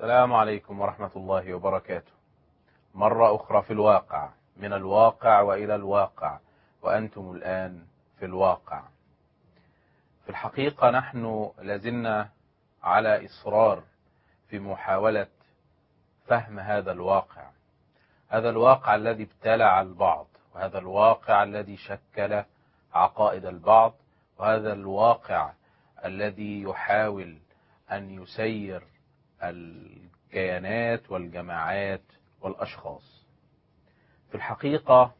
السلام عليكم ورحمة الله وبركاته. مرة أخرى في الواقع، من الواقع وإلى الواقع، وأنتم الآن في الواقع. في الحقيقة نحن لازلنا على إصرار في محاولة فهم هذا الواقع. هذا الواقع الذي ابتلع البعض، وهذا الواقع الذي شكل عقائد البعض، وهذا الواقع الذي يحاول أن يسير الكيانات والجماعات والأشخاص. في الحقيقة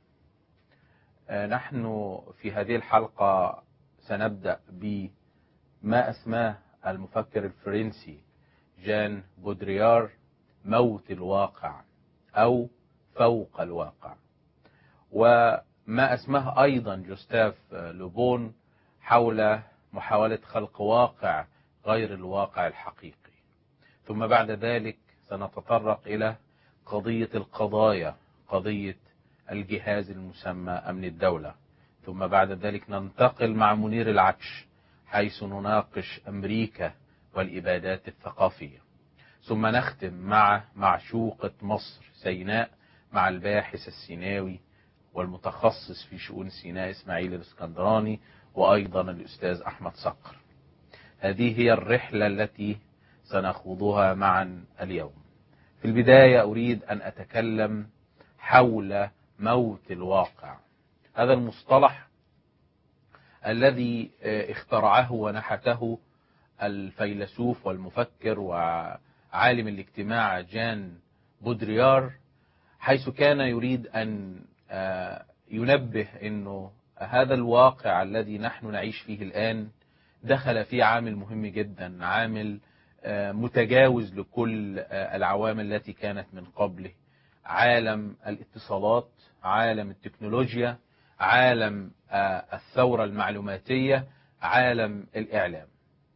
نحن في هذه الحلقة سنبدأ بما أسماه المفكر الفرنسي جان بودريار موت الواقع أو فوق الواقع وما أسماه أيضا جوستاف لوبون حول محاولة خلق واقع غير الواقع الحقيقي ثم بعد ذلك سنتطرق إلى قضية القضايا قضية الجهاز المسمى أمن الدولة ثم بعد ذلك ننتقل مع منير العكش حيث نناقش أمريكا والإبادات الثقافية ثم نختم مع معشوقة مصر سيناء مع الباحث السيناوي والمتخصص في شؤون سيناء إسماعيل الاسكندراني وأيضا الأستاذ أحمد صقر هذه هي الرحلة التي سنخوضها معا اليوم في البداية أريد أن أتكلم حول موت الواقع هذا المصطلح الذي اخترعه ونحته الفيلسوف والمفكر وعالم الاجتماع جان بودريار حيث كان يريد أن ينبه أنه هذا الواقع الذي نحن نعيش فيه الآن دخل فيه عامل مهم جدا عامل متجاوز لكل العوامل التي كانت من قبله عالم الاتصالات عالم التكنولوجيا عالم الثورة المعلوماتية عالم الإعلام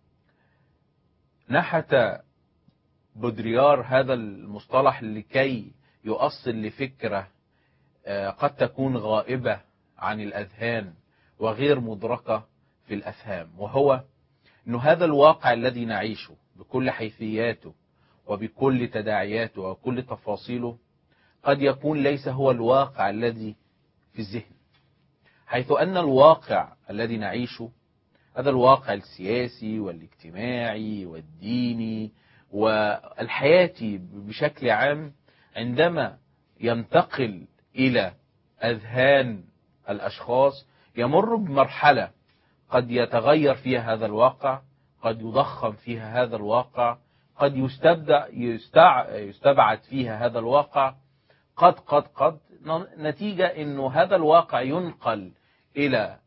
نحت بودريار هذا المصطلح لكي يؤصل لفكرة قد تكون غائبة عن الأذهان وغير مدركة في الأفهام وهو أن هذا الواقع الذي نعيشه بكل حيثياته وبكل تداعياته وكل تفاصيله قد يكون ليس هو الواقع الذي في الذهن حيث أن الواقع الذي نعيشه هذا الواقع السياسي والاجتماعي والديني والحياتي بشكل عام عندما ينتقل إلى أذهان الأشخاص يمر بمرحلة قد يتغير فيها هذا الواقع قد يضخم فيها هذا الواقع قد يستبدع يستع يستبعد فيها هذا الواقع قد قد قد نتيجة انه هذا الواقع ينقل الى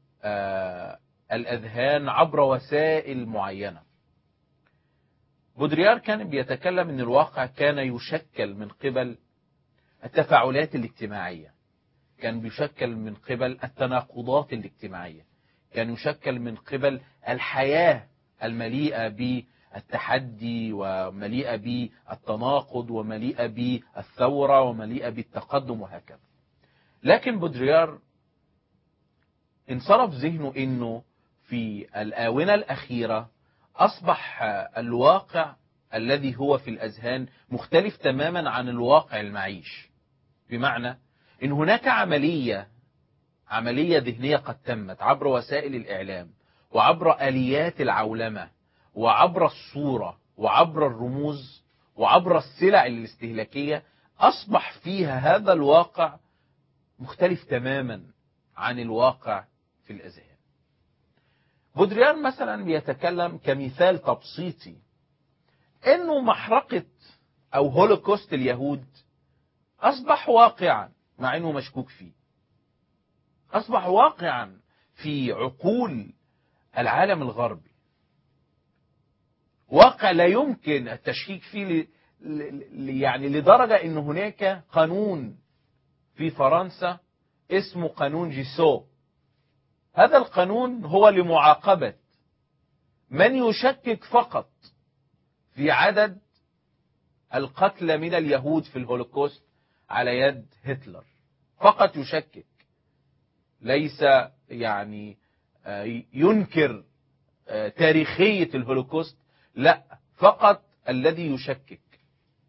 الاذهان عبر وسائل معينة بودريار كان بيتكلم ان الواقع كان يشكل من قبل التفاعلات الاجتماعية كان بيشكل من قبل التناقضات الاجتماعية كان يشكل من قبل الحياة المليئة بالتحدي ومليئة بالتناقض ومليئة بالثورة ومليئة بالتقدم وهكذا لكن بودريار انصرف ذهنه انه في الآونة الأخيرة أصبح الواقع الذي هو في الأذهان مختلف تماما عن الواقع المعيش بمعنى ان هناك عملية عملية ذهنية قد تمت عبر وسائل الإعلام وعبر آليات العولمة وعبر الصورة وعبر الرموز وعبر السلع الاستهلاكية أصبح فيها هذا الواقع مختلف تماما عن الواقع في الأذهان بودريار مثلا بيتكلم كمثال تبسيطي انه محرقة او هولوكوست اليهود اصبح واقعا مع انه مشكوك فيه اصبح واقعا في عقول العالم الغربي واقع لا يمكن التشكيك فيه ل... ل... يعني لدرجة ان هناك قانون في فرنسا اسمه قانون جيسو هذا القانون هو لمعاقبة من يشكك فقط في عدد القتلى من اليهود في الهولوكوست على يد هتلر فقط يشكك ليس يعني ينكر تاريخية الهولوكوست لا فقط الذي يشكك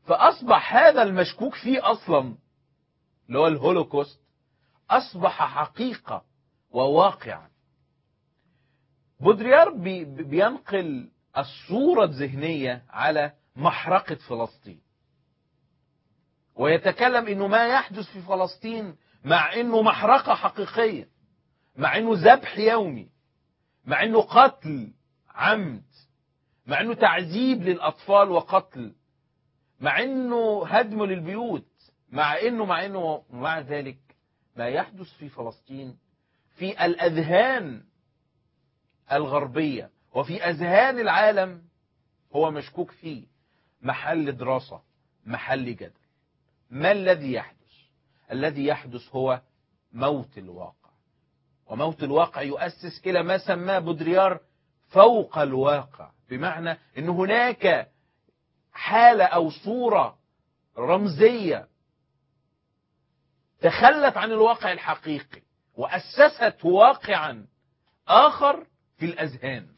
فأصبح هذا المشكوك فيه أصلا اللي هو الهولوكوست أصبح حقيقة وواقعا بودريار بي بينقل الصورة الذهنية على محرقة فلسطين ويتكلم انه ما يحدث في فلسطين مع انه محرقة حقيقية مع انه ذبح يومي مع انه قتل عمد مع انه تعذيب للاطفال وقتل مع انه هدم للبيوت مع انه مع انه مع ذلك ما يحدث في فلسطين في الاذهان الغربية وفي اذهان العالم هو مشكوك فيه محل دراسة محل جدل ما الذي يحدث الذي يحدث هو موت الواقع وموت الواقع يؤسس إلى ما سماه بودريار فوق الواقع بمعنى أن هناك حالة أو صورة رمزية تخلت عن الواقع الحقيقي وأسست واقعا آخر في الأذهان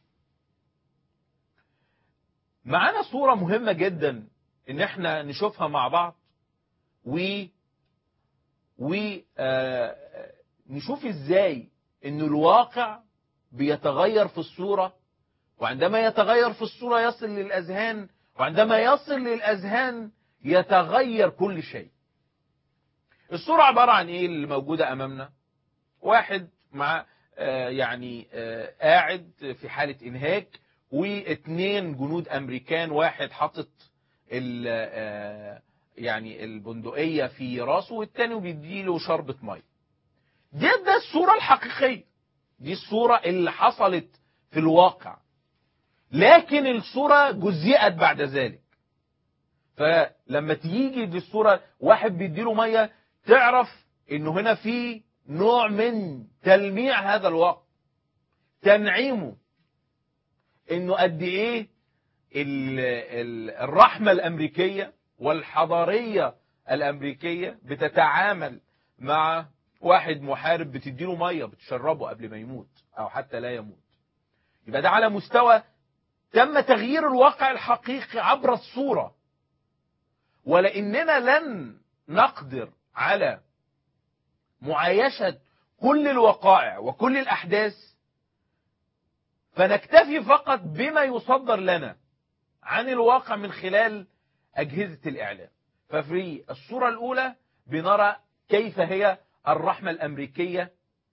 معانا صورة مهمة جدا ان احنا نشوفها مع بعض و و آه نشوف ازاي ان الواقع بيتغير في الصورة وعندما يتغير في الصورة يصل للأذهان وعندما يصل للأذهان يتغير كل شيء الصورة عبارة عن ايه اللي موجودة امامنا واحد مع آه يعني آه قاعد في حالة انهاك واثنين جنود امريكان واحد حاطط يعني البندقية في راسه والتاني بيديله شربة مية دي ده الصورة الحقيقية دي الصورة اللي حصلت في الواقع لكن الصورة جزئت بعد ذلك فلما تيجي دي الصورة واحد بيديله مية تعرف انه هنا في نوع من تلميع هذا الواقع تنعيمه انه قد ايه الرحمة الامريكية والحضارية الامريكية بتتعامل مع واحد محارب بتديله مية بتشربه قبل ما يموت او حتى لا يموت يبقى ده على مستوى تم تغيير الواقع الحقيقي عبر الصورة ولاننا لن نقدر على معايشة كل الوقائع وكل الاحداث فنكتفي فقط بما يصدر لنا عن الواقع من خلال أجهزة الإعلام ففي الصورة الأولى بنرى كيف هي الرحمة الأمريكية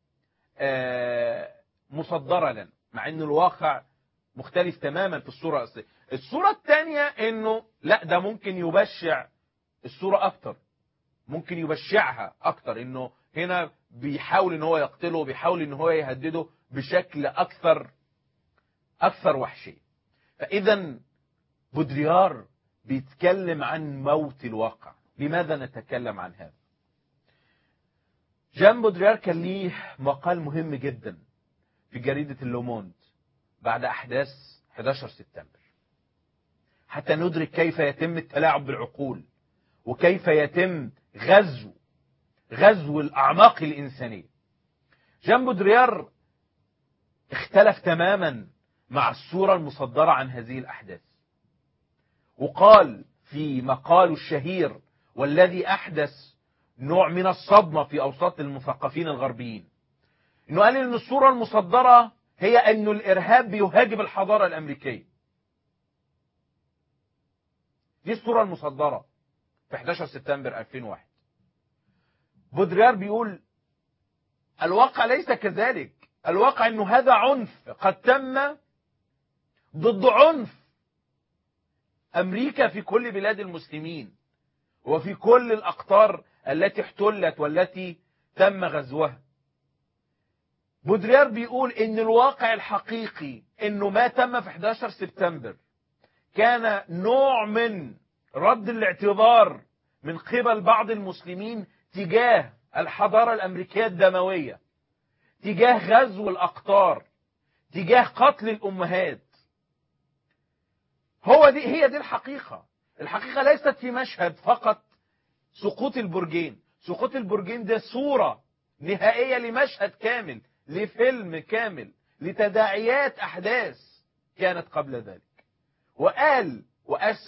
مصدرة لنا مع أن الواقع مختلف تماما في الصورة الأصلية الصورة الثانية أنه لا ده ممكن يبشع الصورة أكتر ممكن يبشعها أكتر أنه هنا بيحاول أن هو يقتله بيحاول أن هو يهدده بشكل أكثر أكثر وحشية فإذا بودريار بيتكلم عن موت الواقع لماذا نتكلم عن هذا جان بودريار كان ليه مقال مهم جدا في جريدة اللوموند بعد أحداث 11 سبتمبر حتى ندرك كيف يتم التلاعب بالعقول وكيف يتم غزو غزو الأعماق الإنسانية جان بودريار اختلف تماما مع الصورة المصدرة عن هذه الأحداث وقال في مقاله الشهير والذي أحدث نوع من الصدمة في أوساط المثقفين الغربيين إنه قال إن الصورة المصدرة هي أن الإرهاب بيهاجم الحضارة الأمريكية دي الصورة المصدرة في 11 سبتمبر 2001 بودريار بيقول الواقع ليس كذلك الواقع أنه هذا عنف قد تم ضد عنف أمريكا في كل بلاد المسلمين وفي كل الأقطار التي احتلت والتي تم غزوها بودريار بيقول ان الواقع الحقيقي انه ما تم في 11 سبتمبر كان نوع من رد الاعتذار من قبل بعض المسلمين تجاه الحضارة الأمريكية الدموية تجاه غزو الأقطار تجاه قتل الأمهات هو دي هي دي الحقيقة الحقيقة ليست في مشهد فقط سقوط البرجين سقوط البرجين ده صورة نهائية لمشهد كامل لفيلم كامل لتداعيات أحداث كانت قبل ذلك وقال وأسس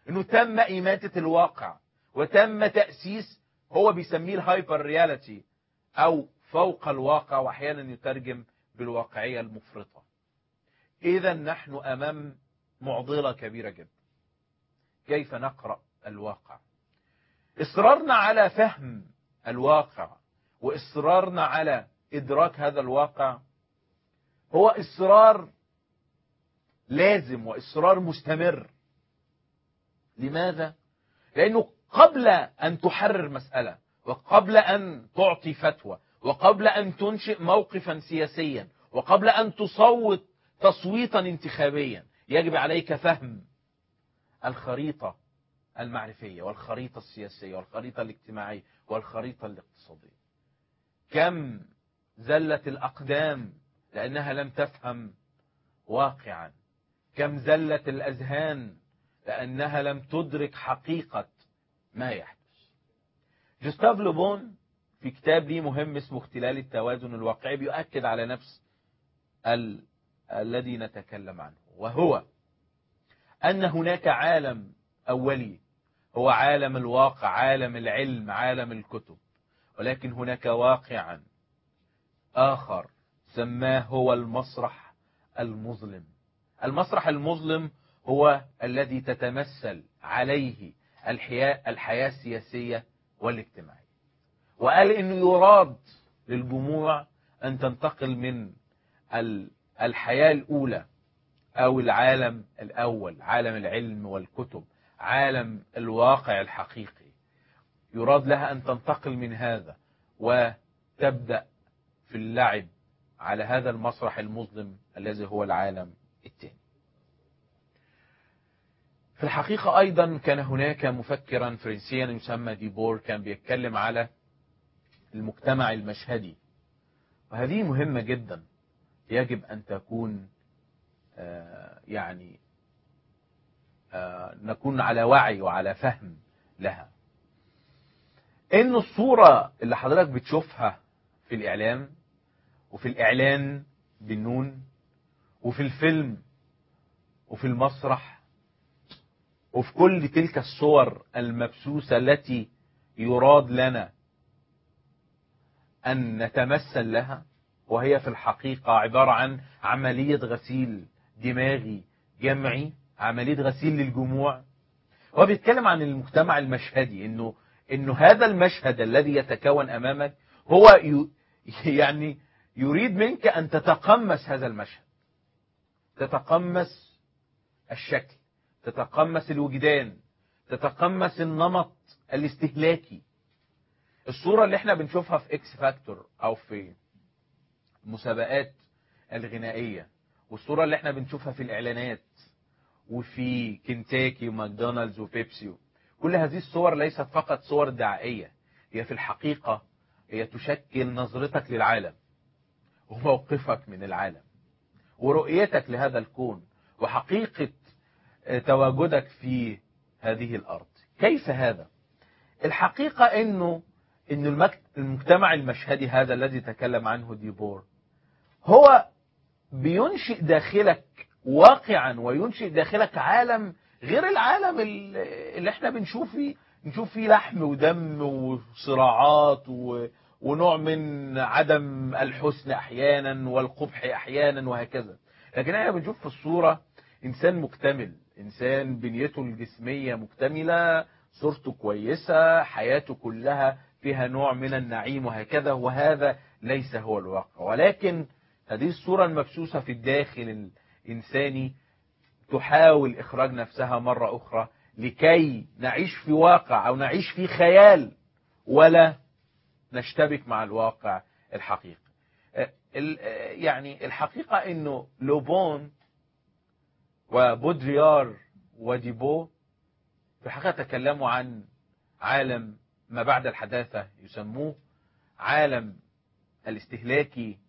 انه تم اماتة الواقع وتم تأسيس هو بيسميه الهايبر رياليتي او فوق الواقع واحيانا يترجم بالواقعية المفرطة اذا نحن امام معضلة كبيرة جدا كيف نقرأ الواقع اصرارنا على فهم الواقع واصرارنا على ادراك هذا الواقع هو اصرار لازم واصرار مستمر لماذا لانه قبل ان تحرر مساله وقبل ان تعطي فتوى وقبل ان تنشئ موقفا سياسيا وقبل ان تصوت تصويتا انتخابيا يجب عليك فهم الخريطه المعرفيه والخريطه السياسيه والخريطه الاجتماعيه والخريطه الاقتصاديه كم زلت الاقدام لانها لم تفهم واقعا كم زلت الاذهان لانها لم تدرك حقيقه ما يحدث جوستاف لوبون في كتاب ليه مهم اسمه اختلال التوازن الواقعي بيؤكد على نفس ال... الذي نتكلم عنه وهو أن هناك عالم أولي هو عالم الواقع عالم العلم عالم الكتب ولكن هناك واقعا آخر سماه هو المسرح المظلم المسرح المظلم هو الذي تتمثل عليه الحياة, الحياة السياسية والاجتماعية وقال انه يراد للجموع ان تنتقل من الحياة الاولى او العالم الاول عالم العلم والكتب عالم الواقع الحقيقي يراد لها ان تنتقل من هذا وتبدأ في اللعب على هذا المسرح المظلم الذي هو العالم الثاني في الحقيقة أيضا كان هناك مفكرا فرنسيا يسمى ديبور كان بيتكلم على المجتمع المشهدي وهذه مهمة جدا يجب أن تكون آه يعني آه نكون على وعي وعلى فهم لها إن الصورة اللي حضرتك بتشوفها في الإعلام وفي الإعلان بالنون وفي الفيلم وفي المسرح وفي كل تلك الصور المبسوسة التي يراد لنا أن نتمثل لها وهي في الحقيقة عبارة عن عملية غسيل دماغي جمعي عملية غسيل للجموع هو بيتكلم عن المجتمع المشهدي انه انه هذا المشهد الذي يتكون امامك هو يعني يريد منك ان تتقمص هذا المشهد تتقمص الشكل تتقمص الوجدان تتقمص النمط الاستهلاكي الصورة اللي احنا بنشوفها في اكس فاكتور او في المسابقات الغنائية والصورة اللي احنا بنشوفها في الاعلانات وفي كنتاكي وماكدونالدز وبيبسي كل هذه الصور ليست فقط صور دعائية هي في الحقيقة هي تشكل نظرتك للعالم وموقفك من العالم ورؤيتك لهذا الكون وحقيقة تواجدك في هذه الأرض كيف هذا؟ الحقيقة أنه أن المجتمع المشهدي هذا الذي تكلم عنه ديبور هو بينشئ داخلك واقعا وينشئ داخلك عالم غير العالم اللي احنا بنشوف فيه نشوف فيه لحم ودم وصراعات و... ونوع من عدم الحسن احيانا والقبح احيانا وهكذا لكن احنا بنشوف في الصورة انسان مكتمل انسان بنيته الجسمية مكتملة صورته كويسة حياته كلها فيها نوع من النعيم وهكذا وهذا ليس هو الواقع ولكن هذه الصورة المبسوسة في الداخل الإنساني تحاول إخراج نفسها مرة أخرى لكي نعيش في واقع أو نعيش في خيال ولا نشتبك مع الواقع الحقيقي يعني الحقيقة أنه لوبون وبودريار وديبو في الحقيقة تكلموا عن عالم ما بعد الحداثة يسموه عالم الاستهلاكي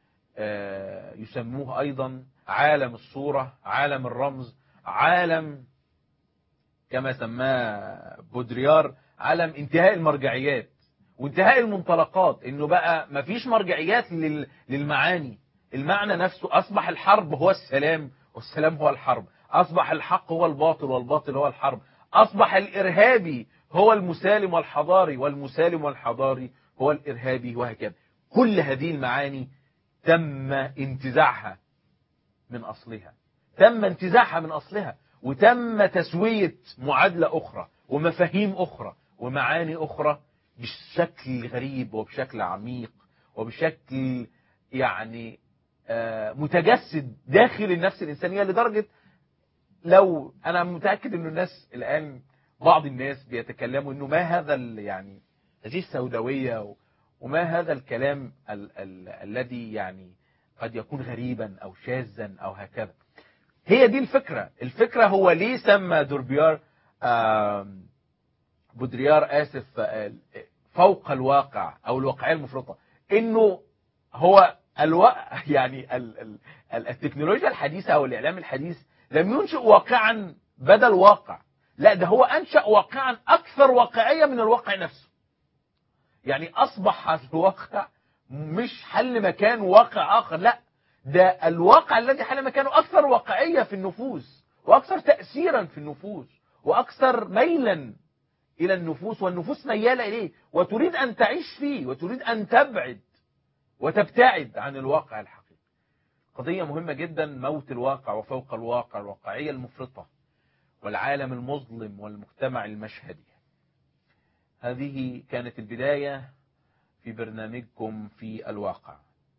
يسموه أيضا عالم الصورة عالم الرمز عالم كما سماه بودريار عالم انتهاء المرجعيات وانتهاء المنطلقات انه بقى مفيش مرجعيات للمعاني المعنى نفسه اصبح الحرب هو السلام والسلام هو الحرب اصبح الحق هو الباطل والباطل هو الحرب أصبح الإرهابي هو المسالم والحضاري والمسالم والحضاري هو الإرهابي وهكذا كل هذه المعاني تم انتزاعها من أصلها تم انتزاعها من أصلها وتم تسوية معادلة أخرى ومفاهيم أخرى ومعاني أخرى بشكل غريب وبشكل عميق وبشكل يعني متجسد داخل النفس الإنسانية لدرجة لو أنا متأكد أن الناس الآن بعض الناس بيتكلموا أنه ما هذا يعني هذه السوداوية وما هذا الكلام ال ال الذي يعني قد يكون غريبا أو شاذا أو هكذا هي دي الفكرة الفكرة هو ليه سمى دوربيار بودريار آسف فوق الواقع أو الواقعية المفرطة إنه هو الو... يعني ال... ال... التكنولوجيا الحديثة أو الإعلام الحديث لم ينشئ واقعا بدل واقع لا ده هو أنشأ واقعا أكثر واقعية من الواقع نفسه يعني أصبح الواقع مش حل مكان واقع آخر لا ده الواقع الذي حل مكانه أكثر واقعية في النفوس وأكثر تأثيرا في النفوس وأكثر ميلا إلى النفوس والنفوس ميالة إليه وتريد أن تعيش فيه وتريد أن تبعد وتبتعد عن الواقع الحقيقي قضية مهمة جدا موت الواقع وفوق الواقع الواقعية المفرطة والعالم المظلم والمجتمع المشهدي هذه كانت البداية في برنامجكم في الواقع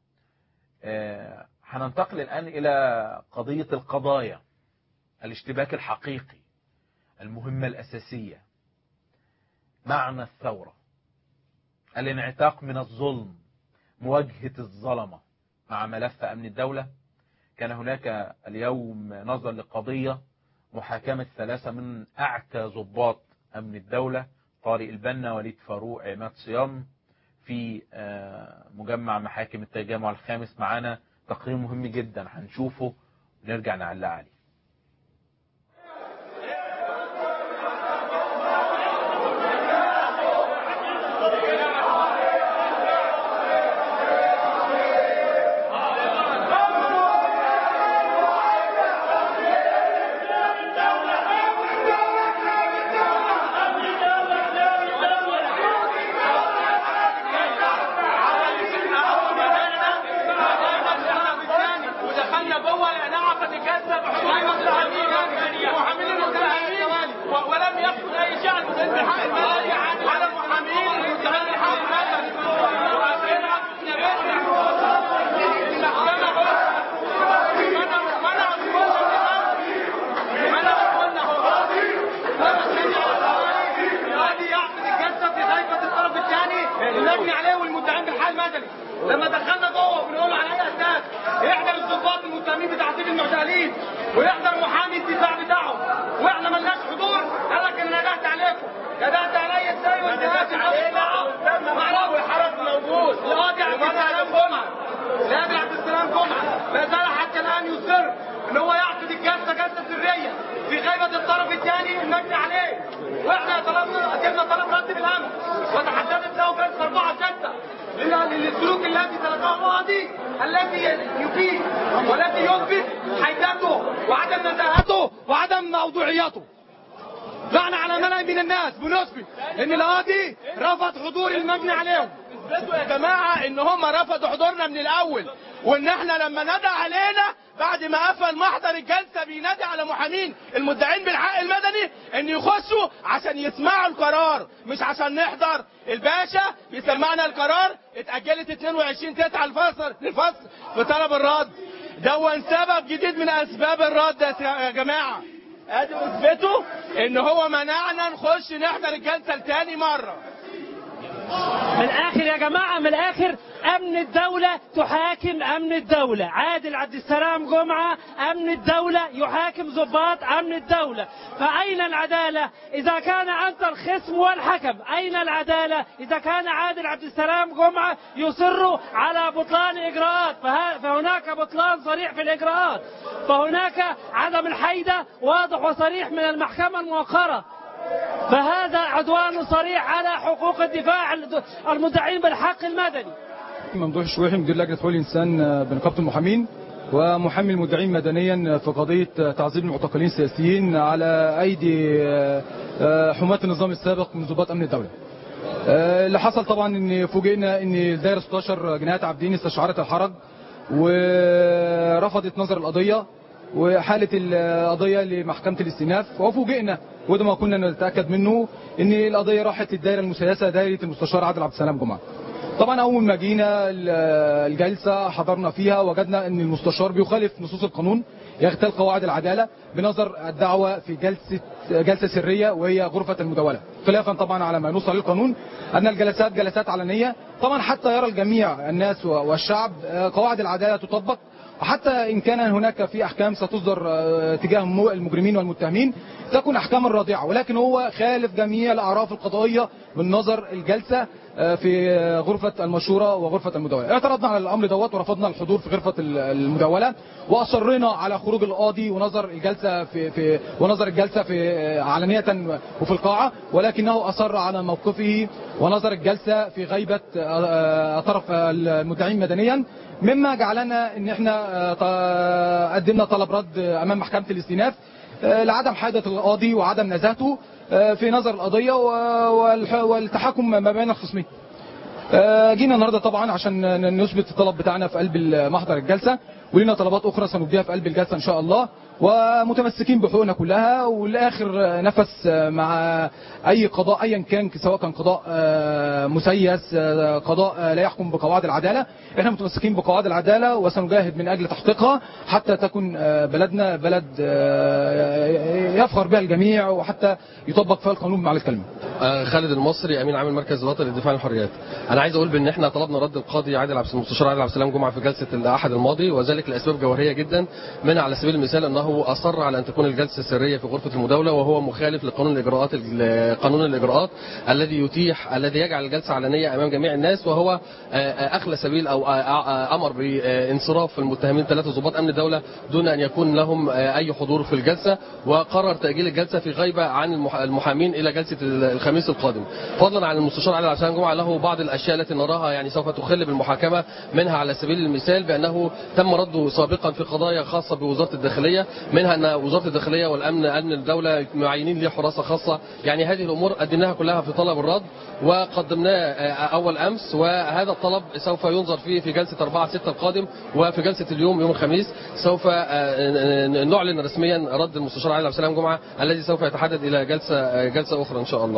هننتقل الآن إلى قضية القضايا الاشتباك الحقيقي المهمة الأساسية معنى الثورة الانعتاق من الظلم مواجهة الظلمة مع ملف أمن الدولة كان هناك اليوم نظر لقضية محاكمة ثلاثة من أعتى ضباط أمن الدولة طارق البنا وليد فاروق عماد صيام في مجمع محاكم التجمع الخامس معانا تقرير مهم جدا هنشوفه ونرجع نعلق عليه لما دخلنا جوه بنقول على اي اساس يحضر الضباط المتهمين بتعذيب المعتقلين ويحضر محامي الدفاع بتاعهم واحنا ملناش حضور قال لك انا ندهت عليكم ندهت عليا ازاي وانت قاعد علينا والحرس موجود القاضي عبد السلام جمعه القاضي عبد السلام جمعه ما زال حتى الان يصر ان هو يعقد الجلسه جلسه سريه في غيبه الطرف الثاني المجني عليه واحنا طلبنا قدمنا طلب رد بالامس وتحددت له جلسه 4 6 للسلوك الذي سلكه القاضي الذي يفيد والذي يثبت حيثته وعدم نزاهته وعدم موضوعيته دعنا على ملأ من الناس بنثبت ان القاضي رفض حضور المبني عليهم اثبتوا يا جماعه ان هم رفضوا حضورنا من الاول وان احنا لما نادى علينا بعد ما قفل محضر الجلسه بينادي على محامين المدعين بالحق المدني ان يخشوا عشان يسمعوا القرار مش عشان نحضر الباشا بيسمعنا القرار اتاجلت 22 9 الفصل للفصل في طلب الرد دون سبب جديد من اسباب الرد يا جماعه ادي اثبتوا ان هو منعنا نخش نحضر الجلسه لتاني مره من الاخر يا جماعه من الاخر امن الدوله تحاكم امن الدوله عادل عبد السلام جمعه امن الدوله يحاكم ضباط امن الدوله فاين العداله اذا كان انت الخصم والحكم اين العداله اذا كان عادل عبد السلام جمعه يصر على بطلان اجراءات فه- فهناك بطلان صريح في الاجراءات فهناك عدم الحيده واضح وصريح من المحكمه المؤخره فهذا عدوان صريح على حقوق الدفاع المدعين بالحق المدني ممدوح الشويحي مدير لجنه حقوق الانسان بنقابه المحامين ومحامي المدعين مدنيا في قضيه تعذيب المعتقلين السياسيين على ايدي آه، حماة النظام السابق من ضباط امن الدوله آه، اللي حصل طبعا ان فوجئنا ان الدائره 16 جنايات عابدين استشعرت الحرج ورفضت نظر القضيه وحالت القضيه لمحكمه الاستئناف وفوجئنا وده ما كنا نتاكد منه ان القضيه راحت للدائره المسيسه دائره المستشار عادل عبد السلام جمعه طبعا اول ما جينا ال- الجلسه حضرنا فيها وجدنا ان المستشار بيخالف نصوص القانون يغتال قواعد العداله بنظر الدعوه في جلسه جلسه سريه وهي غرفه المداوله خلافا طبعا على ما ينص عليه القانون ان الجلسات جلسات علنيه طبعا حتى يرى الجميع الناس والشعب آه، قواعد العداله تطبق وحتى ان كان هناك في احكام ستصدر آه، تجاه الم- المجرمين والمتهمين تكون احكاما رادعه ولكن هو خالف جميع الاعراف القضائيه من نظر الجلسه آه، في آه، غرفه المشوره وغرفه المداوله اعترضنا على الامر دوت ورفضنا الحضور في غرفه ال- المداوله واصرينا على خروج القاضي ونظر الجلسه في في ونظر الجلسه في آه، علانيه وفي القاعه ولكنه اصر على موقفه ونظر الجلسه في غيبه آه، آه، طرف المدعين مدنيا مما جعلنا ان احنا آه، ط- قدمنا طلب رد امام محكمه الاستئناف آه، لعدم حاجه القاضي وعدم نزاهته آه، في نظر القضيه و- والح- والتحاكم ما بين الخصمين. آه، جينا النهارده طبعا عشان ن- نثبت الطلب بتاعنا في قلب محضر الجلسه ولينا طلبات اخرى سنبديها في قلب الجلسه ان شاء الله ومتمسكين بحقوقنا كلها والاخر آه، نفس آه، مع اي قضاء ايا كان سواء كان قضاء آه، مسيس آه، قضاء آه، لا يحكم بقواعد العداله احنا متمسكين بقواعد العداله وسنجاهد من اجل تحقيقها حتى تكون آه، بلدنا بلد آه، يفخر بها الجميع وحتى يطبق فيها القانون بمعنى الكلمه آه، خالد المصري امين عام المركز الوطني للدفاع عن الحريات. انا عايز اقول بان احنا طلبنا رد القاضي عادل عبد المستشار عادل عبد السلام جمعه في جلسه الاحد الماضي وذلك لاسباب جوهريه جدا منها على سبيل المثال انه اصر على ان تكون الجلسه سريه في غرفه المداوله وهو مخالف لقانون الاجراءات قانون الاجراءات الذي يتيح الذي يجعل الجلسه علنيه امام جميع الناس وهو آه، آه، اخلى سبيل او آه، آه، امر بانصراف المتهمين ثلاثه ضباط امن الدوله دون ان يكون لهم آه، اي حضور في الجلسه وقرر تاجيل الجلسه في غيبه عن المح- المحامين الى جلسه الخميس القادم فضلا عن المستشار علي عبد السلام جمعه له بعض الاشياء التي نراها يعني سوف تخل بالمحاكمه منها على سبيل المثال بانه تم رده سابقا في قضايا خاصه بوزاره الداخليه منها ان وزاره الداخليه والامن امن الدوله معينين ليه حراسه خاصه يعني هذه الامور قدمناها كلها في طلب الرد وقدمناه آه، اول امس وهذا الطلب سوف ينظر فيه في جلسه 4 6 القادم وفي جلسه اليوم يوم الخميس سوف آه، نعلن رسميا رد المستشار علي عبد السلام جمعه الذي سوف يتحدد الى جلسه آه، جلسه اخرى ان شاء الله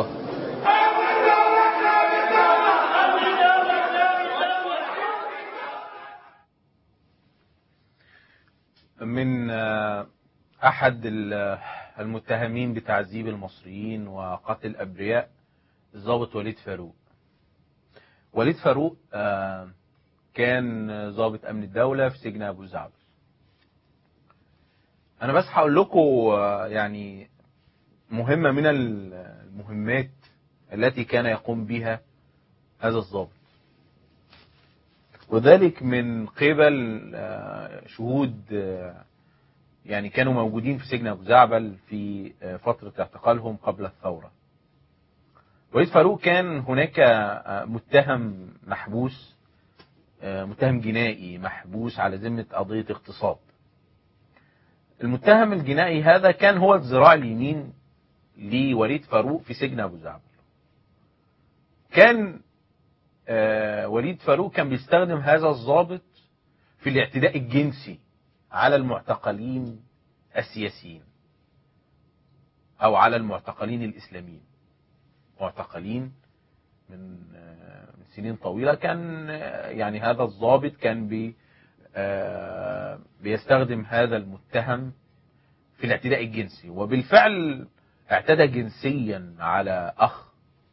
من آه، أحد ال- المتهمين بتعذيب المصريين وقتل الأبرياء الضابط وليد فاروق وليد فاروق آه، كان ضابط أمن الدولة في سجن أبو زعبل أنا بس هقول لكم آه، يعني مهمة من المهمات التي كان يقوم بها هذا الضابط وذلك من قبل آه، شهود آه، يعني كانوا موجودين في سجن ابو زعبل في آه، فتره اعتقالهم قبل الثوره. وليد فاروق كان هناك آه، متهم محبوس آه، متهم جنائي محبوس على ذمه قضيه اغتصاب. المتهم الجنائي هذا كان هو الذراع اليمين لوليد فاروق في سجن ابو زعبل. كان آه، وليد فاروق كان بيستخدم هذا الضابط في الاعتداء الجنسي على المعتقلين السياسيين او على المعتقلين الاسلاميين معتقلين من آه، من سنين طويله كان آه، يعني هذا الضابط كان بي آه، بيستخدم هذا المتهم في الاعتداء الجنسي وبالفعل اعتدى جنسيا على اخ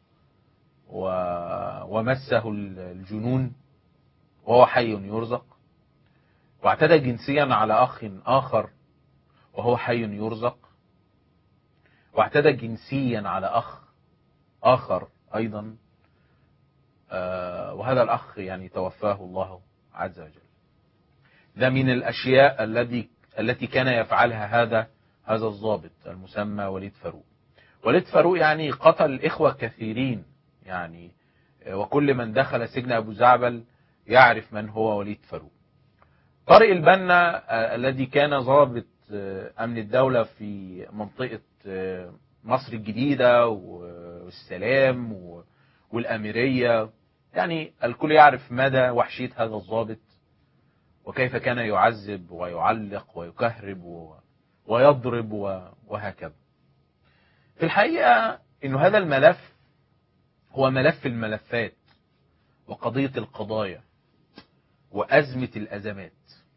و- ومسه الجنون وهو حي يرزق واعتدى جنسيا على أخ آخر وهو حي يرزق واعتدى جنسيا على أخ آخر أيضا آه، وهذا الأخ يعني توفاه الله عز وجل ده من الأشياء الذي التي كان يفعلها هذا هذا الضابط المسمى وليد فاروق وليد فاروق يعني قتل إخوة كثيرين يعني آه، وكل من دخل سجن أبو زعبل يعرف من هو وليد فاروق طارق البنا آه، الذي كان ضابط آه، أمن الدولة في منطقة آه، مصر الجديدة والسلام و- والأميرية يعني الكل يعرف مدى وحشية هذا الضابط وكيف كان يعذب ويعلق ويكهرب و- ويضرب و- وهكذا في الحقيقة أن هذا الملف هو ملف الملفات وقضية القضايا وأزمة الأزمات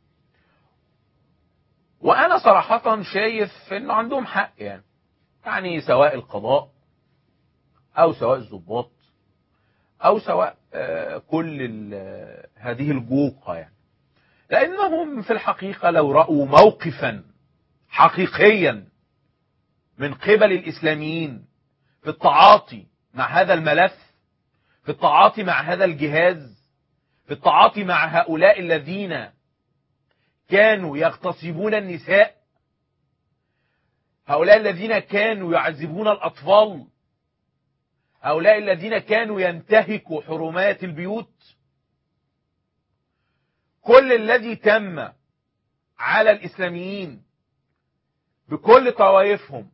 وأنا صراحة شايف أنه عندهم حق يعني يعني سواء القضاء أو سواء الضباط أو سواء آه، كل ال- هذه الجوقة يعني لأنهم في الحقيقة لو رأوا موقفا حقيقيا من قبل الإسلاميين في التعاطي مع هذا الملف في التعاطي مع هذا الجهاز في التعاطي مع هؤلاء الذين كانوا يغتصبون النساء هؤلاء الذين كانوا يعذبون الأطفال هؤلاء الذين كانوا ينتهكوا حرمات البيوت كل الذي تم على الإسلاميين بكل طوائفهم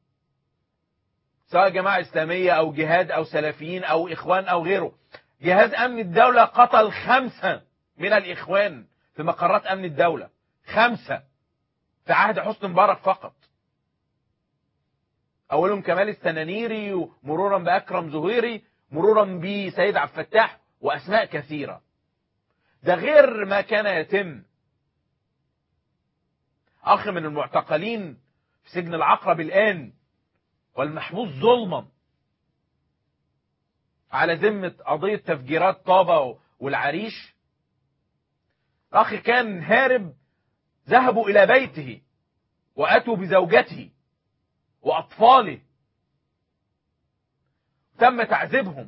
سواء جماعة إسلامية أو جهاد أو سلفيين أو إخوان أو غيره جهاز أمن الدولة قتل خمسة من الإخوان في مقرات أمن الدولة خمسة في عهد حسني مبارك فقط أولهم كمال السنانيري ومرورا بأكرم زهيري مرورا بسيد عبد الفتاح وأسماء كثيرة ده غير ما كان يتم أخ من المعتقلين في سجن العقرب الآن والمحبوس ظلما على ذمة قضية تفجيرات طابة والعريش أخ كان هارب ذهبوا إلى بيته وأتوا بزوجته وأطفاله تم تعذيبهم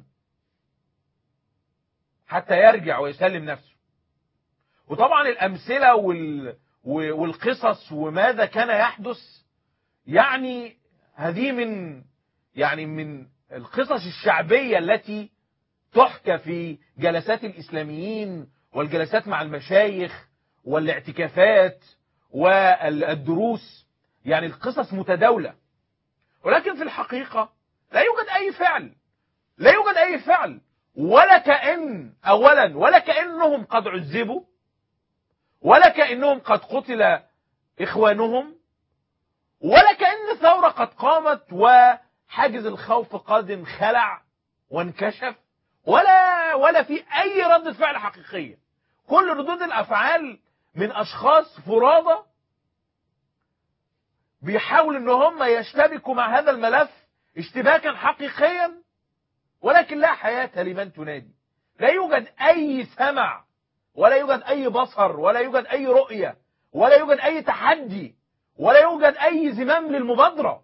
حتى يرجع ويسلم نفسه وطبعا الأمثلة وال... والقصص وماذا كان يحدث يعني هذه من يعني من القصص الشعبية التي تحكى في جلسات الإسلاميين والجلسات مع المشايخ والاعتكافات والدروس يعني القصص متداولة ولكن في الحقيقة لا يوجد أي فعل لا يوجد أي فعل ولا كأن أولا ولا كأنهم قد عذبوا ولا كأنهم قد قتل إخوانهم ولا كأن الثورة قد قامت وحاجز الخوف قد انخلع وانكشف ولا ولا في أي ردة فعل حقيقية كل ردود الأفعال من أشخاص فرادى بيحاولوا ان هم يشتبكوا مع هذا الملف اشتباكا حقيقيا ولكن لا حياة لمن تنادي لا يوجد اي سمع ولا يوجد اي بصر ولا يوجد اي رؤية ولا يوجد اي تحدي ولا يوجد اي زمام للمبادرة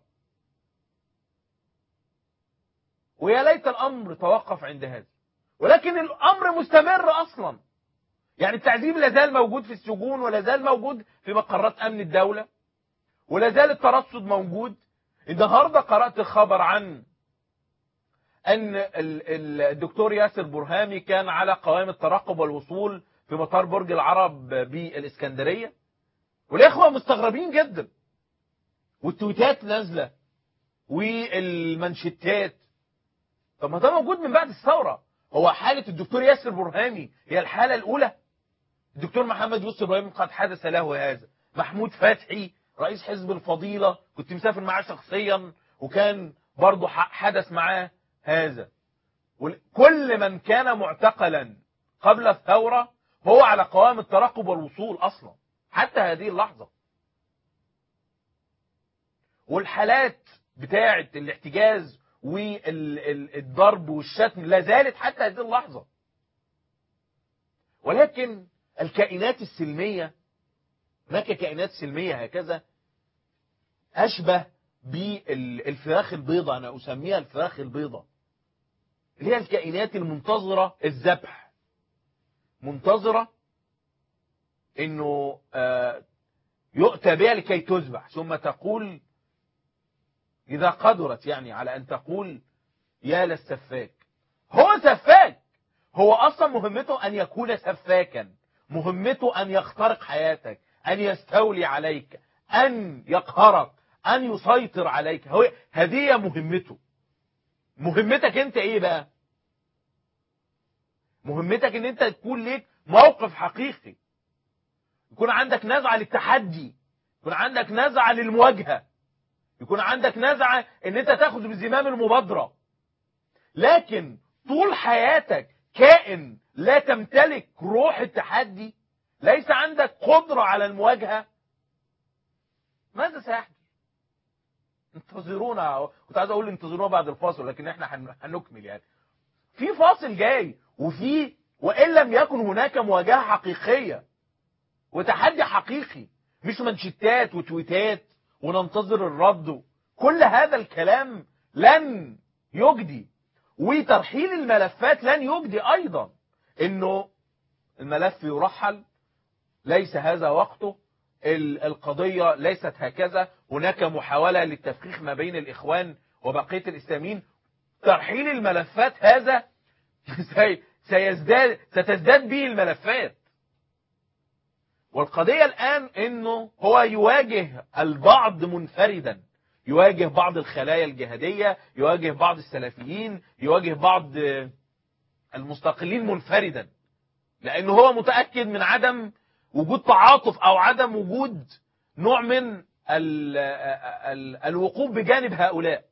ويا ليت الامر توقف عند هذا ولكن الامر مستمر اصلا يعني التعذيب لا زال موجود في السجون ولا زال موجود في مقرات امن الدوله ولا زال الترصد موجود النهارده قرات الخبر عن ان الدكتور ياسر برهامي كان على قوائم الترقب والوصول في مطار برج العرب بالاسكندريه والاخوه مستغربين جدا والتويتات نازله والمنشتات طب ما ده موجود من بعد الثوره هو حاله الدكتور ياسر برهامي هي الحاله الاولى الدكتور محمد يوسف ابراهيم قد حدث له هذا محمود فتحي رئيس حزب الفضيلة كنت مسافر معاه شخصيا وكان برضه حدث معاه هذا كل من كان معتقلا قبل الثورة هو على قوام الترقب والوصول أصلا حتى هذه اللحظة والحالات بتاعة الاحتجاز والضرب والشتم لا زالت حتى هذه اللحظة ولكن الكائنات السلمية هناك كائنات سلمية هكذا أشبه بالفراخ البيضة أنا أسميها الفراخ البيضة اللي هي الكائنات المنتظرة الذبح منتظرة انه يؤتى بها لكي تذبح ثم تقول اذا قدرت يعني على ان تقول يا للسفاك هو سفاك هو اصلا مهمته ان يكون سفاكا مهمته ان يخترق حياتك ان يستولي عليك ان يقهرك أن يسيطر عليك هو هذه هي مهمته مهمتك أنت إيه بقى مهمتك أن أنت تكون ليك موقف حقيقي يكون عندك نزعة للتحدي يكون عندك نزعة للمواجهة يكون عندك نزعة ان انت تاخد بزمام المبادرة لكن طول حياتك كائن لا تمتلك روح التحدي ليس عندك قدرة على المواجهة ماذا سيحدث انتظرونا كنت عايز اقول انتظرونا بعد الفاصل لكن احنا هن- هنكمل يعني في فاصل جاي وفي وان لم يكن هناك مواجهة حقيقية وتحدي حقيقي مش منشتات وتويتات وننتظر الرد كل هذا الكلام لن يجدي وترحيل الملفات لن يجدي ايضا انه الملف يرحل ليس هذا وقته ال- القضية ليست هكذا هناك محاولة للتفخيخ ما بين الإخوان وبقية الإسلاميين ترحيل الملفات هذا سي- سيزداد ستزداد به الملفات والقضية الآن أنه هو يواجه البعض منفردا يواجه بعض الخلايا الجهادية يواجه بعض السلفيين يواجه بعض آه، المستقلين منفردا لأنه هو متأكد من عدم وجود تعاطف أو عدم وجود نوع من ال ال الوقوف بجانب هؤلاء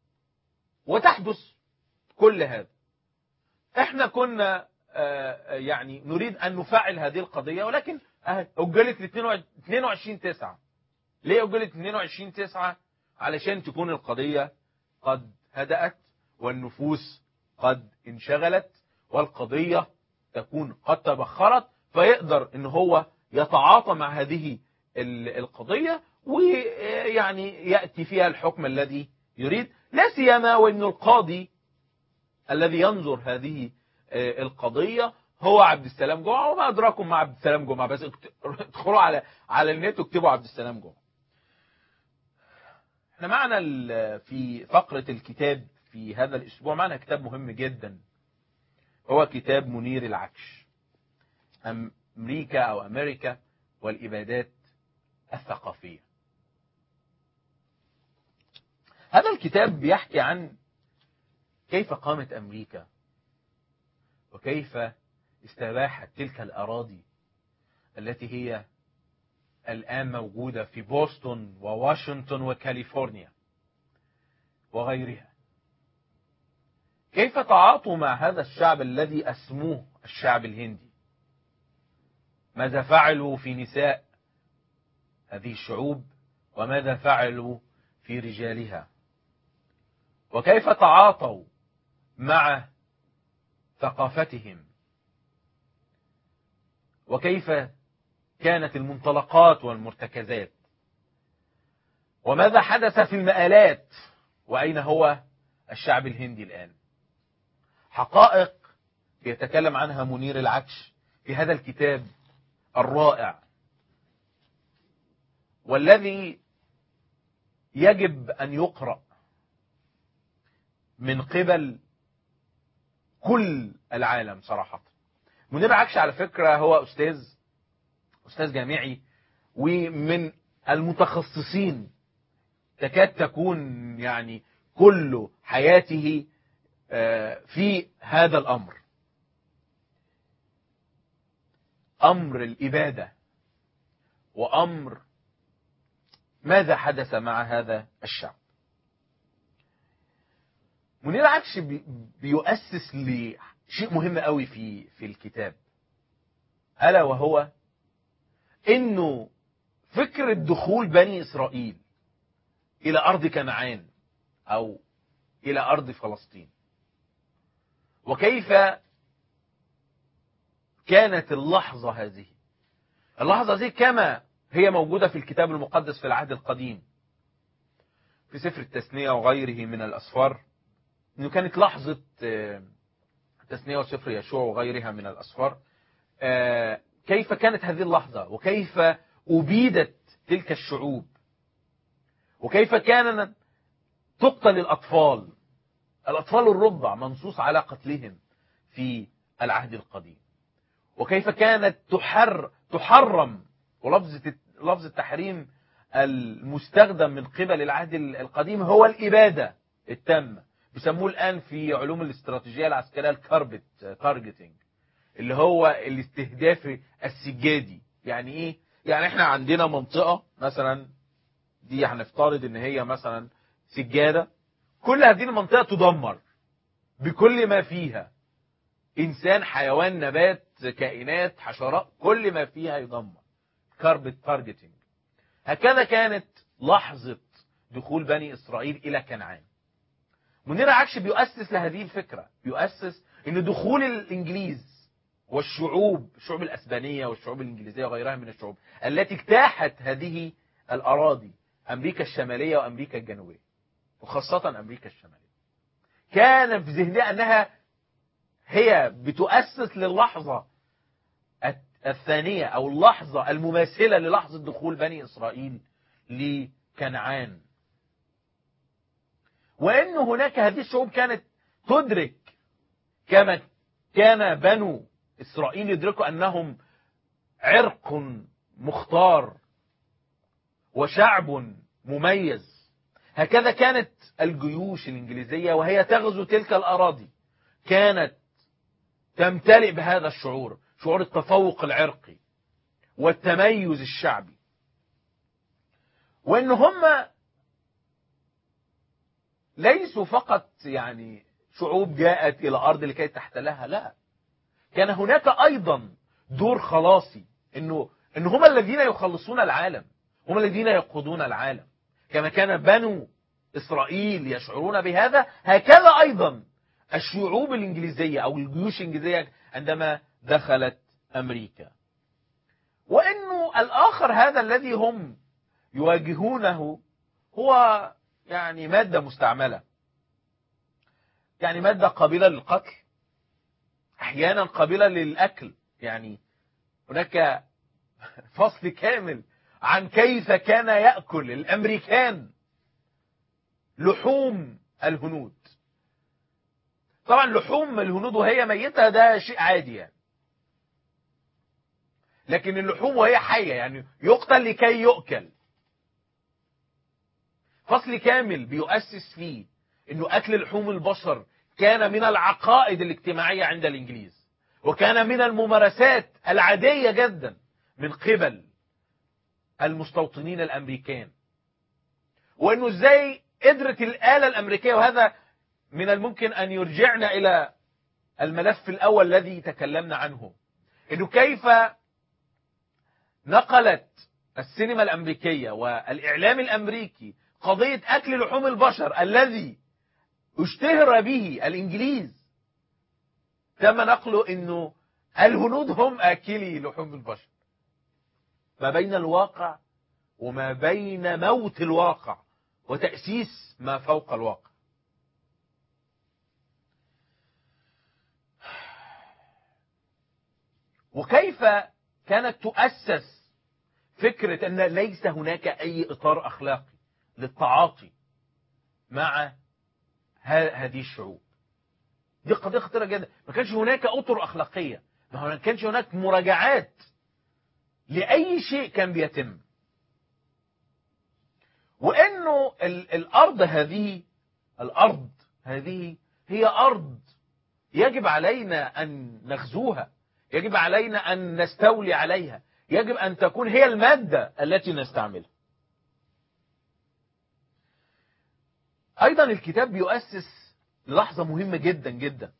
وتحدث كل هذا احنا كنا آه، يعني نريد أن نفعل هذه القضية ولكن أهي أجلت ل 22 9 ليه أجلت 22 9 علشان تكون القضية قد هدأت والنفوس قد انشغلت والقضية تكون قد تبخرت فيقدر ان هو يتعاطى مع هذه ال- القضية ويعني يأتي فيها الحكم الذي يريد لا سيما وان القاضي الذي ينظر هذه آه، القضية هو عبد السلام جمعة وما أدراكم مع عبد السلام جمعة بس اكت- ادخلوا على على النت واكتبوا عبد السلام جمعة احنا معنا ال- في فقرة الكتاب في هذا الأسبوع معنا كتاب مهم جدا هو كتاب منير العكش أمريكا أو أمريكا والإبادات الثقافية هذا الكتاب بيحكي عن كيف قامت أمريكا وكيف استباحت تلك الأراضي التي هي الآن موجودة في بوسطن وواشنطن وكاليفورنيا وغيرها كيف تعاطوا مع هذا الشعب الذي أسموه الشعب الهندي ماذا فعلوا في نساء هذه الشعوب وماذا فعلوا في رجالها وكيف تعاطوا مع ثقافتهم وكيف كانت المنطلقات والمرتكزات وماذا حدث في المآلات وأين هو الشعب الهندي الآن حقائق يتكلم عنها منير العكش في هذا الكتاب الرائع والذي يجب أن يقرأ من قبل كل العالم صراحة منير عكش على فكرة هو أستاذ أستاذ جامعي ومن المتخصصين تكاد تكون يعني كل حياته آه، في هذا الأمر أمر الإبادة وأمر ماذا حدث مع هذا الشعب منير عكش بي- بيؤسس لشيء مهم قوي في في الكتاب ألا وهو إنه فكرة دخول بني إسرائيل إلى أرض كنعان أو إلى أرض فلسطين وكيف كانت اللحظة هذه اللحظة هذه كما هي موجودة في الكتاب المقدس في العهد القديم في سفر التثنية وغيره من الأسفار إنه كانت لحظة آه، التثنية وسفر يشوع وغيرها من الأسفار آه، كيف كانت هذه اللحظة وكيف أبيدت تلك الشعوب وكيف كان تقتل الأطفال الأطفال الرضع منصوص على قتلهم في العهد القديم وكيف كانت تحر تحرم ولفظة لفظ التحريم المستخدم من قبل العهد القديم هو الإبادة التامة بيسموه الآن في علوم الاستراتيجية العسكرية الكاربت تارجتنج اللي هو الاستهداف السجادي يعني ايه يعني احنا عندنا منطقة مثلا دي هنفترض ان هي مثلا سجادة كل هذه المنطقة تدمر بكل ما فيها انسان حيوان نبات كائنات حشرات كل ما فيها يدمر كاربت تارجتنج هكذا كانت لحظة دخول بني إسرائيل إلى كنعان منير عكش بيؤسس لهذه الفكرة بيؤسس أن دخول الإنجليز والشعوب الشعوب الأسبانية والشعوب الإنجليزية وغيرها من الشعوب التي اجتاحت هذه الأراضي أمريكا الشمالية وأمريكا الجنوبية وخاصة أمريكا الشمالية كان في ذهنها أنها هي بتؤسس للحظة الثانية أو اللحظة المماثلة للحظة دخول بني إسرائيل لكنعان وأن هناك هذه الشعوب كانت تدرك كما كان بنو إسرائيل يدركوا أنهم عرق مختار وشعب مميز هكذا كانت الجيوش الإنجليزية وهي تغزو تلك الأراضي كانت تمتلئ بهذا الشعور شعور التفوق العرقي والتميز الشعبي وان هم ليسوا فقط يعني شعوب جاءت الى ارض لكي تحتلها لا كان هناك ايضا دور خلاصي انه ان هم الذين يخلصون العالم هم الذين يقودون العالم كما كان بنو اسرائيل يشعرون بهذا هكذا ايضا الشعوب الانجليزيه او الجيوش الانجليزيه عندما دخلت أمريكا وأنه الآخر هذا الذي هم يواجهونه هو يعني مادة مستعملة يعني مادة قابلة للقتل أحيانا قابلة للأكل يعني هناك فصل كامل عن كيف كان يأكل الأمريكان لحوم الهنود طبعا لحوم الهنود وهي ميتة ده شيء عادي يعني لكن اللحوم وهي حية يعني يقتل لكي يؤكل فصل كامل بيؤسس فيه انه اكل لحوم البشر كان من العقائد الاجتماعية عند الانجليز وكان من الممارسات العادية جدا من قبل المستوطنين الامريكان وانه ازاي قدرت الآلة الامريكية وهذا من الممكن ان يرجعنا الى الملف الاول الذي تكلمنا عنه انه كيف نقلت السينما الامريكية والاعلام الامريكي قضية اكل لحوم البشر الذي اشتهر به الانجليز تم نقله انه الهنود هم اكلي لحوم البشر ما بين الواقع وما بين موت الواقع وتأسيس ما فوق الواقع وكيف كانت تؤسس فكرة أن ليس هناك أي إطار أخلاقي للتعاطي مع هذه الشعوب دي قضية خطيرة جدا ما كانش هناك أطر أخلاقية ما كانش هناك مراجعات لأي شيء كان بيتم وأنه الأرض هذه الأرض هذه هي أرض يجب علينا أن نغزوها يجب علينا أن نستولي عليها يجب أن تكون هي المادة التي نستعملها أيضا الكتاب بيؤسس لحظة مهمة جدا جدا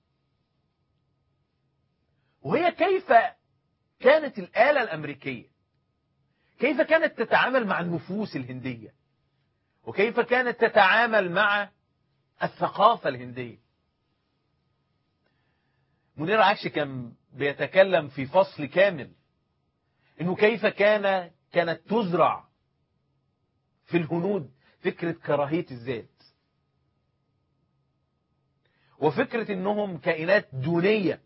وهي كيف كانت الآلة الأمريكية كيف كانت تتعامل مع النفوس الهندية وكيف كانت تتعامل مع الثقافة الهندية منير عكش كان بيتكلم في فصل كامل انه كيف كان كانت تزرع في الهنود فكرة كراهية الذات وفكرة انهم كائنات دونية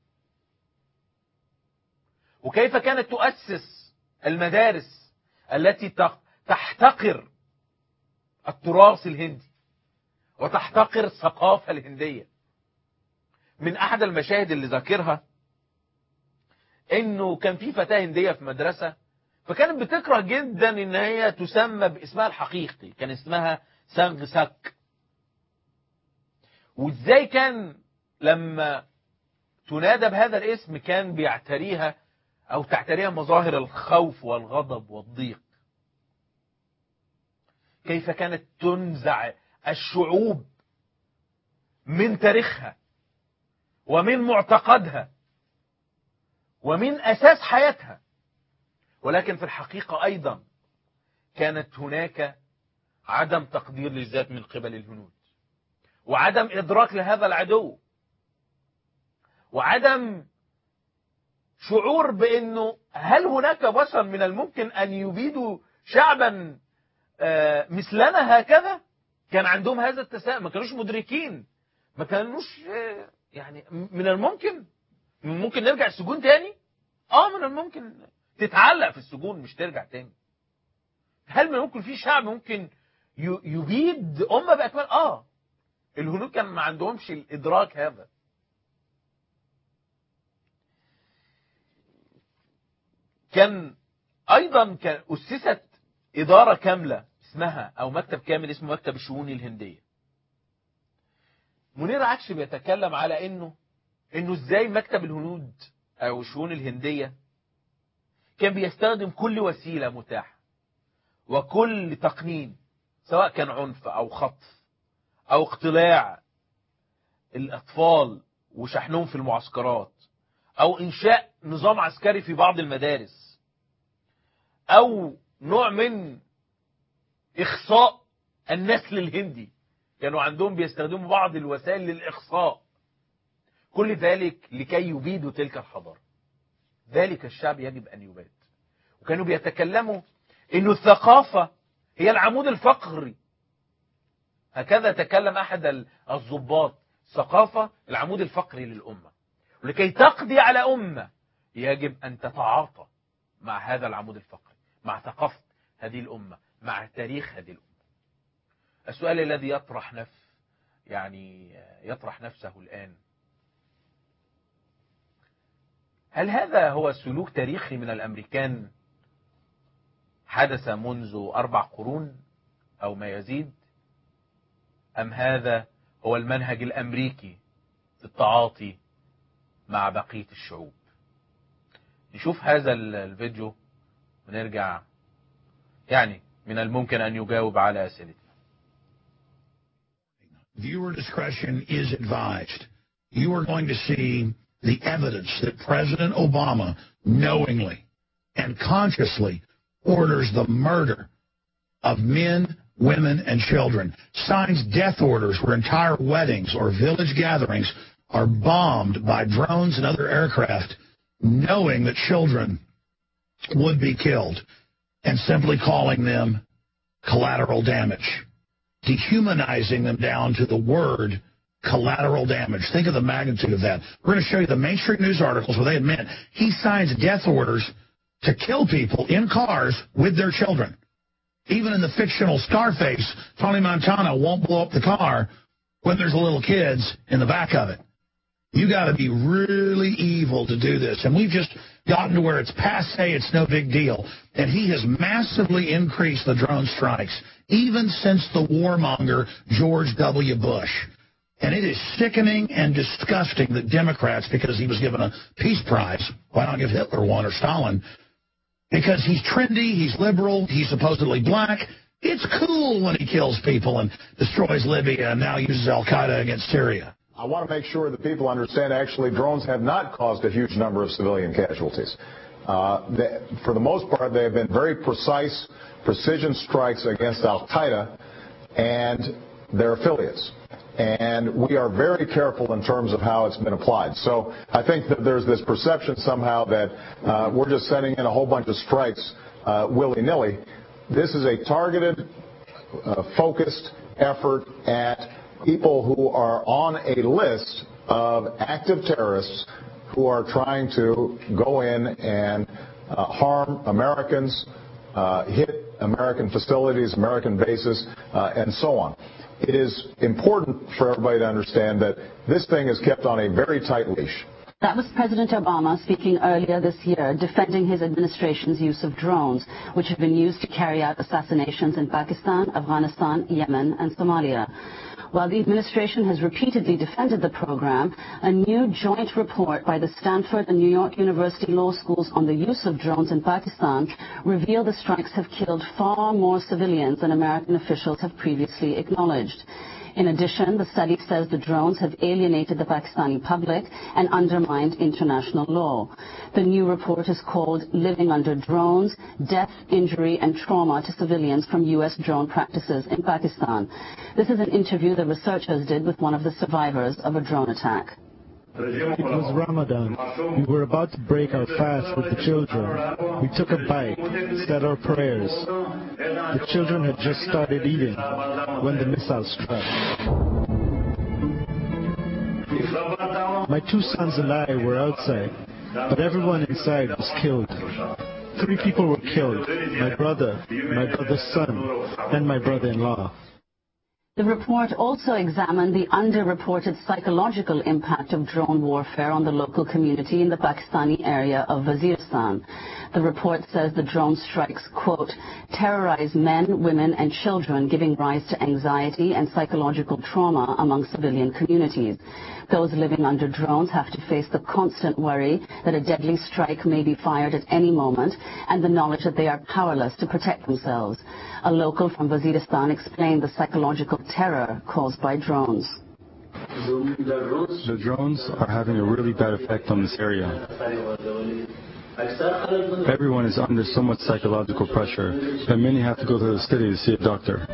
وكيف كانت تؤسس المدارس التي تحتقر التراث الهندي وتحتقر الثقافة الهندية من احد المشاهد اللي ذاكرها انه كان في فتاة هندية في مدرسة فكانت بتكره جدا ان هي تسمى باسمها الحقيقي كان اسمها سانغ سك وازاي كان لما تنادى بهذا الاسم كان بيعتريها او تعتريها مظاهر الخوف والغضب والضيق كيف كانت تنزع الشعوب من تاريخها ومن معتقدها ومن اساس حياتها ولكن في الحقيقه ايضا كانت هناك عدم تقدير للذات من قبل الهنود وعدم ادراك لهذا العدو وعدم شعور بانه هل هناك بشر من الممكن ان يبيدوا شعبا آه، مثلنا هكذا كان عندهم هذا التساؤل ما كانوش مدركين ما كانوش آه، يعني من الممكن من ممكن نرجع السجون تاني اه من الممكن تتعلق في السجون مش ترجع تاني هل من الممكن في شعب ممكن ي- يبيد أمة بأكمل اه الهنود كان ما عندهمش الإدراك هذا كان أيضا كان أسست إدارة كاملة اسمها أو مكتب كامل اسمه مكتب الشؤون الهندية منير عكش بيتكلم على إنه إنه إزاي مكتب الهنود أو الشؤون الهندية كان بيستخدم كل وسيلة متاحة وكل تقنين سواء كان عنف أو خطف أو اقتلاع الأطفال وشحنهم في المعسكرات أو إنشاء نظام عسكري في بعض المدارس أو نوع من إخصاء النسل الهندي كانوا عندهم بيستخدموا بعض الوسائل للإخصاء كل ذلك لكي يبيدوا تلك الحضارة ذلك الشعب يجب أن يباد وكانوا بيتكلموا أن الثقافة هي العمود الفقري هكذا تكلم أحد الضباط ثقافة العمود الفقري للأمة ولكي تقضي على أمة يجب أن تتعاطى مع هذا العمود الفقري مع ثقافة هذه الأمة مع تاريخ هذه الأمة السؤال الذي يطرح نفس يعني يطرح نفسه الآن هل هذا هو سلوك تاريخي من الأمريكان حدث منذ أربع قرون أو ما يزيد أم هذا هو المنهج الأمريكي في التعاطي مع بقية الشعوب نشوف هذا الفيديو ونرجع يعني من الممكن أن يجاوب على أسئلتنا Viewer discretion is advised. You are going to see the evidence that President Obama knowingly and consciously orders the murder of men, women, and children, signs death orders where entire weddings or village gatherings are bombed by drones and other aircraft, knowing that children would be killed, and simply calling them collateral damage dehumanizing them down to the word collateral damage. Think of the magnitude of that. We're going to show you the Main Street News articles where they admit he signs death orders to kill people in cars with their children. Even in the fictional Scarface, Tony Montana won't blow up the car when there's little kids in the back of it. You got to be really evil to do this. And we've just gotten to where it's passe, it's no big deal. And he has massively increased the drone strikes, even since the warmonger George W. Bush. And it is sickening and disgusting that Democrats, because he was given a peace prize, why not give Hitler one or Stalin? Because he's trendy, he's liberal, he's supposedly black. It's cool when he kills people and destroys Libya and now uses Al Qaeda against Syria. I want to make sure that people understand actually drones have not caused a huge number of civilian casualties. Uh, they, for the most part, they have been very precise, precision strikes against Al Qaeda and their affiliates. And we are very careful in terms of how it's been applied. So I think that there's this perception somehow that uh, we're just sending in a whole bunch of strikes uh, willy-nilly. This is a targeted, uh, focused effort at people who are on a list of active terrorists who are trying to go in and uh, harm Americans, uh, hit American facilities, American bases, uh, and so on. It is important for everybody to understand that this thing is kept on a very tight leash. That was President Obama speaking earlier this year, defending his administration's use of drones, which have been used to carry out assassinations in Pakistan, Afghanistan, Yemen, and Somalia. While the administration has repeatedly defended the program, a new joint report by the Stanford and New York University Law Schools on the use of drones in Pakistan reveal the strikes have killed far more civilians than American officials have previously acknowledged. In addition, the study says the drones have alienated the Pakistani public and undermined international law. The new report is called Living Under Drones, Death, Injury, and Trauma to Civilians from U.S. Drone Practices in Pakistan. This is an interview the researchers did with one of the survivors of a drone attack. It was Ramadan. We were about to break our fast with the children. We took a bite, said our prayers. The children had just started eating when the missile struck. My two sons and I were outside, but everyone inside was killed. Three people were killed my brother, my brother's son, and my brother in law. The report also examined the underreported psychological impact of drone warfare on the local community in the Pakistani area of Waziristan. The report says the drone strikes, quote, terrorize men, women, and children, giving rise to anxiety and psychological trauma among civilian communities. Those living under drones have to face the constant worry that a deadly strike may be fired at any moment and the knowledge that they are powerless to protect themselves. A local from Waziristan explained the psychological terror caused by drones. The drones are having a really bad effect on this area. Everyone is under so much psychological pressure that many have to go to the city to see a doctor.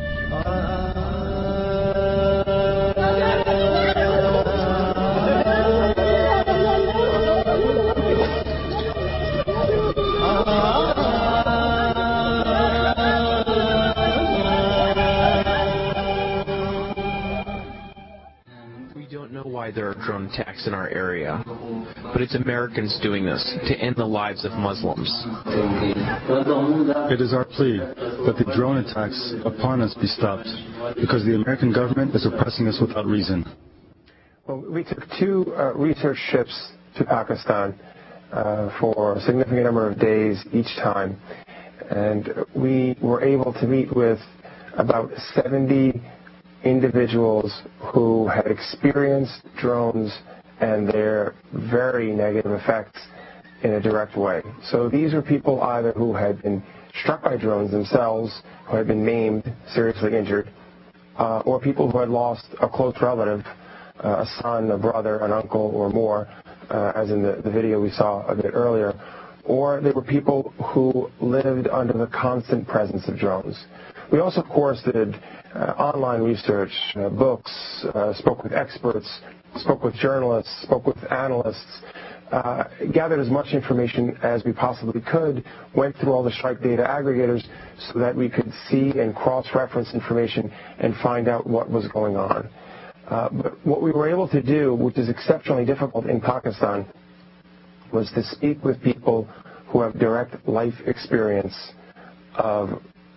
why there are drone attacks in our area, but it's Americans doing this to end the lives of Muslims. It is our plea that the drone attacks upon us be stopped because the American government is oppressing us without reason. Well, we took two uh, research ships to Pakistan uh, for a significant number of days each time, and we were able to meet with about 70 individuals who had experienced drones and their very negative effects in a direct way. So these are people either who had been struck by drones themselves, who had been maimed, seriously injured, uh, or people who had lost a close relative, uh, a son, a brother, an uncle, or more, uh, as in the, the video we saw a bit earlier, or they were people who lived under the constant presence of drones. We also, of course, did uh, online research, uh, books, uh, spoke with experts, spoke with journalists, spoke with analysts, uh, gathered as much information as we possibly could, went through all the strike data aggregators so that we could see and cross-reference information and find out what was going on. Uh, but what we were able to do, which is exceptionally difficult in Pakistan, was to speak with people who have direct life experience of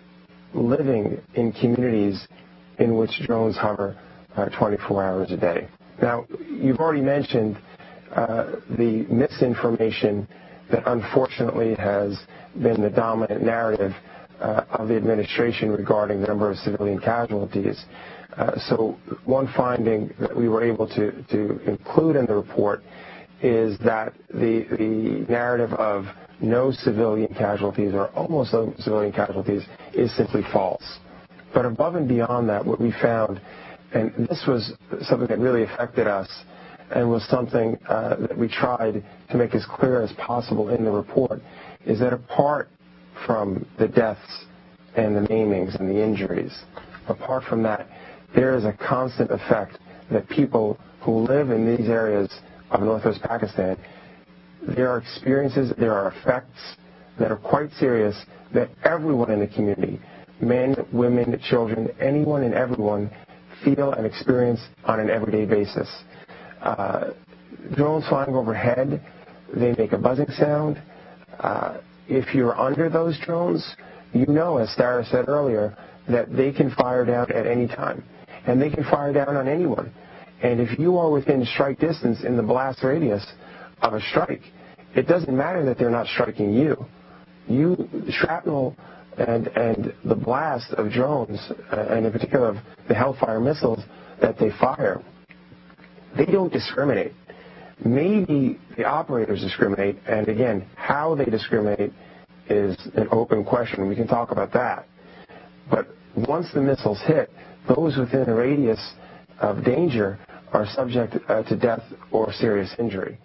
living in communities in which drones hover uh, 24 hours a day. Now, you've already mentioned uh, the misinformation that unfortunately has been the dominant narrative uh, of the administration regarding the number of civilian casualties. Uh, so one finding that we were able to, to include in the report is that the, the narrative of no civilian casualties or almost no civilian casualties is simply false. But above and beyond that, what we found, and this was something that really affected us and was something uh, that we tried to make as clear as possible in the report, is that apart from the deaths and the maimings and the injuries, apart from that, there is a constant effect that people who live in these areas of northwest Pakistan there are experiences, there are effects that are quite serious that everyone in the community, men, women, children, anyone and everyone, feel and experience on an everyday basis. Uh, drones flying overhead, they make a buzzing sound. Uh, if you're under those drones, you know, as Sarah said earlier, that they can fire down at any time. And they can fire down on anyone. And if you are within strike distance in the blast radius of a strike, it doesn't matter that they're not striking you. You shrapnel and and the blast of drones, uh, and in particular of the Hellfire missiles that they fire, they don't discriminate. Maybe the operators discriminate, and again, how they discriminate is an open question. We can talk about that. But once the missiles hit, those within a radius of danger are subject uh, to death or serious injury.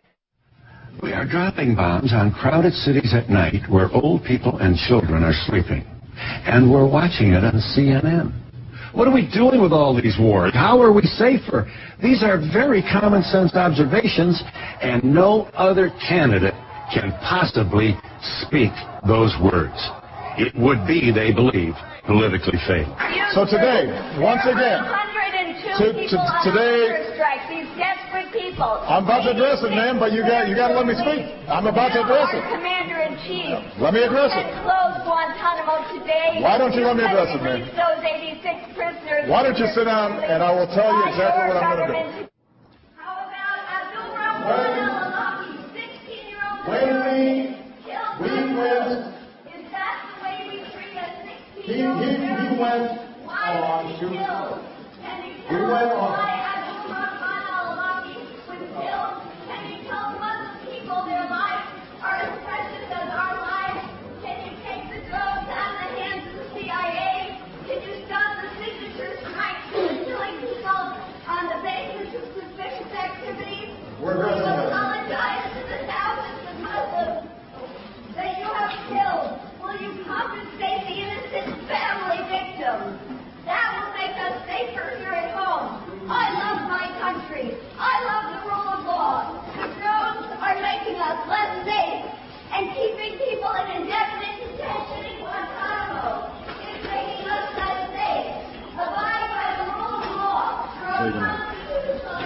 We are dropping bombs on crowded cities at night where old people and children are sleeping. And we're watching it on CNN. What are we doing with all these wars? How are we safer? These are very common sense observations, and no other candidate can possibly speak those words. It would be, they believe, politically fatal. So today, once again, to- to- today- strike, these desperate people. I'm about to address it, ma'am, but you got you got to let me speak. I'm about to address Our it. Commander in Chief. Let me address it. Has closed Guantanamo today. Why don't you let me address it, Release Those 86 prisoners. Why don't you sit down and I will tell you exactly what I'm going to do. How about Abdul Rahman al-Awlaki, 16-year-old When we killed we by went, Is that the way we treat a he he 16-year-old he went Why on was he to killed? Can you We tell went us on- why Abdul Rahman al-Awlaki was killed? Can you tell Muslim people their lives are as precious as our lives? Can you take the drones out of the hands of the CIA? Can you stop the signature strikes and killing people on the basis of suspicious activities? We're Will you addressing it. apologize to the thousands of Muslims that you have killed? Will you compensate the innocent family victims? That will make us safer here at home. I love my country. I love the rule of law. The drones are making us less safe. And keeping people in indefinite detention in Guantanamo is making us less safe. Abide by the rule of law. You're a constitutional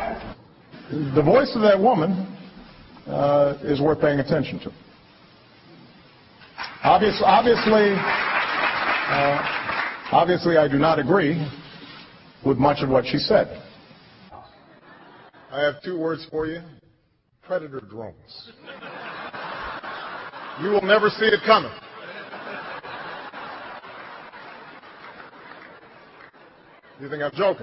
lawyer. The voice of that woman uh, is worth paying attention to. Obvious, obviously, uh, obviously, I do not agree with much of what she said. I have two words for you: predator drones. You will never see it coming. You think I'm joking?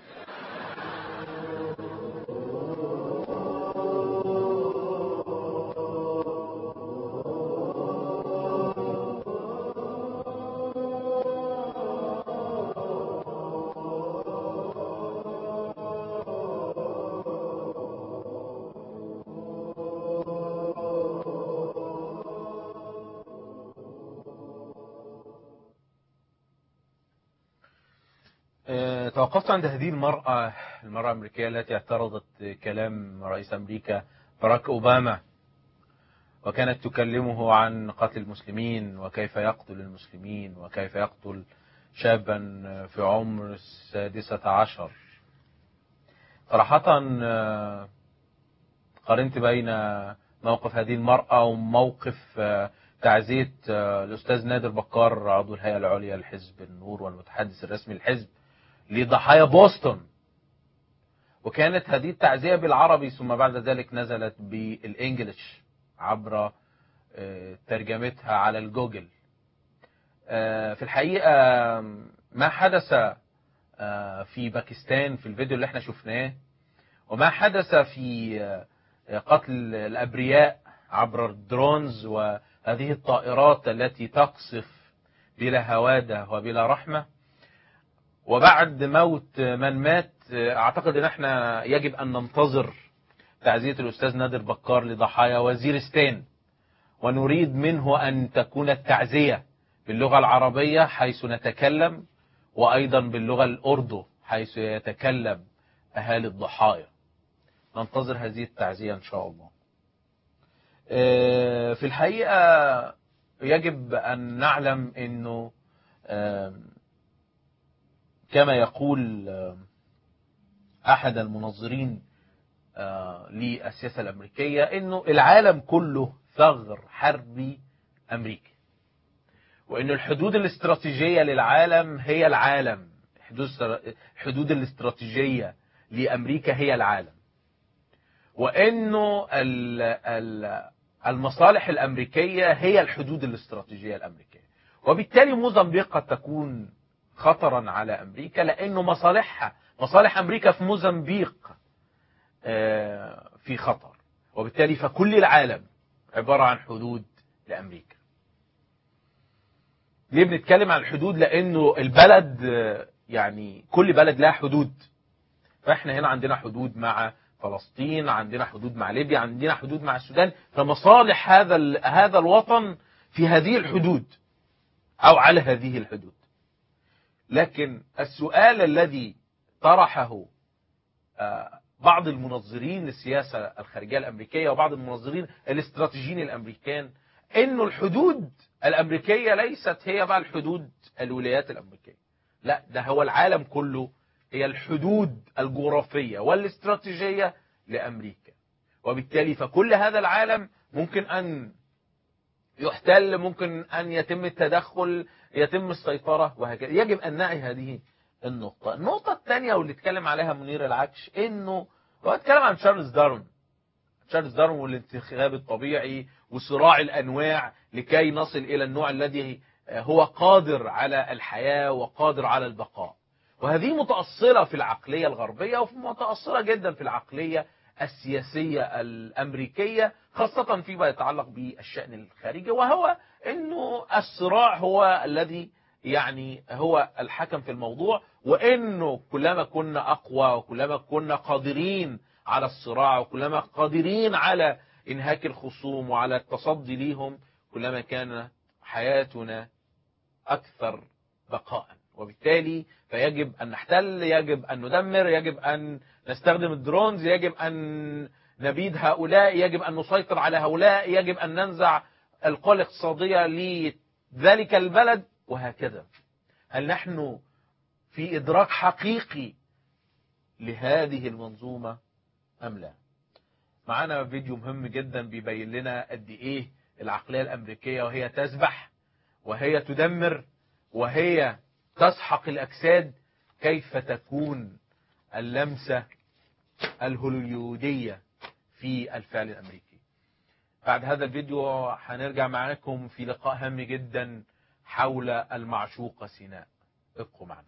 آه، توقفت عند هذه المرأة المرأة الأمريكية التي اعترضت كلام رئيس أمريكا باراك أوباما وكانت تكلمه عن قتل المسلمين وكيف يقتل المسلمين وكيف يقتل شابا في عمر السادسة عشر صراحة آه، قارنت بين موقف هذه المرأة وموقف آه، تعزية آه، الأستاذ نادر بكار عضو الهيئة العليا لحزب النور والمتحدث الرسمي للحزب لضحايا بوسطن وكانت هذه التعزية بالعربي ثم بعد ذلك نزلت بالإنجليش عبر آه، ترجمتها على الجوجل آه، في الحقيقة ما حدث آه، في باكستان في الفيديو اللي احنا شفناه وما حدث في آه، قتل الأبرياء عبر الدرونز وهذه الطائرات التي تقصف بلا هوادة وبلا رحمة وبعد موت من مات اعتقد ان احنا يجب ان ننتظر تعزية الاستاذ نادر بكار لضحايا وزيرستان ونريد منه ان تكون التعزية باللغة العربية حيث نتكلم وايضا باللغة الاردو حيث يتكلم اهالي الضحايا ننتظر هذه التعزية ان شاء الله آه، في الحقيقة يجب ان نعلم انه آم، كما يقول آه، احد المنظرين آه، للسياسه الامريكيه انه العالم كله ثغر حربي امريكي وان الحدود الاستراتيجيه للعالم هي العالم حدود الحدود الاستراتيجيه لامريكا هي العالم وانه ال- ال- المصالح الامريكيه هي الحدود الاستراتيجيه الامريكيه وبالتالي موزمبيق قد تكون خطرا على امريكا لانه مصالحها مصالح امريكا في موزمبيق آه، في خطر وبالتالي فكل العالم عباره عن حدود لامريكا ليه بنتكلم عن الحدود لانه البلد آه، يعني كل بلد لها حدود فاحنا هنا عندنا حدود مع فلسطين عندنا حدود مع ليبيا عندنا حدود مع السودان فمصالح هذا ال- هذا الوطن في هذه الحدود او على هذه الحدود لكن السؤال الذي طرحه آه، بعض المنظرين للسياسة الخارجية الأمريكية وبعض المنظرين الاستراتيجيين الأمريكان إنه الحدود الأمريكية ليست هي بقى الحدود الولايات الأمريكية لا ده هو العالم كله هي الحدود الجغرافية والاستراتيجية لأمريكا وبالتالي فكل هذا العالم ممكن أن يحتل ممكن أن يتم التدخل يتم السيطرة وهكذا يجب أن نعي هذه النقطة النقطة الثانية واللي اتكلم عليها منير العكش إنه هو اتكلم عن تشارلز دارون تشارلز دارون والانتخاب الطبيعي وصراع الأنواع لكي نصل إلى النوع الذي هو قادر على الحياة وقادر على البقاء وهذه متأصلة في العقلية الغربية ومتأصلة جدا في العقلية السياسية الأمريكية خاصة فيما يتعلق بالشأن الخارجي وهو أنه الصراع هو الذي يعني هو الحكم في الموضوع وأنه كلما كنا أقوى وكلما كنا قادرين على الصراع وكلما قادرين على إنهاك الخصوم وعلى التصدي ليهم كلما كان حياتنا أكثر بقاء وبالتالي فيجب أن نحتل يجب أن ندمر يجب أن نستخدم الدرونز يجب أن نبيد هؤلاء يجب أن نسيطر على هؤلاء يجب أن ننزع القوى الاقتصادية لذلك البلد وهكذا هل نحن في إدراك حقيقي لهذه المنظومة أم لا معنا فيديو مهم جدا بيبين لنا قد إيه العقلية الأمريكية وهي تسبح وهي تدمر وهي تسحق الأجساد كيف تكون اللمسة الهوليودية في الفعل الأمريكي بعد هذا الفيديو هنرجع معاكم في لقاء هام جدا حول المعشوقة سيناء ابقوا معنا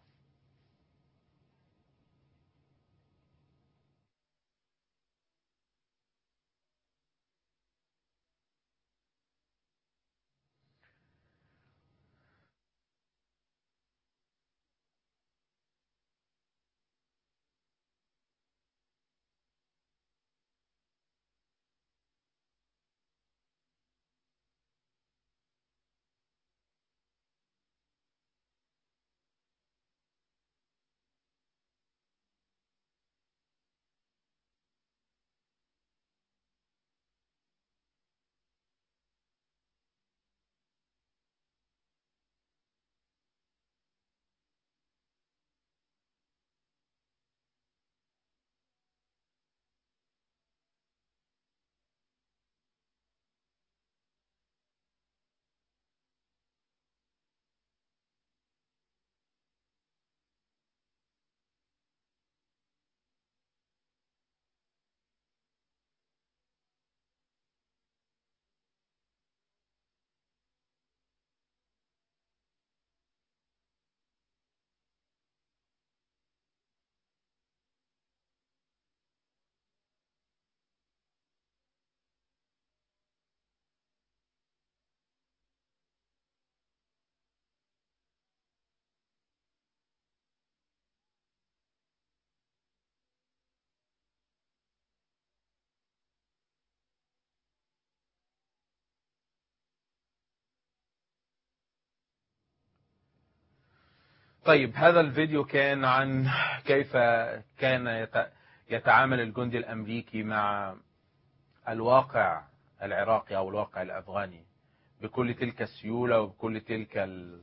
طيب هذا الفيديو كان عن كيف كان يت- يتعامل الجندي الأمريكي مع الواقع العراقي أو الواقع الأفغاني بكل تلك السيولة وبكل تلك ال-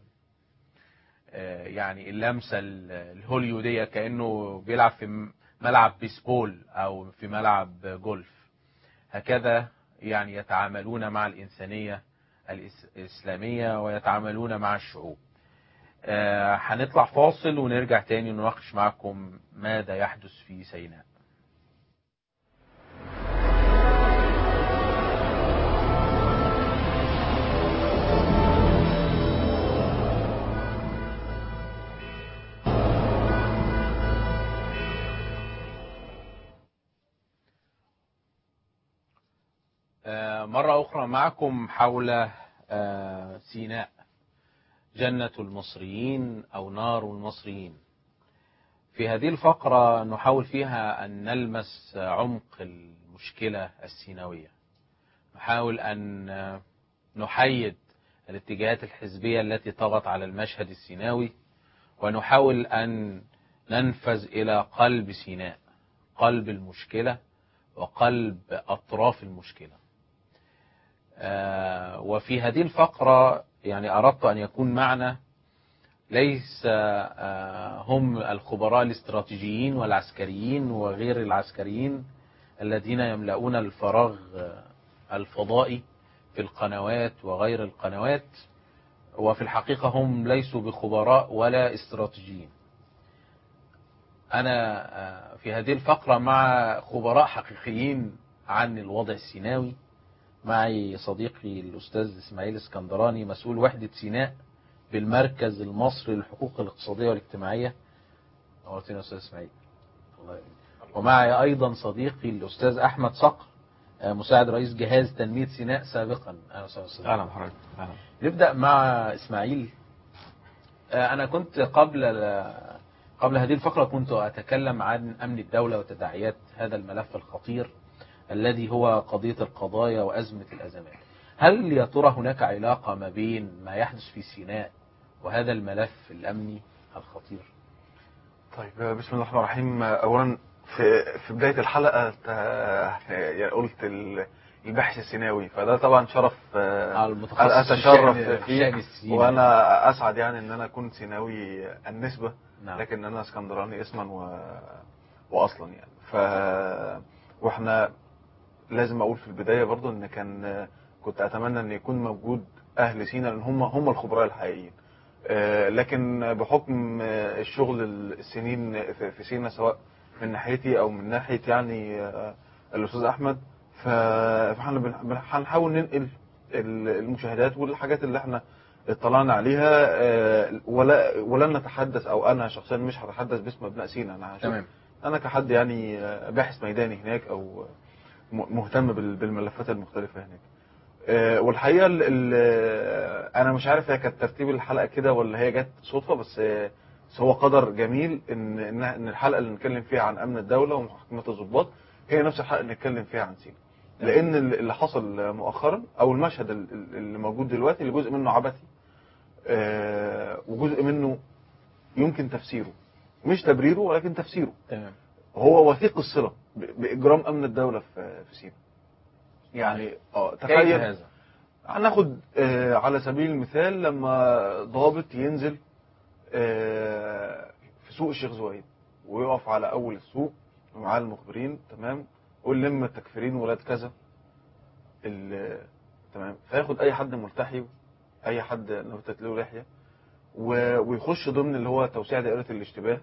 آه، يعني اللمسة ال- الهوليودية كأنه بيلعب في م- ملعب بيسبول أو في ملعب جولف هكذا يعني يتعاملون مع الإنسانية الإس- الإسلامية ويتعاملون مع الشعوب آه، هنطلع فاصل ونرجع تاني نناقش معكم ماذا يحدث في سيناء مرة أخرى معكم حول آه، سيناء جنة المصريين أو نار المصريين في هذه الفقرة نحاول فيها أن نلمس عمق المشكلة السيناوية نحاول أن آه، نحيد الاتجاهات الحزبية التي طغت على المشهد السيناوي ونحاول أن ننفذ إلى قلب سيناء قلب المشكلة وقلب أطراف المشكلة آه، وفي هذه الفقرة يعني أردت أن يكون معنا ليس آه، هم الخبراء الاستراتيجيين والعسكريين وغير العسكريين الذين يملؤون الفراغ آه، الفضائي في القنوات وغير القنوات وفي الحقيقة هم ليسوا بخبراء ولا استراتيجيين أنا آه، في هذه الفقرة مع خبراء حقيقيين عن الوضع السيناوي معي صديقي الأستاذ إسماعيل اسكندراني مسؤول وحدة سيناء بالمركز المصري للحقوق الاقتصادية والاجتماعية نورتني يا أستاذ إسماعيل الله يبارك. ومعي أيضا صديقي الأستاذ أحمد صقر آه، مساعد رئيس جهاز تنمية سيناء سابقا أهلا وسهلا أستاذ. اهلا بحضرتك اهلا نبدأ مع إسماعيل آه، أنا كنت قبل قبل هذه الفقرة كنت أتكلم عن أمن الدولة وتداعيات هذا الملف الخطير الذي هو قضية القضايا وأزمة الأزمات هل يا ترى هناك علاقة ما بين ما يحدث في سيناء وهذا الملف الأمني الخطير طيب بسم الله الرحمن الرحيم اولا في في بدايه الحلقه ت- يعني قلت ال- البحث السيناوي فده طبعا شرف آه، المتخصص في اتشرف الشأن- في فيه الشأن السيناوي. وانا اسعد يعني ان انا اكون سيناوي النسبه نعم. لكن انا اسكندراني اسما و... واصلا يعني ف واحنا لازم اقول في البدايه برضو ان كان كنت اتمنى ان يكون موجود اهل سينا لان هم هم الخبراء الحقيقيين آه، لكن بحكم آه، الشغل السنين في في سينا سواء من ناحيتي او من ناحيه يعني آه، الاستاذ احمد ف- فاحنا بن- بن- هنحاول ننقل ال- المشاهدات والحاجات اللي احنا اطلعنا عليها آه، ولا ولن نتحدث او انا شخصيا مش هتحدث باسم ابناء سينا انا هشوف تمام. انا كحد يعني آه، باحث ميداني هناك او م- مهتم بال- بالملفات المختلفه هناك آه، والحقيقه ال ال انا مش عارف هي كانت ترتيب الحلقه كده ولا هي جت صدفه بس آه، بس هو قدر جميل ان ان ان الحلقه اللي نتكلم فيها عن امن الدوله ومحاكمه الضباط هي نفس الحلقه اللي نتكلم فيها عن سينا لان ال- اللي حصل مؤخرا او المشهد ال- ال- اللي موجود دلوقتي اللي جزء منه عبثي آه، وجزء منه يمكن تفسيره مش تبريره ولكن تفسيره تمام هو وثيق الصله ب- باجرام امن الدوله في في سينا يعني اه كيف تخيل هذا؟ هناخد آه، على سبيل المثال لما ضابط ينزل آه، في سوق الشيخ زويد ويقف على اول السوق ومعاه المخبرين تمام يقول لم التكفيرين ولاد كذا ال- تمام فياخد اي حد ملتحي اي حد نبتت له لحيه و- ويخش ضمن اللي هو توسيع دائره الاشتباه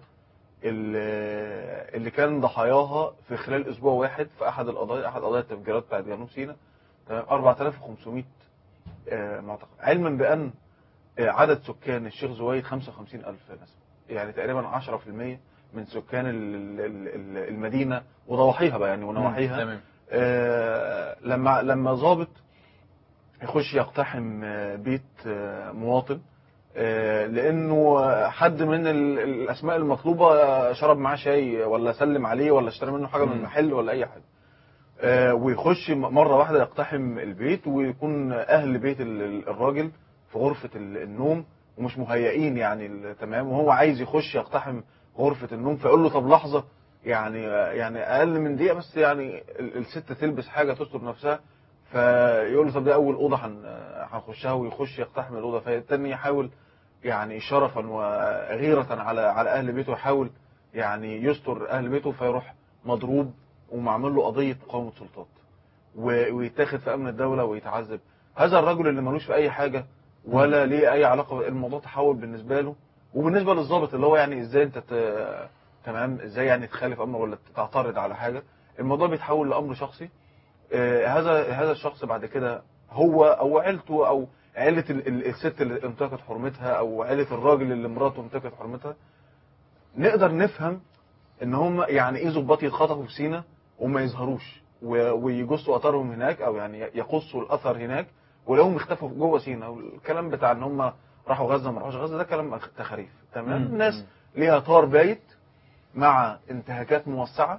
اللي اللي كان ضحاياها في خلال اسبوع واحد في احد القضايا احد قضايا التفجيرات بتاعت جنوب سيناء تمام 4500 آه، معتقل علما بان آه، عدد سكان الشيخ زويد 55000 نسمه يعني تقريبا 10% من سكان ال- ال- ال- المدينه وضواحيها بقى يعني ونواحيها تمام آه، لما لما ضابط يخش يقتحم آه، بيت آه، مواطن آه، لانه آه، حد من ال- الاسماء المطلوبه آه، شرب معاه شاي ولا سلم عليه ولا اشترى منه حاجه من مم. المحل ولا اي حاجه آه، ويخش م- مره واحده يقتحم البيت ويكون اهل بيت ال- ال- الراجل في غرفه ال- النوم ومش مهيئين يعني ال- تمام وهو عايز يخش يقتحم غرفه النوم فيقول له طب لحظه يعني يعني اقل من دقيقه بس يعني ال- الست تلبس حاجه تستر نفسها فيقول له طب دي اول اوضه هن- هنخشها ويخش يقتحم الاوضه فالتاني يحاول يعني شرفا وغيرة على على اهل بيته يحاول يعني يستر اهل بيته فيروح مضروب ومعمول له قضيه مقاومه سلطات و- ويتاخد في امن الدوله ويتعذب هذا الرجل اللي ملوش في اي حاجه ولا ليه اي علاقه الموضوع تحول بالنسبه له وبالنسبه للضابط اللي هو يعني ازاي انت ت- تمام ازاي يعني تخالف امر ولا تعترض على حاجه الموضوع بيتحول لامر شخصي آه، هذا هذا الشخص بعد كده هو او عيلته او عيله ال- ال- الست اللي انتهكت حرمتها او عيله الراجل اللي مراته انتهكت حرمتها نقدر نفهم ان هم يعني ايه ظباط يتخطفوا في سينا وما يظهروش و- ويجصوا اثرهم هناك او يعني يقصوا الاثر هناك ولهم اختفوا جوه سينا والكلام بتاع ان هم راحوا غزه ما راحوش غزه ده كلام أخ- تخاريف تمام مم. ناس ليها طار بايت مع انتهاكات موسعه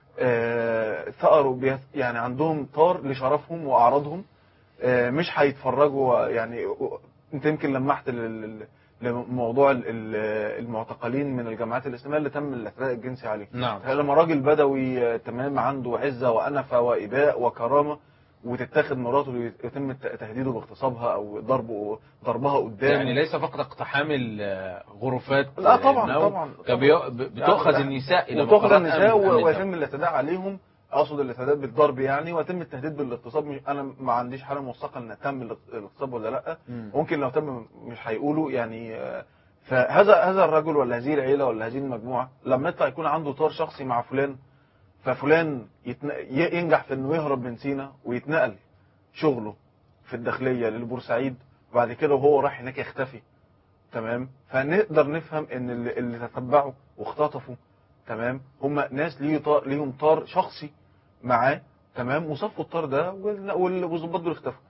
آه، ثأروا بيث- يعني عندهم طار لشرفهم واعراضهم آه، مش هيتفرجوا يعني انت يمكن لمحت لل- لل- لموضوع ال- ال- المعتقلين من الجماعات الاسلاميه اللي تم الاعتداء الجنسي عليهم نعم. لما راجل بدوي آه، تمام عنده عزه وانفه واباء وكرامه وتتاخد مراته ويتم الت- تهديده باغتصابها او ضربه ضربها قدام يعني ليس فقط اقتحام الغرفات لا طبعا النوم، طبعا كان بيو- ب- بتؤخذ لا، النساء الى وتؤخذ مقرات النساء أمن- أمن و- الدولة. ويتم الاعتداء عليهم اقصد الاعتداء بالضرب يعني ويتم التهديد بالاغتصاب مش- انا ما عنديش حاله موثقه ان تم الاغ- الاغتصاب ولا لا مم. ممكن لو تم مش هيقولوا يعني آه، فهذا هذا الرجل ولا هذه العيله ولا هذه المجموعه لما يطلع يكون عنده طار شخصي مع فلان ففلان يتن... ي- ينجح في انه يهرب من سينا ويتنقل شغله في الداخليه للبورسعيد وبعد كده وهو راح هناك يختفي تمام فنقدر نفهم ان اللي, اللي تتبعوا واختطفوا تمام هم ناس ليه طار ليهم طار شخصي معاه تمام وصفوا الطار ده وال- وال- والظباط دول اختفوا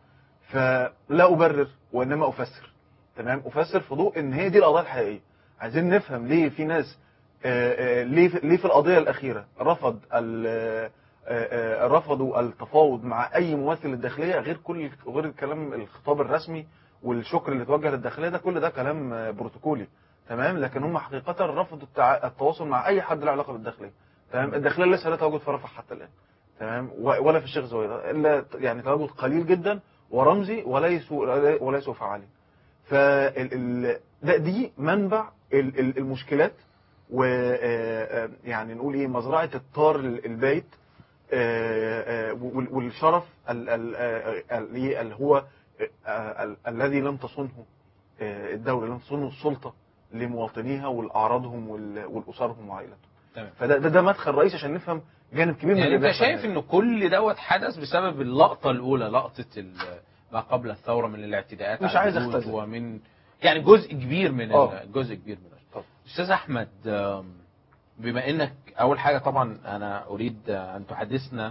فلا ابرر وانما افسر تمام افسر في ضوء ان هي دي القضايا الحقيقيه عايزين نفهم ليه في ناس آه، آه، ليه في- ليه في القضيه الاخيره رفض ال- آه، آه، رفضوا التفاوض مع اي ممثل للداخليه غير كل غير الكلام الخطاب الرسمي والشكر اللي توجه للداخليه ده كل ده كلام آه، بروتوكولي تمام لكن هم حقيقه رفضوا التع- التواصل مع اي حد له علاقه بالداخليه تمام الداخليه لسه لا تواجد في رفح حتى الان تمام و- ولا في الشيخ زويد الا يعني تواجد قليل جدا ورمزي وليسوا وليسوا فعالين فال ال- ده دي منبع ال- ال- المشكلات و آه، آه، يعني نقول ايه مزرعه الطار ال- البيت آه، آه، وال- والشرف ال- ال- آه، ال- إيه اللي هو آه، ال- الذي لم تصنه آه، الدوله لم تصنه السلطه لمواطنيها والاعراضهم وال- والاسرهم وعائلتهم تمام. فده ده, ده مدخل رئيسي عشان نفهم جانب كبير من يعني اللي انت بيحصل شايف هناك. ان كل دوت حدث بسبب اللقطه الاولى لقطه ال- ما قبل الثوره من الاعتداءات مش على عايز الجنود أختزل. ومن يعني جزء كبير من آه. ال- جزء كبير من طبعا. استاذ احمد آم، بما انك اول حاجه طبعا انا اريد ان تحدثنا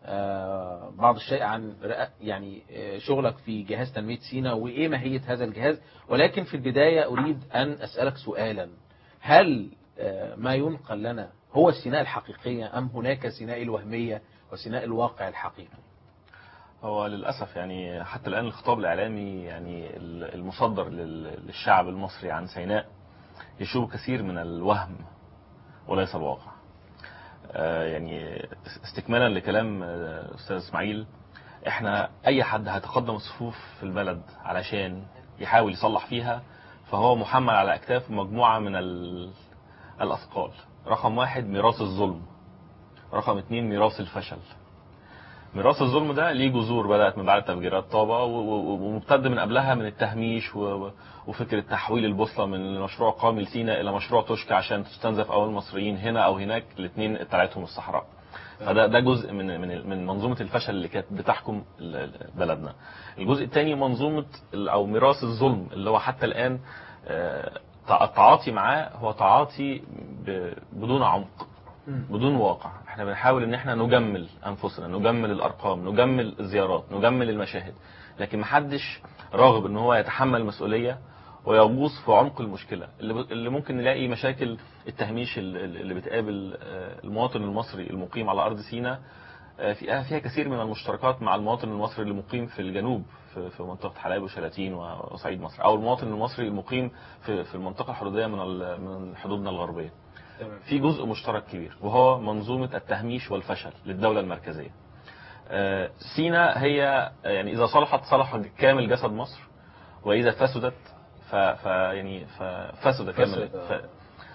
آه، بعض الشيء عن رأ- يعني آه، شغلك في جهاز تنميه سينا وايه ماهيه هذا الجهاز ولكن في البدايه اريد ان اسالك سؤالا هل آه، ما ينقل لنا هو السيناء الحقيقيه ام هناك سيناء الوهميه وسيناء الواقع الحقيقي هو للأسف يعني حتى الآن الخطاب الإعلامي يعني المصدر لل- للشعب المصري عن سيناء يشوب كثير من الوهم وليس الواقع آه، يعني استكمالا لكلام آه، أستاذ إسماعيل احنا أي حد هيتقدم الصفوف في البلد علشان يحاول يصلح فيها فهو محمل على أكتافه مجموعة من ال- الأثقال رقم واحد ميراث الظلم رقم اتنين ميراث الفشل ميراث الظلم ده ليه جذور بدأت من بعد تفجيرات طابة و- و- وممتد من قبلها من التهميش و- و- وفكرة تحويل البوصلة من مشروع قومي لسيناء إلى مشروع توشكا عشان تستنزف أول المصريين هنا أو هناك الاثنين اتلعتهم الصحراء فده ده جزء من من من منظومه الفشل اللي كانت بتحكم ال- ال- بلدنا. الجزء الثاني منظومه ال- او ميراث الظلم اللي هو حتى الان آه، تع- التعاطي معاه هو تعاطي ب- بدون عمق بدون واقع احنا بنحاول ان احنا نجمل انفسنا نجمل الارقام نجمل الزيارات نجمل المشاهد لكن محدش راغب ان هو يتحمل مسؤوليه ويغوص في عمق المشكله اللي ب- اللي ممكن نلاقي مشاكل التهميش ال- ال- اللي بتقابل آه، المواطن المصري المقيم على ارض سيناء آه، فيها فيها كثير من المشتركات مع المواطن المصري اللي مقيم في الجنوب في في منطقه حلايب وشلاتين وصعيد مصر او المواطن المصري المقيم في في المنطقه الحدوديه من ال- من حدودنا الغربيه في جزء مشترك كبير وهو منظومة التهميش والفشل للدولة المركزية آه، سينا هي يعني إذا صلحت صلح كامل جسد مصر وإذا فسدت ف ف يعني ففسد كامل فسد. ف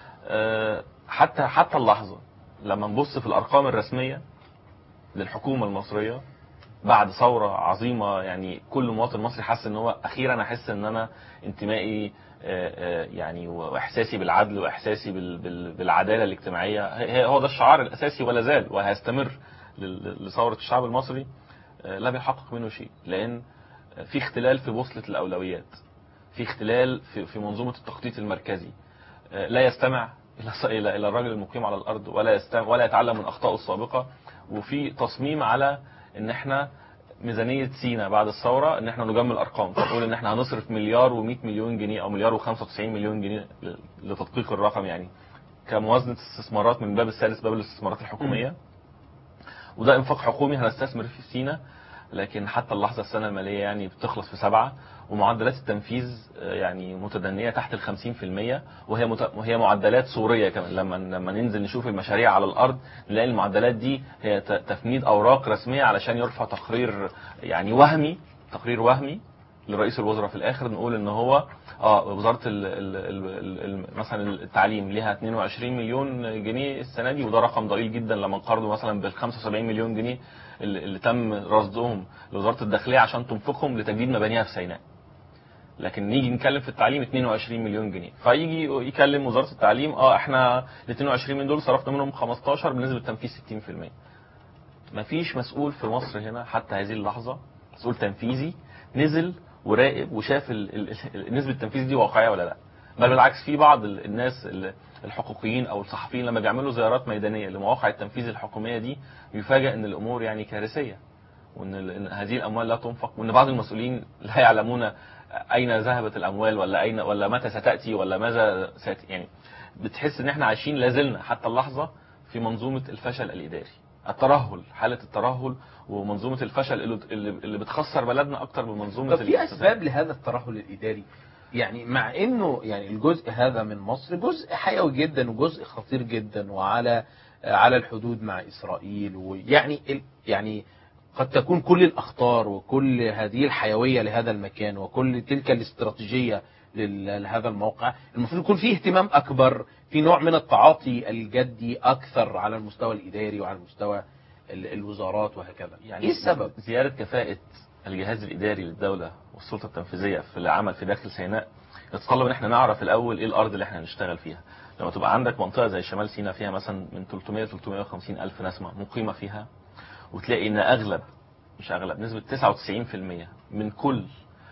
آه، حتى حتى اللحظة لما نبص في الأرقام الرسمية للحكومة المصرية بعد ثورة عظيمة يعني كل مواطن مصري حس ان هو اخيرا احس ان انا انتمائي آه، آه، يعني واحساسي بالعدل واحساسي بال- بال- بالعدالة الاجتماعية هي- هو ده الشعار الاساسي ولا زال وهيستمر لل- لثورة الشعب المصري آه، لا بيحقق منه شيء لان في اختلال في بوصلة الاولويات في اختلال في في منظومة التخطيط المركزي آه، لا يستمع الى الى الى الراجل المقيم على الارض ولا يستمع ولا يتعلم من اخطائه السابقه وفي تصميم على ان احنا ميزانيه سينا بعد الثوره ان احنا نجمل ارقام فنقول ان احنا هنصرف مليار و100 مليون جنيه او مليار و95 مليون جنيه ل- لتدقيق الرقم يعني كموازنه استثمارات من باب الثالث باب الاستثمارات الحكوميه وده انفاق حكومي هنستثمر في سينا لكن حتى اللحظه السنه الماليه يعني بتخلص في سبعه ومعدلات التنفيذ آه، يعني متدنيه تحت ال 50% وهي مت... وهي معدلات صوريه كمان لما لما ننزل نشوف المشاريع على الارض نلاقي المعدلات دي هي ت- تفنيد اوراق رسميه علشان يرفع تقرير يعني وهمي تقرير وهمي لرئيس الوزراء في الاخر نقول ان هو اه وزاره ال ال ال ال مثلا التعليم ليها 22 مليون جنيه السنه دي وده رقم ضئيل جدا لما نقارنه مثلا بال 75 مليون جنيه اللي اللي تم رصدهم لوزاره الداخليه عشان تنفقهم لتجديد مبانيها في سيناء. لكن نيجي نتكلم في التعليم 22 مليون جنيه فيجي يكلم وزاره التعليم اه احنا ال 22 من دول صرفنا منهم 15 بنسبه تنفيذ 60% مفيش مسؤول في مصر هنا حتى هذه اللحظه مسؤول تنفيذي نزل وراقب وشاف ال- ال- ال- نسبه التنفيذ دي واقعيه ولا لا بل بالعكس في بعض ال- الناس ال- الحقوقيين او الصحفيين لما بيعملوا زيارات ميدانيه لمواقع التنفيذ الحكوميه دي بيفاجئ ان الامور يعني كارثيه وان ال- إن هذه الاموال لا تنفق وان بعض المسؤولين لا يعلمون اين ذهبت الاموال ولا اين ولا متى ستاتي ولا ماذا ستاتي يعني بتحس ان احنا عايشين لازلنا حتى اللحظه في منظومه الفشل الاداري الترهل حاله الترهل ومنظومه الفشل اللي اللي اللي بتخسر بلدنا اكتر من منظومه طب في الاستثمار. اسباب لهذا الترهل الاداري يعني مع انه يعني الجزء هذا من مصر جزء حيوي جدا وجزء خطير جدا وعلى على الحدود مع اسرائيل ويعني ال- يعني قد تكون كل الاخطار وكل هذه الحيويه لهذا المكان وكل تلك الاستراتيجيه لل- لهذا الموقع المفروض يكون فيه اهتمام اكبر في نوع من التعاطي الجدي اكثر على المستوى الاداري وعلى مستوى ال- الوزارات وهكذا يعني ايه السبب زياده كفاءه الجهاز الاداري للدوله والسلطه التنفيذيه في العمل في داخل سيناء يتطلب ان احنا نعرف الاول ايه الارض اللي احنا هنشتغل فيها لما تبقى عندك منطقه زي شمال سيناء فيها مثلا من 300 ل 350 الف نسمه مقيمه فيها وتلاقي ان اغلب مش اغلب نسبه 99% من كل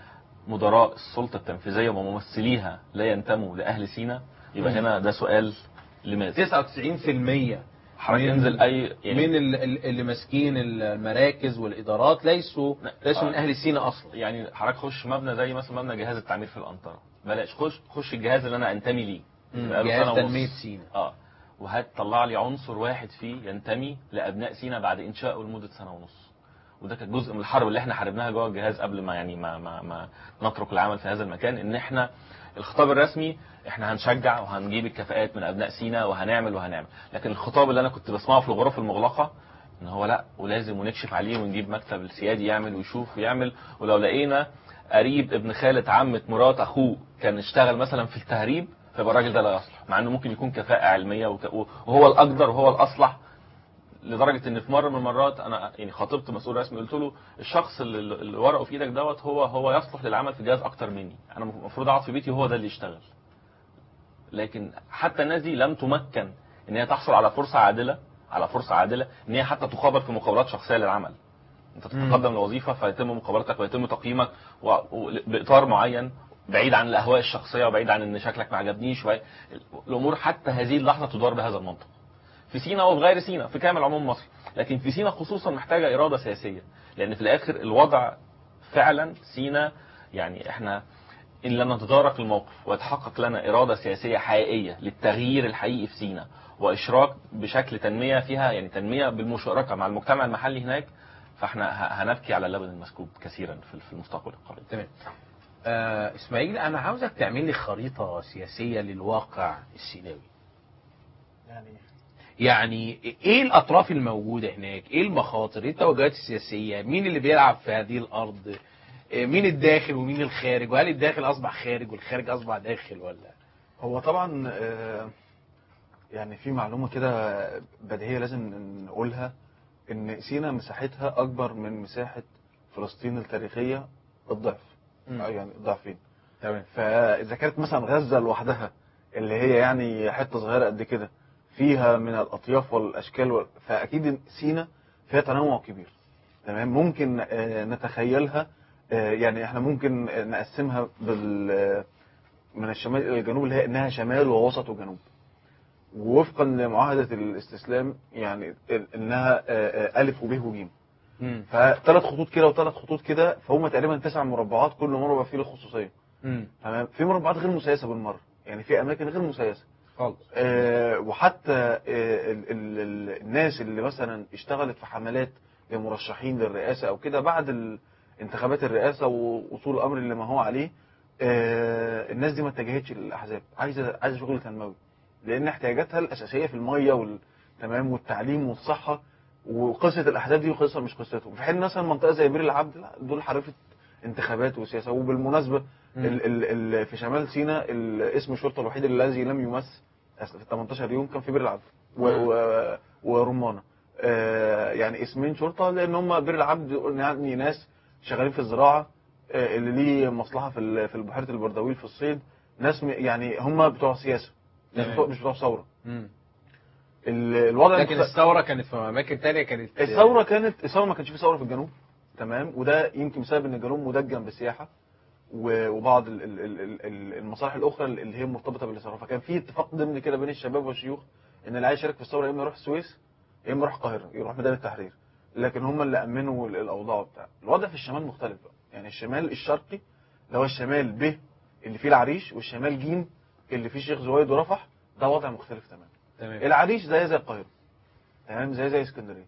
مدراء السلطه التنفيذيه وممثليها لا ينتموا لاهل سيناء يبقى مم. هنا ده سؤال لماذا 99% حضرتك من- انزل اي يعني من ال- ال- اللي ماسكين المراكز والادارات ليسوا ليسوا من اهل سيناء اصلا يعني حضرتك خش مبنى زي مثلا مبنى جهاز التعمير في الانطره بلاش خش خش الجهاز اللي انا انتمي ليه مم. بقاله جهاز سنة ونص. تنمية سيناء. اه وهات طلع لي عنصر واحد فيه ينتمي لابناء سيناء بعد انشائه لمده سنه ونص وده كان جزء من الحرب اللي احنا حاربناها جوه الجهاز قبل ما يعني ما ما, ما نترك العمل في هذا المكان ان احنا الخطاب الرسمي احنا هنشجع وهنجيب الكفاءات من ابناء سيناء وهنعمل وهنعمل لكن الخطاب اللي انا كنت بسمعه في الغرف المغلقه ان هو لا ولازم ونكشف عليه ونجيب مكتب السيادي يعمل ويشوف ويعمل ولو لقينا قريب ابن خالة عمة مرات اخوه كان اشتغل مثلا في التهريب فيبقى الراجل ده لا يصلح مع انه ممكن يكون كفاءة علمية وك- وهو الاقدر وهو الاصلح لدرجه ان في مره من المرات انا يعني خاطبت مسؤول رسمي قلت له الشخص اللي اللي ورقه في ايدك دوت هو هو يصلح للعمل في جهاز اكتر مني انا المفروض اقعد في بيتي وهو ده اللي يشتغل لكن حتى الناس دي لم تمكن ان هي تحصل على فرصه عادله على فرصه عادله ان هي حتى تقابل في مقابلات شخصيه للعمل انت تتقدم لوظيفه فيتم مقابلتك ويتم تقييمك و- و- باطار معين بعيد عن الاهواء الشخصيه وبعيد عن ان شكلك ما عجبنيش وبعيد- الامور حتى هذه اللحظه تدار بهذا المنطق في سينا وفي غير سينا في كامل عموم مصر لكن في سينا خصوصا محتاجه اراده سياسيه لان في الاخر الوضع فعلا سينا يعني احنا ان لم نتدارك الموقف ويتحقق لنا اراده سياسيه حقيقيه للتغيير الحقيقي في سينا واشراك بشكل تنميه فيها يعني تنميه بالمشاركه مع المجتمع المحلي هناك فاحنا ه- هنبكي على اللبن المسكوب كثيرا في في المستقبل القريب تمام آه اسماعيل انا عاوزك تعمل لي خريطه سياسيه للواقع السيناوي يعني يعني ايه الاطراف الموجوده هناك ايه المخاطر ايه التوجهات السياسيه مين اللي بيلعب في هذه الارض آه، مين الداخل ومين الخارج وهل الداخل اصبح خارج والخارج اصبح داخل ولا هو طبعا آه، يعني في معلومه كده بديهيه لازم نقولها ان سينا مساحتها اكبر من مساحه فلسطين التاريخيه الضعف مم. آه، يعني ضعفين تمام فاذا كانت مثلا غزه لوحدها اللي هي يعني حته صغيره قد كده فيها من الاطياف والاشكال وال... فاكيد سينا فيها تنوع كبير تمام ممكن آه، نتخيلها آه، يعني احنا ممكن نقسمها بال من الشمال الى الجنوب اللي هي انها شمال ووسط وجنوب ووفقا لمعاهده الاستسلام يعني ال- انها آه، آه، الف وب وج مم. فثلاث خطوط كده وثلاث خطوط كده فهم تقريبا تسع مربعات كل مربع فيه له خصوصيه مم. تمام في مربعات غير مسيسه بالمره يعني في اماكن غير مسيسه خالص آه، وحتى آه، ال- ال- ال- الناس اللي مثلا اشتغلت في حملات لمرشحين للرئاسه او كده بعد ال- انتخابات الرئاسه ووصول الامر اللي ما هو عليه آه، الناس دي ما اتجهتش للاحزاب عايزه عايزه شغل تنموي لان احتياجاتها الاساسيه في الميه وال تمام والتعليم والصحه وقصه الاحزاب دي قصه مش قصتهم في حين مثلا منطقه زي بير العبد لا دول حرفه انتخابات وسياسه وبالمناسبه مم. ال ال ال في شمال سيناء ال- اسم الشرطه الوحيد الذي لم يمس أصل في 18 يوم كان في بير العبد و مم. و ورمانه آه يعني اسمين شرطه لان هم بير العبد يعني ناس شغالين في الزراعه آه اللي ليه مصلحه في ال- في بحيره البردويل في الصيد ناس م- يعني هم بتوع سياسه مش تمام. بتوع, مش بتوع ثوره مم. ال- الوضع لكن مختلف. الثوره كانت في اماكن تانية كانت الثوره كانت الثوره ما كانش في ثوره في الجنوب تمام وده يمكن بسبب ان الجنوب مدجن بالسياحه و- وبعض ال- ال- ال- ال- ال- المصالح الاخرى اللي هي مرتبطه بالاثاره فكان في اتفاق ضمن كده بين الشباب والشيوخ ان اللي عايز يشارك في الثوره يا اما يروح السويس يا اما يروح القاهره يروح ميدان التحرير لكن هم اللي امنوا ال- الاوضاع بتاع الوضع في الشمال مختلف بقى يعني الشمال الشرقي اللي هو الشمال ب اللي فيه العريش والشمال ج اللي فيه شيخ زويد ورفح ده وضع مختلف تماما تمام العريش زي زي القاهره تمام زي زي اسكندريه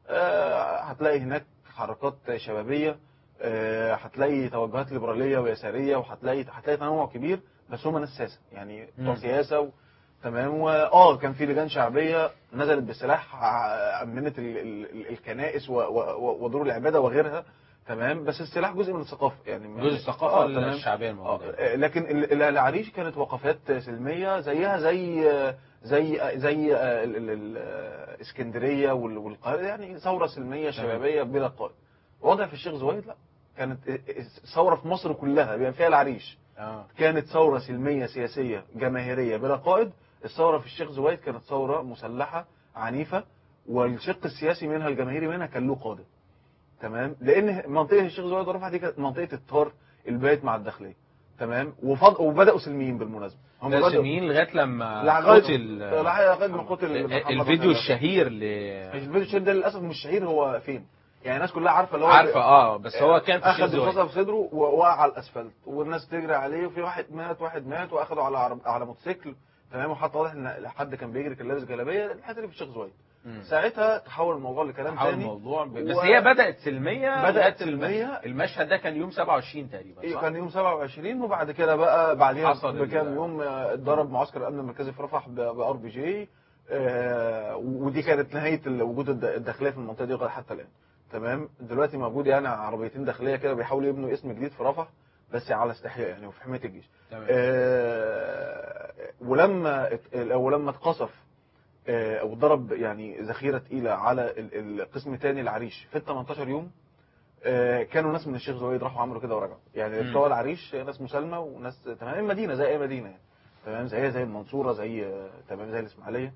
آه هتلاقي هناك حركات شبابيه آه هتلاقي توجهات ليبراليه ويساريه وهتلاقي هتلاقي تنوع كبير بس هم ناس سياسه يعني بتوع مم. سياسه و... تمام واه كان في لجان شعبيه نزلت بالسلاح ع- امنت ال... ال... ال- الكنائس و... و... ودور العباده وغيرها تمام بس السلاح جزء من الثقافه يعني من- جزء الثقافه آه، تمام. الشعبيه الموجوده آه، لكن ال- ال- العريش كانت وقفات سلميه زيها زي زي زي آه، ال- ال- ال- آه، اسكندريه وال- والقاهره يعني ثوره سلميه شبابيه بلا قائد وضع في الشيخ زويد لا كانت ثوره في مصر كلها بما فيها العريش اه كانت ثوره سلميه سياسيه جماهيريه بلا قائد الثوره في الشيخ زويد كانت ثوره مسلحه عنيفه والشق السياسي منها الجماهيري منها كان له قاده تمام لان منطقه الشيخ زويد ورفح دي كانت منطقه الطار البايت مع الداخليه تمام وفض... وبداوا سلميين بالمناسبه هم ده بدأوا- سلميين لغايه لما لغاية قتل لغاية ما قتل محمد الفيديو رفح. الشهير ل الفيديو الشهير ده للاسف مش شهير هو فين يعني الناس كلها عارفه اللي هو عارفه اه بس هو كان في الشيخ اخذ زويد الرصاصه في صدره ووقع على الاسفلت والناس تجري عليه وفي واحد مات واحد مات واخده على عرب... على موتوسيكل تمام وحتى واضح ان حد كان بيجري كان لابس جلابيه الحته دي في الشيخ زويد مم. ساعتها تحول الموضوع لكلام حاول تاني الموضوع ب... بس و- هي بدات سلميه بدأت لغاية سلمية. الم- المشهد ده كان يوم 27 تقريبا صح؟ كان يوم 27 وبعد كده بقى بعديها حصل بكام ال- يوم آه، اتضرب معسكر الامن المركزي في رفح بار بي جي آه، ودي كانت نهايه ال- وجود الد- الداخليه في المنطقه دي لغايه حتى الان تمام دلوقتي موجود يعني عربيتين داخليه كده بيحاولوا يبنوا اسم جديد في رفح بس على استحياء يعني وفي حمايه الجيش تمام. آه، ولما ات- ولما اتقصف آه، او ضرب يعني ذخيره تقيله على ال- القسم الثاني العريش في ال 18 يوم آه، كانوا ناس من الشيخ زويد راحوا عملوا كده ورجعوا يعني مم. بتوع العريش ناس مسالمه وناس تمام المدينه زي اي مدينه يعني تمام زي زي المنصوره زي آه، تمام زي الاسماعيليه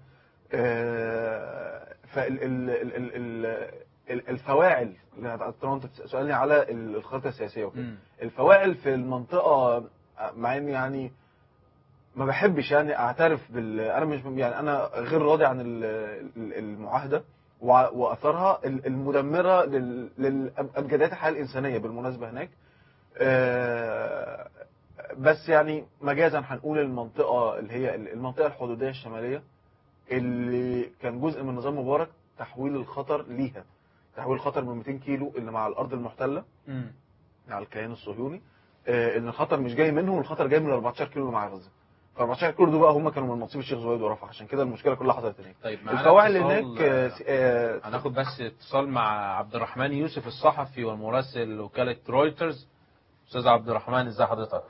فال ال- ال- ال- ال- ال- الفواعل اللي أنا- طالما انت سالني على ال- الخريطه السياسيه وكده مم. الفواعل في المنطقه مع اني يعني ما بحبش يعني اعترف بال انا مش يعني انا غير راضي عن ال- ال- المعاهده وع- واثرها ال- المدمره لل- للابجديات الحياه الانسانيه بالمناسبه هناك آه، بس يعني مجازا هنقول المنطقه اللي هي المنطقه الحدوديه الشماليه اللي كان جزء من نظام مبارك تحويل الخطر ليها تحويل الخطر من 200 كيلو اللي مع الارض المحتله مم. على الكيان الصهيوني آه، ان الخطر مش جاي منهم الخطر جاي من ال 14 كيلو اللي مع غزه ف 14 كيلو دول بقى هم كانوا من نصيب الشيخ زويد ورفح عشان كده المشكله كلها حصلت هناك طيب معانا الفواعل اللي اتصال، هناك آه، س- آه، هناخد بس اتصال مع عبد الرحمن يوسف الصحفي والمراسل وكالة رويترز استاذ عبد الرحمن ازي حضرتك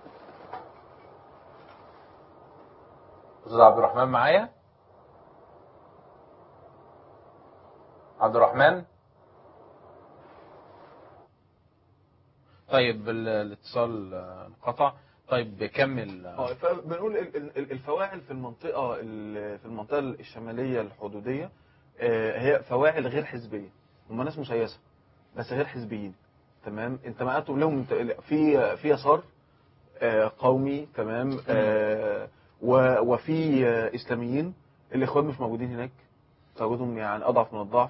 استاذ عبد الرحمن معايا عبد الرحمن طيب ال- الاتصال آه، انقطع طيب كمل اه فبنقول ال- ال- ال- الفواعل في المنطقه ال- في المنطقه الشماليه الحدوديه آه، هي فواعل غير حزبيه هم ناس مسيسه بس غير حزبيين تمام انت ما قلتوا لهم انت- في في يسار آه، قومي تمام آه، و- وفي آه، اسلاميين الاخوان مش موجودين هناك تواجدهم يعني اضعف من الضعف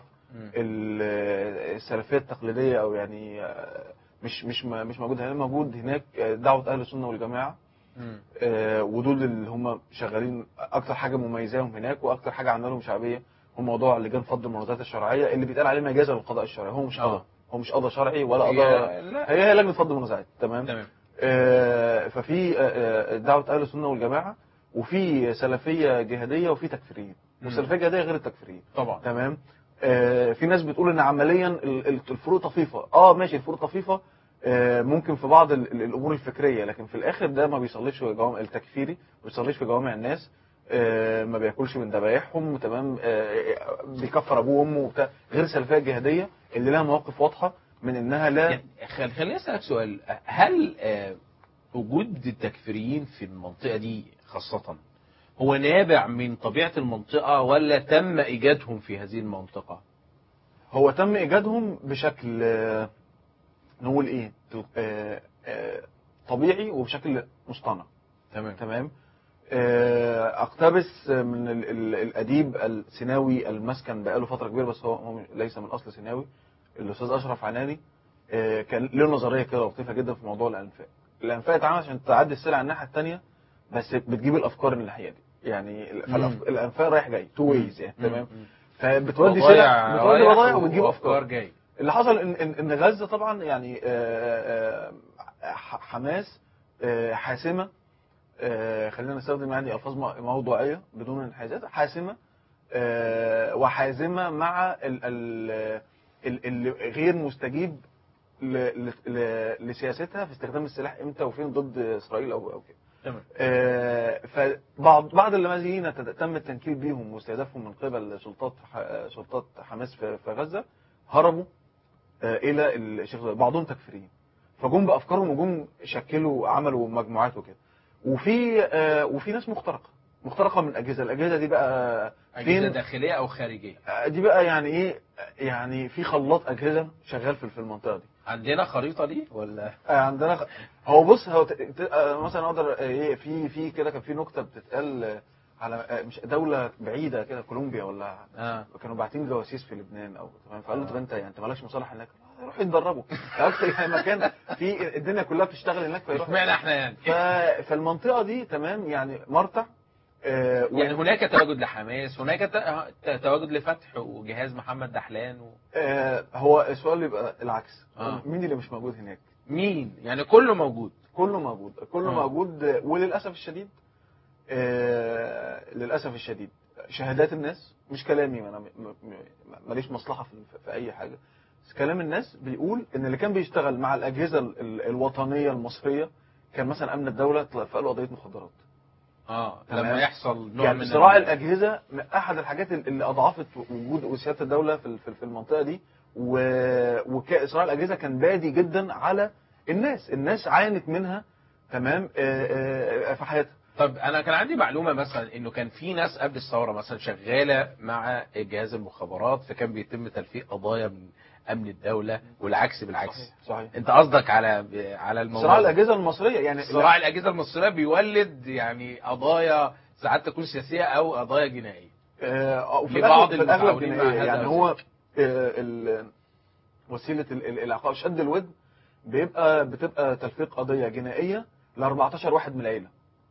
ال- السلفيه التقليديه او يعني آه، مش مش م- مش موجود هنا موجود هناك آه، دعوه اهل السنه والجماعه آه، ودول اللي هم شغالين اكتر حاجه مميزاهم هناك واكتر حاجه عامله لهم شعبيه هو موضوع لجان فض المنازعات الشرعيه اللي بيتقال عليه مجازا للقضاء الشرعي هو مش قضاء هو مش قضاء شرعي ولا هي- قضاء لا. هي هي لجنه فض المنازعات تمام تمام آه، ففي آه، آه، دعوه اهل السنه والجماعه وفي سلفيه جهاديه وفي تكفيريين مم. والسلفيه الجهاديه غير التكفيريين طبعا تمام آه، في ناس بتقول ان عمليا ال- ال- الفروق طفيفه اه ماشي الفروق طفيفه آه، ممكن في بعض ال- ال- الامور الفكريه لكن في الاخر ده ما بيصليش في جوامع التكفيري ما بيصليش في جوامع الناس آه، ما بياكلش من ذبايحهم تمام آه، بيكفر ابوه وامه وبتاع غير السلفيه الجهاديه اللي لها مواقف واضحه من انها لا خل... خليني اسالك سؤال هل آه، وجود التكفيريين في المنطقه دي خاصه هو نابع من طبيعه المنطقه ولا تم ايجادهم في هذه المنطقه هو تم ايجادهم بشكل آه، نقول ايه تل- آه، آه، طبيعي وبشكل مصطنع تمام تمام آه، اقتبس من ال- ال- الاديب السيناوي المسكن بقاله فتره كبيره بس هو هو ليس من اصل سيناوي الاستاذ اشرف عناني آه، كان له نظريه كده لطيفه جدا في موضوع الانفاق الانفاق اتعمل عشان تعدي السلع الناحيه الثانيه بس بتجيب الافكار من الناحيه دي يعني ال- فالأف- الانفاق رايح جاي تو ويز يعني تمام فبتودي بضايع سلع بتودي رايح بضايع وتجيب وأفكار افكار جاي. اللي حصل ان ان إن غزه طبعا يعني آه، آه، ح- حماس آه، حاسمه آه، خلينا نستخدم يعني الفاظ مو- موضوعيه بدون انحيازات حاسمه آه، وحازمه مع ال- ال- ال- اللي غير مستجيب ل- ل- ل- لسياستها في استخدام السلاح امتى وفين ضد اسرائيل او او كده تمام آه، فبعض بعض اللامازيين تد- تم التنكيل بيهم واستهدافهم من قبل سلطات ح- سلطات حماس في في غزه هربوا آه، الى الشيخ زايد. بعضهم تكفيريين فجم بافكارهم وجم شكلوا عملوا مجموعات وكده وفي آه، وفي ناس مخترقه مخترقه من اجهزه الاجهزه دي بقى اجهزه فين داخليه او خارجيه آه، دي بقى يعني ايه يعني في خلاط اجهزه شغال في في المنطقه دي عندنا خريطه دي ولا آه، عندنا خ... هو بص هو ت... ت... آه، مثلا اقدر آه، ايه في في كده كان في نكته بتتقال آه، على آه، مش دوله بعيده كده كولومبيا ولا اه كانوا باعتين جواسيس في لبنان او تمام فقال له طب انت يعني انت مالكش مصالح هناك روح يتدربوا اكتر يعني مكان في الدنيا كلها بتشتغل هناك فيروح اشمعنى احنا يعني ف... فالمنطقه دي تمام يعني مرتع آه، و- يعني هناك تواجد لحماس هناك ت- ت- تواجد لفتح وجهاز محمد دحلان و... آه، هو السؤال يبقى العكس آه. مين اللي مش موجود هناك مين يعني كله موجود كله موجود كله آه. موجود آه، وللاسف الشديد آه، للاسف الشديد شهادات الناس مش كلامي انا م- م- م- ماليش مصلحه في, في اي حاجه بس كلام الناس بيقول ان اللي كان بيشتغل مع الاجهزه ال- ال- الوطنيه المصريه كان مثلا امن الدوله طلع في قضيه مخدرات اه تمام؟ لما يحصل نوع يعني من صراع ال- الاجهزه من احد الحاجات اللي اضعفت وجود وسياده الدوله في في- في المنطقه دي وصراع الاجهزه كان بادي جدا على الناس الناس عانت منها تمام آه، آه، في حياتها طب انا كان عندي معلومه مثلا انه كان في ناس قبل الثوره مثلا شغاله مع جهاز المخابرات فكان بيتم تلفيق قضايا من امن الدوله والعكس بالعكس صحيح انت قصدك على على الموضوع صراع ده. الاجهزه المصريه يعني صراع الاجهزه المصريه بيولد يعني قضايا ساعات تكون سياسيه او قضايا جنائيه آه، وفي لبعض الأغلب- في الاغلب المتعاونين مع جنائيه هذا يعني الأساس. هو آه، ال- وسيله ال- ال- العقاب شد الود بيبقى بتبقى تلفيق قضيه جنائيه ل 14 واحد من العيله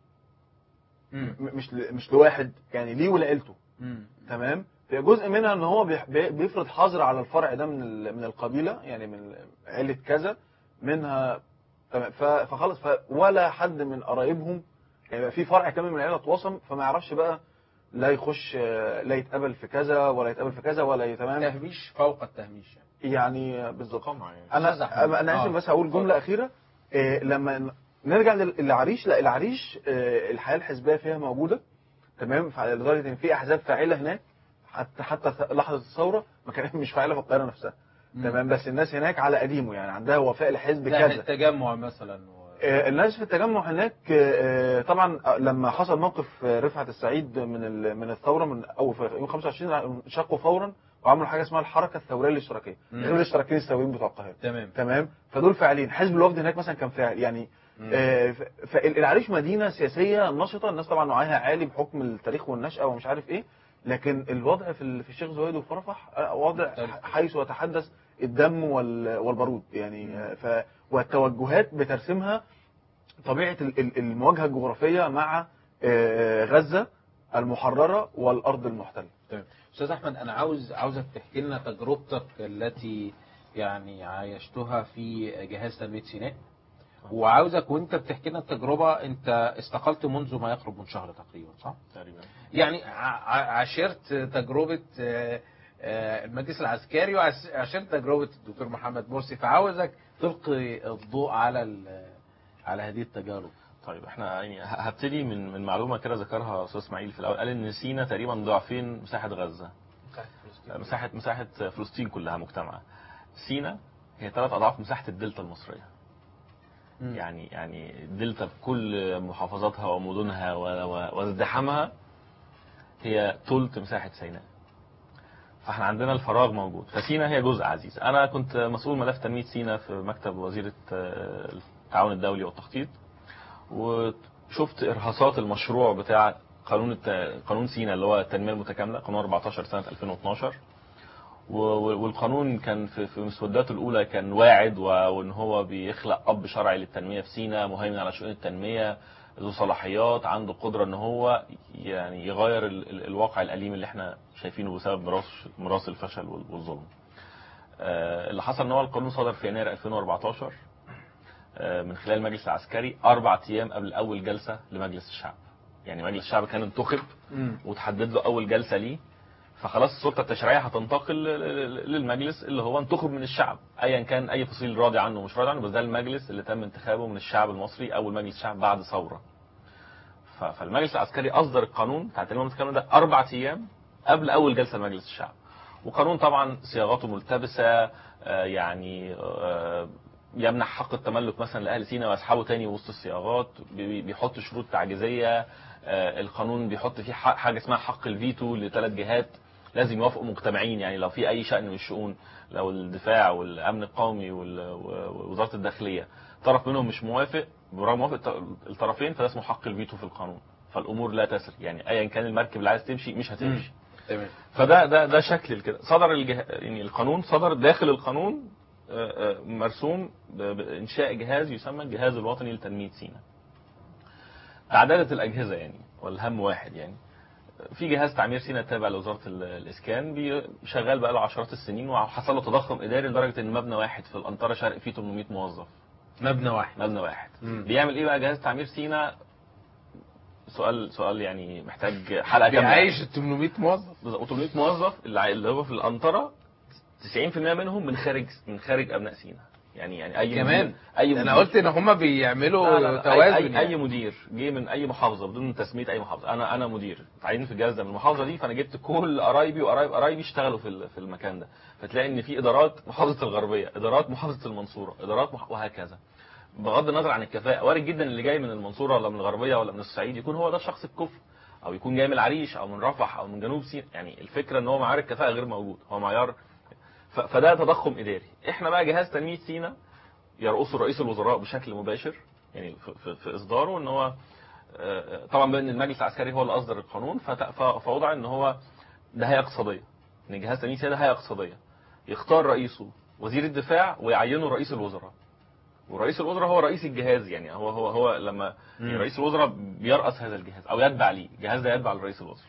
مم. م- مش ل- مش لواحد يعني ليه ولعيلته مم. تمام في جزء منها ان هو بيح- بي- بيفرض حظر على الفرع ده من ال- من القبيله يعني من عيله كذا منها تمام ف- فخلص ف- ولا حد من قرايبهم يعني يبقى في فرع كامل من العيله اتوصم فما يعرفش بقى لا يخش آه، لا يتقبل في كذا ولا يتقبل في كذا ولا ي- تمام تهميش فوق التهميش يعني. يعني بالظبط أستاذ انا أحمد. انا اسف آه. بس هقول جمله اخيره إيه لما ن- نرجع لل- للعريش لا العريش آه، الحياه الحزبيه فيها موجوده تمام ف- لدرجه ان في احزاب فاعله هناك حتى حتى ث- لحظه الثوره ما كانت مش فاعله في القاهره نفسها تمام بس الناس هناك على قديمه يعني عندها وفاء لحزب ده كذا التجمع مثلا و... آه، الناس في التجمع هناك آه، طبعا آه، لما حصل موقف آه، رفعت السعيد من ال- من الثوره من اول في يوم 25 انشقوا فورا وعملوا حاجه اسمها الحركه الثوريه الاشتراكيه مم. غير الاشتراكيين الثوريين بتوع القاهره تمام تمام فدول فاعلين حزب الوفد هناك مثلا كان فاعل يعني آه، ف- فالعريش مدينه سياسيه نشطه الناس طبعا وعيها عالي بحكم التاريخ والنشأه ومش عارف ايه لكن الوضع في ال- في الشيخ زويد وفي رفح آه، وضع حيث يتحدث الدم وال- والبارود يعني آه، ف والتوجهات بترسمها طبيعه ال- ال- المواجهه الجغرافيه مع آه، غزه المحرره والارض المحتله تمام استاذ احمد انا عاوز عاوزك تحكي لنا تجربتك التي يعني عايشتها في جهاز تنميه سيناء وعاوزك وانت بتحكي لنا التجربه انت استقلت منذ ما يقرب من شهر تقريبا صح؟ تقريبا يعني ع- ع- عاشرت تجربه آه، آه، المجلس العسكري وعاشرت تجربه الدكتور محمد مرسي فعاوزك تلقي الضوء على ال- على هذه التجارب طيب احنا يعني ه- هبتدي من من معلومه كده ذكرها استاذ اسماعيل في الاول قال ان سينا تقريبا ضعفين مساحه غزه مساحه مساحه فلسطين كلها مجتمعه سينا هي ثلاث اضعاف مساحه الدلتا المصريه يعني يعني الدلتا بكل محافظاتها ومدنها و- و- وازدحامها هي ثلث مساحه سيناء فاحنا عندنا الفراغ موجود فسينا هي جزء عزيز انا كنت مسؤول ملف تنميه سينا في مكتب وزيره آه، التعاون الدولي والتخطيط وشفت ارهاصات المشروع بتاع قانون الت... قانون سينا اللي هو التنميه المتكامله قانون 14 سنه 2012 و- والقانون كان في في مسوداته الاولى كان واعد و- وان هو بيخلق اب شرعي للتنميه في سينا مهيمن على شؤون التنميه ذو صلاحيات عنده قدره ان هو يعني يغير ال- ال- الواقع الاليم اللي احنا شايفينه بسبب ميراث ميراث الفشل وال- والظلم. آه، اللي حصل ان هو القانون صدر في يناير 2014 آه، من خلال المجلس العسكري اربع ايام قبل اول جلسه لمجلس الشعب. يعني مجلس الشعب كان انتخب وتحدد له اول جلسه ليه فخلاص السلطه التشريعيه هتنتقل ل- ل- للمجلس اللي هو انتخب من الشعب ايا كان اي فصيل راضي عنه ومش راضي عنه بس ده المجلس اللي تم انتخابه من الشعب المصري اول مجلس شعب بعد ثوره ف- فالمجلس العسكري اصدر القانون بتاع التنميه المتكامله ده اربع ايام قبل اول جلسه لمجلس الشعب وقانون طبعا صياغته ملتبسه آه، يعني آه، يمنح حق التملك مثلا لاهل سينا ويسحبه تاني وسط الصياغات بي- بيحط شروط تعجيزيه آه، القانون بيحط فيه ح- حاجه اسمها حق الفيتو لثلاث جهات لازم يوافقوا مجتمعين يعني لو في اي شأن من الشؤون لو الدفاع والامن القومي وال- ووزاره الداخليه طرف منهم مش موافق برغم موافق الط- الطرفين فده اسمه حق الفيتو في القانون فالامور لا تسري يعني ايا كان المركب اللي عايز تمشي مش هتمشي تمام فده ده ده شكل كده صدر الجه... يعني القانون صدر داخل القانون آه، آه، مرسوم ب- بانشاء جهاز يسمى الجهاز الوطني لتنميه سيناء تعددت الاجهزه يعني والهم واحد يعني في جهاز تعمير سيناء تابع لوزاره ال- الاسكان بي- شغال بقى له عشرات السنين وحصل له تضخم اداري لدرجه ان مبنى واحد في الانطره شرق فيه 800 موظف مبنى واحد مبنى واحد مم. بيعمل ايه بقى جهاز تعمير سيناء سؤال سؤال يعني محتاج حلقه كامله بيعيش ال 800 موظف بالظبط 800 موظف اللي اللي هو في الانطره 90% منهم من خارج من خارج ابناء سينا يعني يعني اي كمان مدير اي انا مدير قلت ان هم بيعملوا لا لا لا. توازن أي, أي, يعني. اي مدير جه من اي محافظه بدون تسميه اي محافظه انا انا مدير تعيني في الجهاز ده من المحافظه دي فانا جبت كل قرايبي وقرايب قرايبي اشتغلوا في ال- في المكان ده فتلاقي ان في ادارات محافظه الغربيه ادارات محافظه المنصوره ادارات مح... وهكذا بغض النظر عن الكفاءه وارد جدا اللي جاي من المنصوره ولا من الغربيه ولا من الصعيد يكون هو ده الشخص الكفء او يكون جاي من العريش او من رفح او من جنوب سيناء يعني الفكره ان هو معيار الكفاءه غير موجود هو معيار ف... فده تضخم اداري احنا بقى جهاز تنميه سينا يرأسه رئيس الوزراء بشكل مباشر يعني في, في, في اصداره ان هو آه، طبعا بان المجلس العسكري هو اللي اصدر القانون فت- ف- فوضع ان هو ده هيئه اقتصاديه ان جهاز تنميه سينا ده هيئه اقتصاديه يختار رئيسه وزير الدفاع ويعينه رئيس الوزراء ورئيس الوزراء هو رئيس الجهاز يعني هو هو هو لما يعني رئيس الوزراء بيرأس هذا الجهاز او يتبع ليه الجهاز ده يتبع لرئيس الوزراء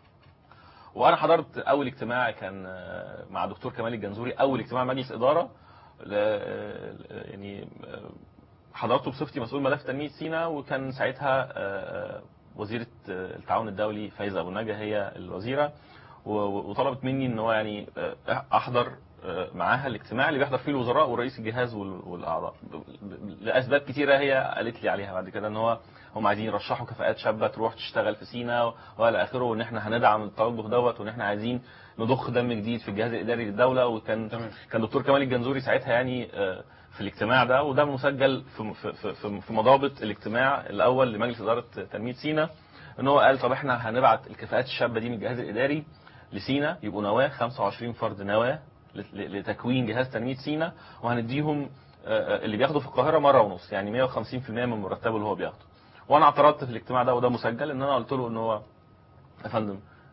وانا حضرت اول اجتماع كان آه، مع دكتور كمال الجنزوري اول اجتماع مجلس اداره ل- آه، يعني آه، حضرته بصفتي مسؤول ملف تنميه سينا وكان ساعتها آه، آه، وزيره آه، التعاون الدولي فايزه ابو النجا هي الوزيره و- و- وطلبت مني ان هو يعني آه، احضر آه، معاها الاجتماع اللي بيحضر فيه الوزراء ورئيس الجهاز وال- والاعضاء ب- ب- لاسباب كتيره هي قالت لي عليها بعد كده ان هو هم عايزين يرشحوا كفاءات شابه تروح تشتغل في سينا والى اخره وان احنا هندعم التوجه دوت وان احنا عايزين نضخ دم جديد في الجهاز الاداري للدوله وكان كان دكتور كمال الجنزوري ساعتها يعني آه، في الاجتماع ده وده مسجل في في في- في في مضابط الاجتماع الاول لمجلس اداره تنميه سينا ان هو قال طب احنا هنبعت الكفاءات الشابه دي من الجهاز الاداري لسينا يبقوا نواه 25 فرد نواه ل- ل- لتكوين جهاز تنميه سينا وهنديهم آه، آه، اللي بياخده في القاهره مره ونص يعني 150% من مرتبه اللي هو بياخده وانا اعترضت في الاجتماع ده وده مسجل ان انا قلت له ان هو يا فندم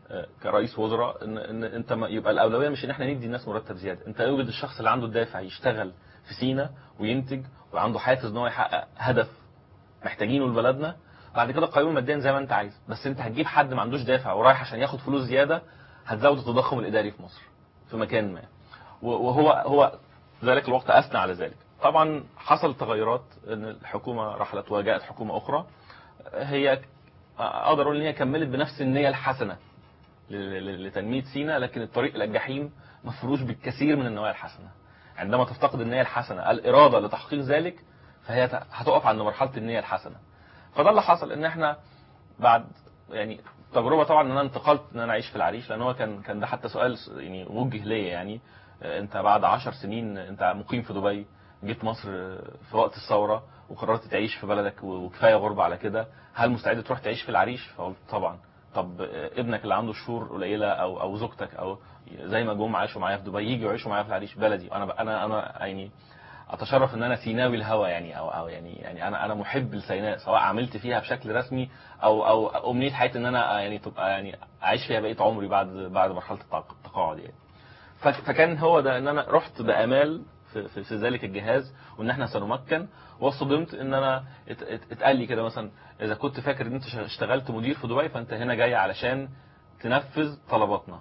آه، كرئيس وزراء ان ان انت ما يبقى الاولويه مش ان احنا ندي الناس مرتب زياده انت يوجد الشخص اللي عنده الدافع يشتغل في سينا وينتج وعنده حافز ان هو يحقق هدف محتاجينه لبلدنا بعد كده قيمه ماديا زي ما انت عايز بس انت هتجيب حد ما عندوش دافع ورايح عشان ياخد فلوس زياده هتزود التضخم الاداري في مصر في مكان ما و- وهو هو ذلك الوقت اثنى على ذلك طبعا حصل تغيرات ان الحكومه رحلت وجاءت حكومه اخرى هي اقدر اقول ان هي كملت بنفس النيه الحسنه ل- ل- لتنميه سينا لكن الطريق الى الجحيم مفروش بالكثير من النوايا الحسنه عندما تفتقد النيه الحسنه الاراده لتحقيق ذلك فهي ت- هتقف عند مرحله النيه الحسنه فده اللي حصل ان احنا بعد يعني تجربه طبعا ان انا انتقلت ان انا اعيش في العريش لان هو كان كان ده حتى سؤال س- يعني وجه ليا يعني آه، انت بعد عشر سنين انت مقيم في دبي جيت مصر آه، في وقت الثوره وقررت تعيش في بلدك و- وكفايه غربه على كده هل مستعد تروح تعيش في العريش فقلت طبعا طب آه، ابنك اللي عنده شهور قليله او او زوجتك او زي ما جم عاشوا معايا في دبي يجوا يعيشوا معايا في العريش بلدي انا انا انا يعني اتشرف ان انا سيناوي الهوى يعني او او يعني يعني انا انا محب لسيناء سواء عملت فيها بشكل رسمي او او امنيه حياتي ان انا يعني تبقى يعني اعيش فيها بقيه عمري بعد بعد مرحله التق- التقاعد يعني فك- فكان هو ده ان انا رحت بامال في, في, في ذلك الجهاز وان احنا سنمكن واصطدمت ان انا ات- ات- اتقال لي كده مثلا اذا كنت فاكر ان انت ش- اشتغلت مدير في دبي فانت هنا جاي علشان تنفذ طلباتنا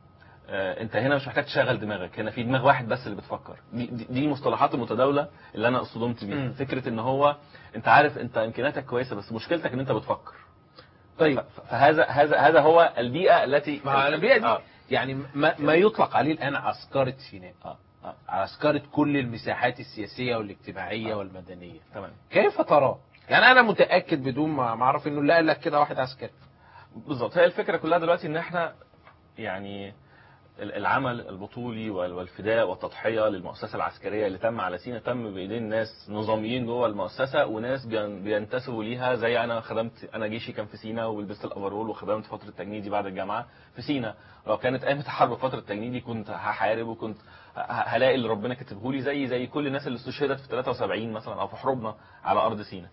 آه، انت هنا مش محتاج تشغل دماغك هنا في دماغ واحد بس اللي بتفكر دي, دي, دي المصطلحات المتداوله اللي انا اصطدمت بيها مم. فكره ان هو انت عارف انت امكانياتك كويسه بس مشكلتك ان انت بتفكر طيب ف- فهذا هذا هذا هو البيئه التي مع البيئة دي آه. يعني ما, ما يطلق عليه الآن عسكرة سيناء آه. آه. عسكرة كل المساحات السياسية والاجتماعية والمدنية تمام كيف تراه؟ يعني أنا متأكد بدون ما ما أعرف إنه اللي قال لك كده واحد عسكري بالظبط هي الفكره كلها دلوقتي ان احنا يعني ال- العمل البطولي وال- والفداء والتضحيه للمؤسسه العسكريه اللي تم على سينا تم بايدين ناس نظاميين جوه المؤسسه وناس بين- بينتسبوا ليها زي انا خدمت انا جيشي كان في سينا ولبست الافرول وخدمت فتره تجنيدي بعد الجامعه في سينا لو كانت قامت حرب فتره تجنيدي كنت هحارب وكنت ه- هلاقي اللي ربنا كاتبه لي زي زي كل الناس اللي استشهدت في 73 مثلا او في حروبنا على ارض سينا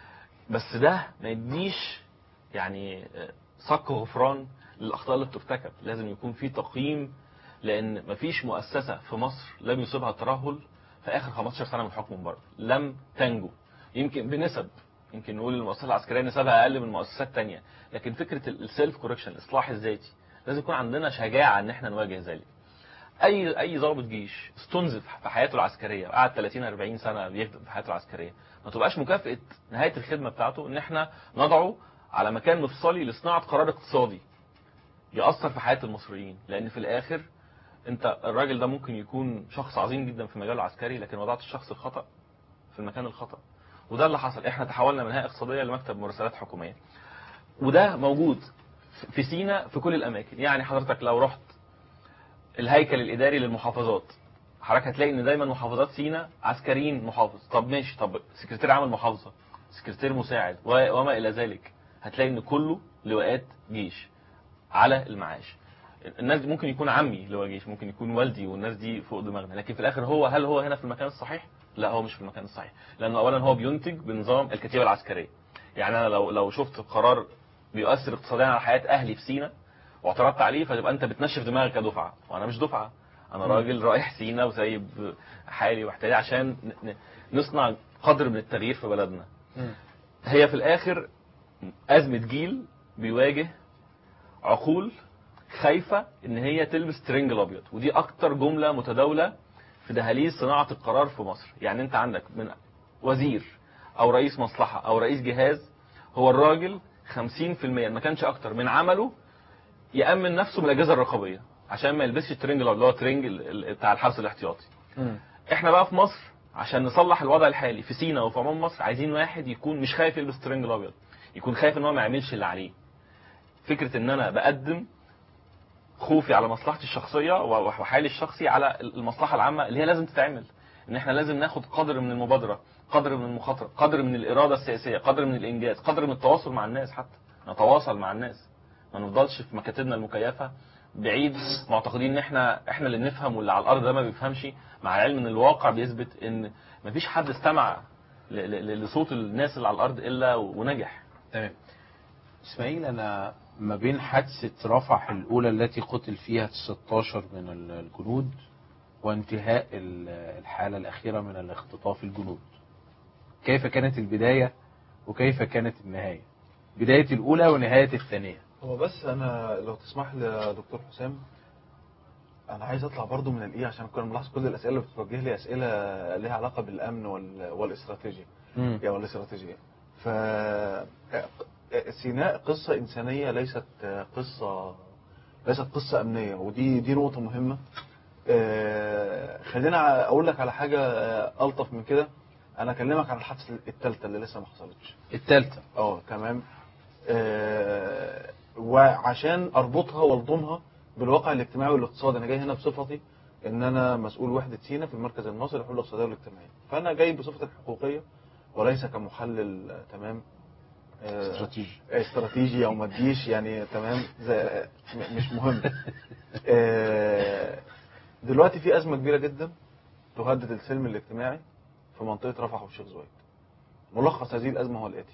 بس ده ما يديش يعني آه، صك غفران للاخطاء اللي بترتكب لازم يكون في تقييم لان مفيش مؤسسه في مصر لم يصيبها الترهل في اخر 15 سنه من الحكم من بره لم تنجو يمكن بنسب يمكن نقول المؤسسه العسكريه نسبها اقل من مؤسسات تانية لكن فكره السيلف كوركشن الاصلاح الذاتي لازم يكون عندنا شجاعه ان احنا نواجه ذلك اي اي ضابط جيش استنزف في حياته العسكريه وقعد 30 40 سنه بيخدم في حياته العسكريه ما تبقاش مكافاه نهايه الخدمه بتاعته ان احنا نضعه على مكان مفصلي لصناعه قرار اقتصادي ياثر في حياه المصريين لان في الاخر انت الراجل ده ممكن يكون شخص عظيم جدا في مجاله العسكري لكن وضعت الشخص الخطا في المكان الخطا وده اللي حصل احنا تحولنا من هيئه اقتصاديه لمكتب مراسلات حكوميه وده موجود في سينا في كل الاماكن يعني حضرتك لو رحت الهيكل الاداري للمحافظات حضرتك هتلاقي ان دايما محافظات سينا عسكريين محافظ طب ماشي طب سكرتير عام المحافظه سكرتير مساعد و- وما الى ذلك هتلاقي ان كله لواءات جيش على المعاش الناس دي ممكن يكون عمي لواء جيش ممكن يكون والدي والناس دي فوق دماغنا لكن في الاخر هو هل هو هنا في المكان الصحيح لا هو مش في المكان الصحيح لانه اولا هو بينتج بنظام الكتيبه العسكريه يعني انا لو لو شفت قرار بيؤثر اقتصاديا على حياه اهلي في سينا واعترضت عليه فتبقى انت بتنشف دماغك كدفعه وانا مش دفعه انا مم. راجل رايح سينا وسايب حالي واحتياجي عشان ن- ن- نصنع قدر من التغيير في بلدنا هي في الاخر ازمه جيل بيواجه عقول خايفه ان هي تلبس ترنج الابيض ودي اكتر جمله متداوله في دهاليز صناعه القرار في مصر يعني انت عندك من وزير او رئيس مصلحه او رئيس جهاز هو الراجل 50% ما كانش اكتر من عمله يامن نفسه من الاجهزه الرقابيه عشان ما يلبسش الترنج الابيض اللي هو الترنج ال- ال- بتاع الحبس الاحتياطي احنا بقى في مصر عشان نصلح الوضع الحالي في سينا وفي عموم مصر عايزين واحد يكون مش خايف يلبس الترنج الابيض يكون خايف ان هو ما يعملش اللي عليه فكره ان انا بقدم خوفي على مصلحتي الشخصيه و- وحالي الشخصي على المصلحه العامه اللي هي لازم تتعمل ان احنا لازم ناخد قدر من المبادره قدر من المخاطره قدر من الاراده السياسيه قدر من الانجاز قدر من التواصل مع الناس حتى نتواصل مع الناس ما نفضلش في مكاتبنا المكيفه بعيد معتقدين ان احنا احنا اللي نفهم واللي على الارض ده ما بيفهمش مع العلم ان الواقع بيثبت ان مفيش حد استمع ل- ل- لصوت الناس اللي على الارض الا ونجح تمام اسماعيل انا ما بين حادثة رفح الأولى التي قتل فيها 16 من ال- الجنود وانتهاء ال- الحالة الأخيرة من الاختطاف الجنود كيف كانت البداية وكيف كانت النهاية بداية الأولى ونهاية الثانية هو بس انا لو تسمح لي يا دكتور حسام انا عايز اطلع برضو من الايه عشان كنت ملاحظ كل الاسئله اللي بتوجه لي اسئله ليها علاقه بالامن وال... والاستراتيجيه مم. يا والاستراتيجيه ف سيناء قصه انسانيه ليست قصه ليست قصه امنيه ودي دي نقطه مهمه آه، خلينا اقول لك على حاجه آه، الطف من كده انا اكلمك عن الحادثه الثالثه اللي لسه ما حصلتش الثالثة اه تمام آه، وعشان اربطها والضمها بالواقع الاجتماعي والاقتصادي انا جاي هنا بصفتي ان انا مسؤول وحده سينا في المركز المصري للحلول الاقتصاديه والاجتماعيه فانا جاي بصفتي الحقوقيه وليس كمحلل آه، تمام آه، استراتيجي. استراتيجي او ماديش يعني تمام زي م- مش مهم آه، دلوقتي في ازمه كبيره جدا تهدد السلم الاجتماعي في منطقه رفح والشيخ زويد ملخص هذه الازمه هو الاتي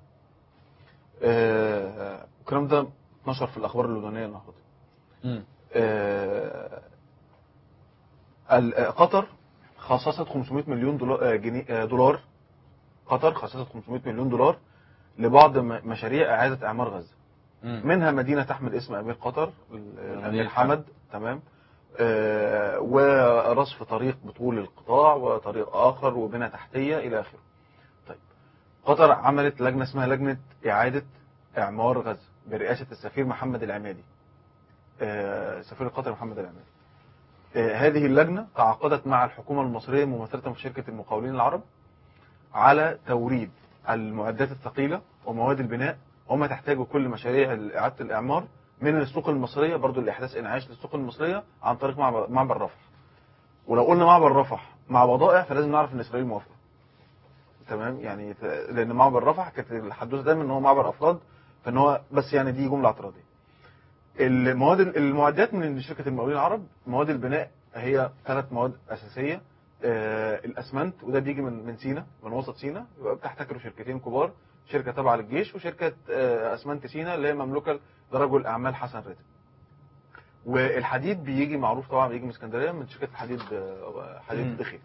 آه، الكلام ده اتنشر في الاخبار اللبنانيه النهارده مم. آه، ال- آه، قطر خصصت 500 مليون دولار, آه، جنيه آه، دولار قطر خصصت 500 مليون دولار لبعض م- مشاريع اعاده اعمار غزه مم. منها مدينه تحمل اسم امير قطر الامير الأمير حمد تمام آه، ورصف طريق بطول القطاع وطريق اخر وبنى تحتيه الى اخره طيب قطر عملت لجنه اسمها لجنه اعاده اعمار غزه برئاسه السفير محمد العمادي آه، سفير قطر محمد العمادي آه، هذه اللجنه تعاقدت مع الحكومه المصريه ممثله في شركه المقاولين العرب على توريد المعدات الثقيله ومواد البناء وما تحتاجه كل مشاريع اعاده الاعمار من السوق المصريه برضو لاحداث انعاش للسوق المصريه عن طريق معبر معبر رفح ولو قلنا معبر رفح مع بضائع فلازم نعرف ان اسرائيل موافقه تمام يعني ت- لان معبر رفح كانت الحدوثه دايما ان هو معبر افراد فان هو بس يعني دي جمله اعتراضيه المواد المعدات من شركه المقاولين العرب مواد البناء هي ثلاث مواد اساسيه آه، الاسمنت وده بيجي من من سينا من وسط سينا يبقى بتحتكروا شركتين كبار شركه تابعه للجيش وشركه آه، اسمنت سينا اللي هي مملوكه لرجل اعمال حسن راتب والحديد بيجي معروف طبعا بيجي من اسكندريه من شركه الحديد آه، حديد مم. دخيل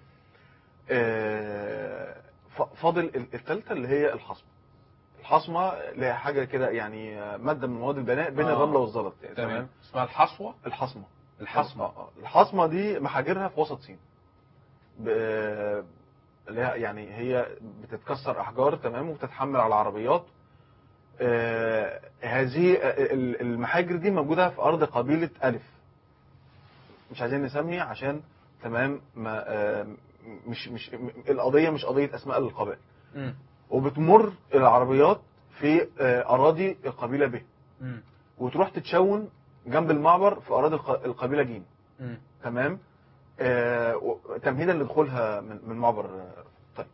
آه، ف- فاضل الثالثه اللي هي الحصمه الحصمه اللي هي حاجه كده يعني آه، ماده من مواد البناء بين آه. الرمله والزلط يعني تمام تمام اسمها الحصوة الحصمه الحصمة. آه، آه. الحصمه دي محاجرها في وسط سين ب- اللي هي يعني هي بتتكسر احجار تمام وبتتحمل على العربيات آه، هذه آه، ال- المحاجر دي موجوده في ارض قبيله الف مش عايزين نسمي عشان تمام ما آه، مش مش م- القضيه مش قضيه اسماء للقبائل مم. وبتمر العربيات في آه، اراضي القبيله ب مم. وتروح تتشون جنب المعبر في اراضي الق- القبيله ج مم. تمام آه و- تمهيدا لدخولها من من معبر آه، طيب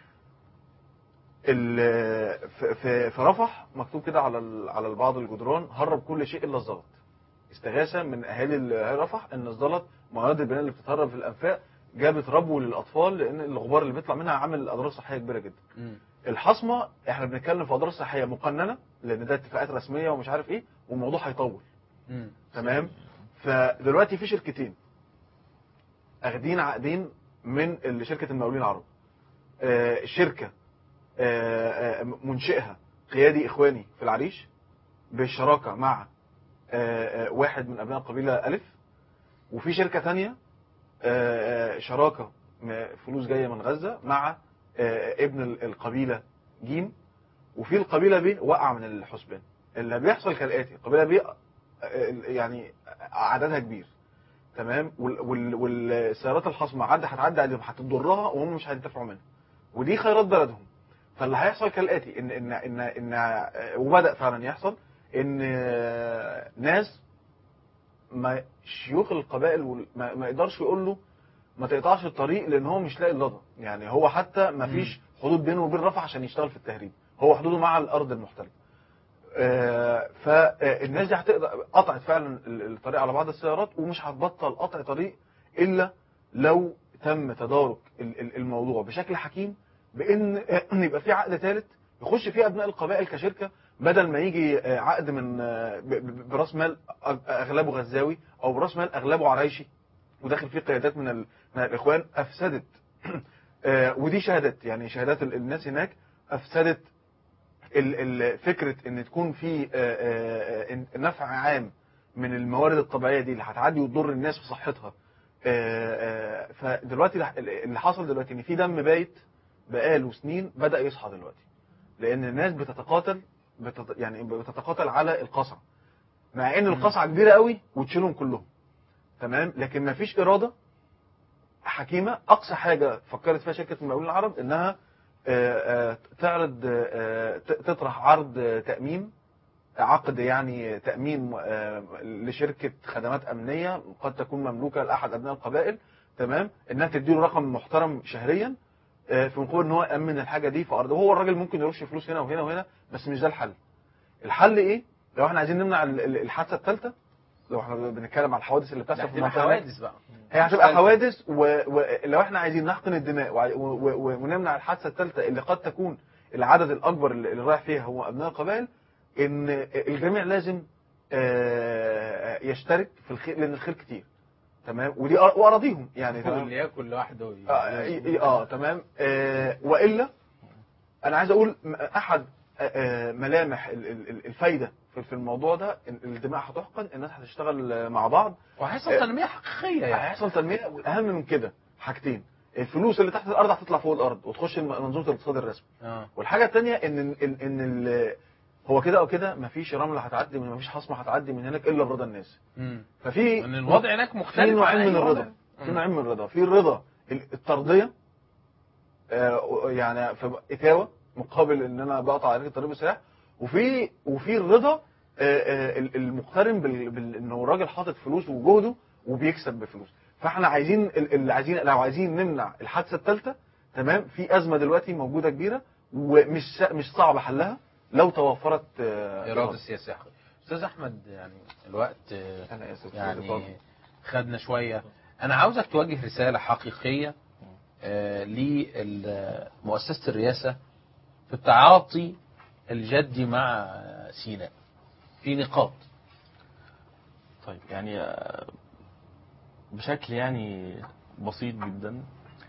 ال- في في في رفح مكتوب كده على ال- على بعض الجدران هرب كل شيء الا الزلط استغاثه من اهالي ال- رفح ان الزلط مواد البناء اللي بتتهرب في الانفاق جابت ربو للاطفال لان الغبار اللي بيطلع منها عامل اضرار صحيه كبيره جدا مم. الحصمه احنا بنتكلم في اضرار صحيه مقننه لان ده اتفاقات رسميه ومش عارف ايه والموضوع هيطول مم. تمام فدلوقتي في شركتين اخدين عقدين من ال- شركه المقاولين العرب آه، شركه آه، آه، منشئها قيادي اخواني في العريش بالشراكه مع آه، آه، واحد من ابناء القبيله الف وفي شركه تانية آه، آه، شراكه م- فلوس جايه من غزه مع آه، ابن ال- القبيله جيم وفي القبيله ب وقع من الحسبان اللي بيحصل كالاتي القبيله ب يعني عددها كبير تمام وال- وال- والسيارات الخصمه عدى هتعدي عليهم هتضرها وهم مش هينتفعوا منها ودي خيرات بلدهم فاللي هيحصل كالاتي ان ان ان ان وبدا فعلا يحصل ان ناس ما شيوخ القبائل وال- ما, ما يقدرش يقول له ما تقطعش الطريق لان هو مش لاقي اللضا يعني هو حتى ما فيش حدود بينه وبين رفح عشان يشتغل في التهريب هو حدوده مع الارض المحتله آه، فالناس دي هتقدر قطعت فعلا ال- الطريق على بعض السيارات ومش هتبطل قطع طريق الا لو تم تدارك ال- ال- الموضوع بشكل حكيم بان إن يبقى في عقد ثالث يخش فيه ابناء القبائل كشركه بدل ما يجي آه، عقد من آه، ب- ب- براس مال أغ- اغلبه غزاوي او براس مال اغلبه عرايشي وداخل فيه قيادات من ال- من الاخوان افسدت آه، ودي شهادات يعني شهادات ال- الناس هناك افسدت ال- ال- فكره ان تكون في آه، آه، آه، نفع عام من الموارد الطبيعيه دي اللي هتعدي وتضر الناس في صحتها آه، آه، فدلوقتي الح- اللي حصل دلوقتي ان في دم بايت بقاله سنين بدا يصحى دلوقتي لان الناس بتتقاتل بتت... يعني بتتقاتل على القصع مع ان القصعه كبيره قوي وتشيلهم كلهم تمام لكن ما فيش اراده حكيمه اقصى حاجه فكرت فيها شركه المقاولين العرب انها آه، آه، تعرض آه، ت- تطرح عرض آه، تامين عقد يعني تامين آه، لشركه خدمات امنيه قد تكون مملوكه لاحد ابناء القبائل تمام انها تديله رقم محترم شهريا آه، في مقابل ان هو يامن الحاجه دي في ارضه وهو الراجل ممكن يرش فلوس هنا وهنا وهنا بس مش ده الحل الحل ايه لو احنا عايزين نمنع ال- ال- الحادثه الثالثه لو احنا بنتكلم على الحوادث اللي بتحصل لا، في هتبقى المنطقه حوادث بقى هي هتبقى حوادث ولو احنا عايزين نحقن الدماء وع- و- و- ونمنع الحادثه الثالثه اللي قد تكون العدد الاكبر اللي اللي رايح فيها هو ابناء القبائل ان الجميع لازم آه، يشترك في الخير لان الخير كتير تمام ودي أر- واراضيهم يعني تمام واللي ياكل لوحده اه, اه, آه تمام آه والا انا عايز اقول م- احد آه، آه، ملامح ال- ال- ال- الفايده في في الموضوع ده إن الدماء هتحقن الناس هتشتغل آه، مع بعض وهيحصل آه، تنميه حقيقيه يعني هيحصل تنميه والاهم من كده حاجتين الفلوس اللي تحت الارض هتطلع فوق الارض وتخش الم- منظومه الاقتصاد الرسمي اه والحاجه الثانيه ان ان, إن ال- هو كده او كده مفيش رمله هتعدي من مفيش حصمه هتعدي من هناك الا برضا الناس مم. ففي ان الوضع هناك مختلف في عن نوعين أي من وضع. الرضا في نوعين من الرضا في الرضا الترضيه آه، يعني في اتاوه مقابل ان انا بقطع عليك الطريق بسلاح وفي وفي الرضا آه، آه، المقترن بال- بال- انه الراجل حاطط فلوس وجهده وبيكسب بفلوس فاحنا عايزين ال- اللي عايزين لو عايزين نمنع الحادثه الثالثه تمام في ازمه دلوقتي موجوده كبيره ومش س- مش صعب حلها لو توفرت آه، اراده سياسيه استاذ احمد يعني الوقت آه، انا اسف يعني خدنا شويه انا عاوزك توجه رساله حقيقيه آه، لمؤسسه الرئاسه في التعاطي الجدي مع سيناء في نقاط طيب يعني آه، بشكل يعني بسيط جدا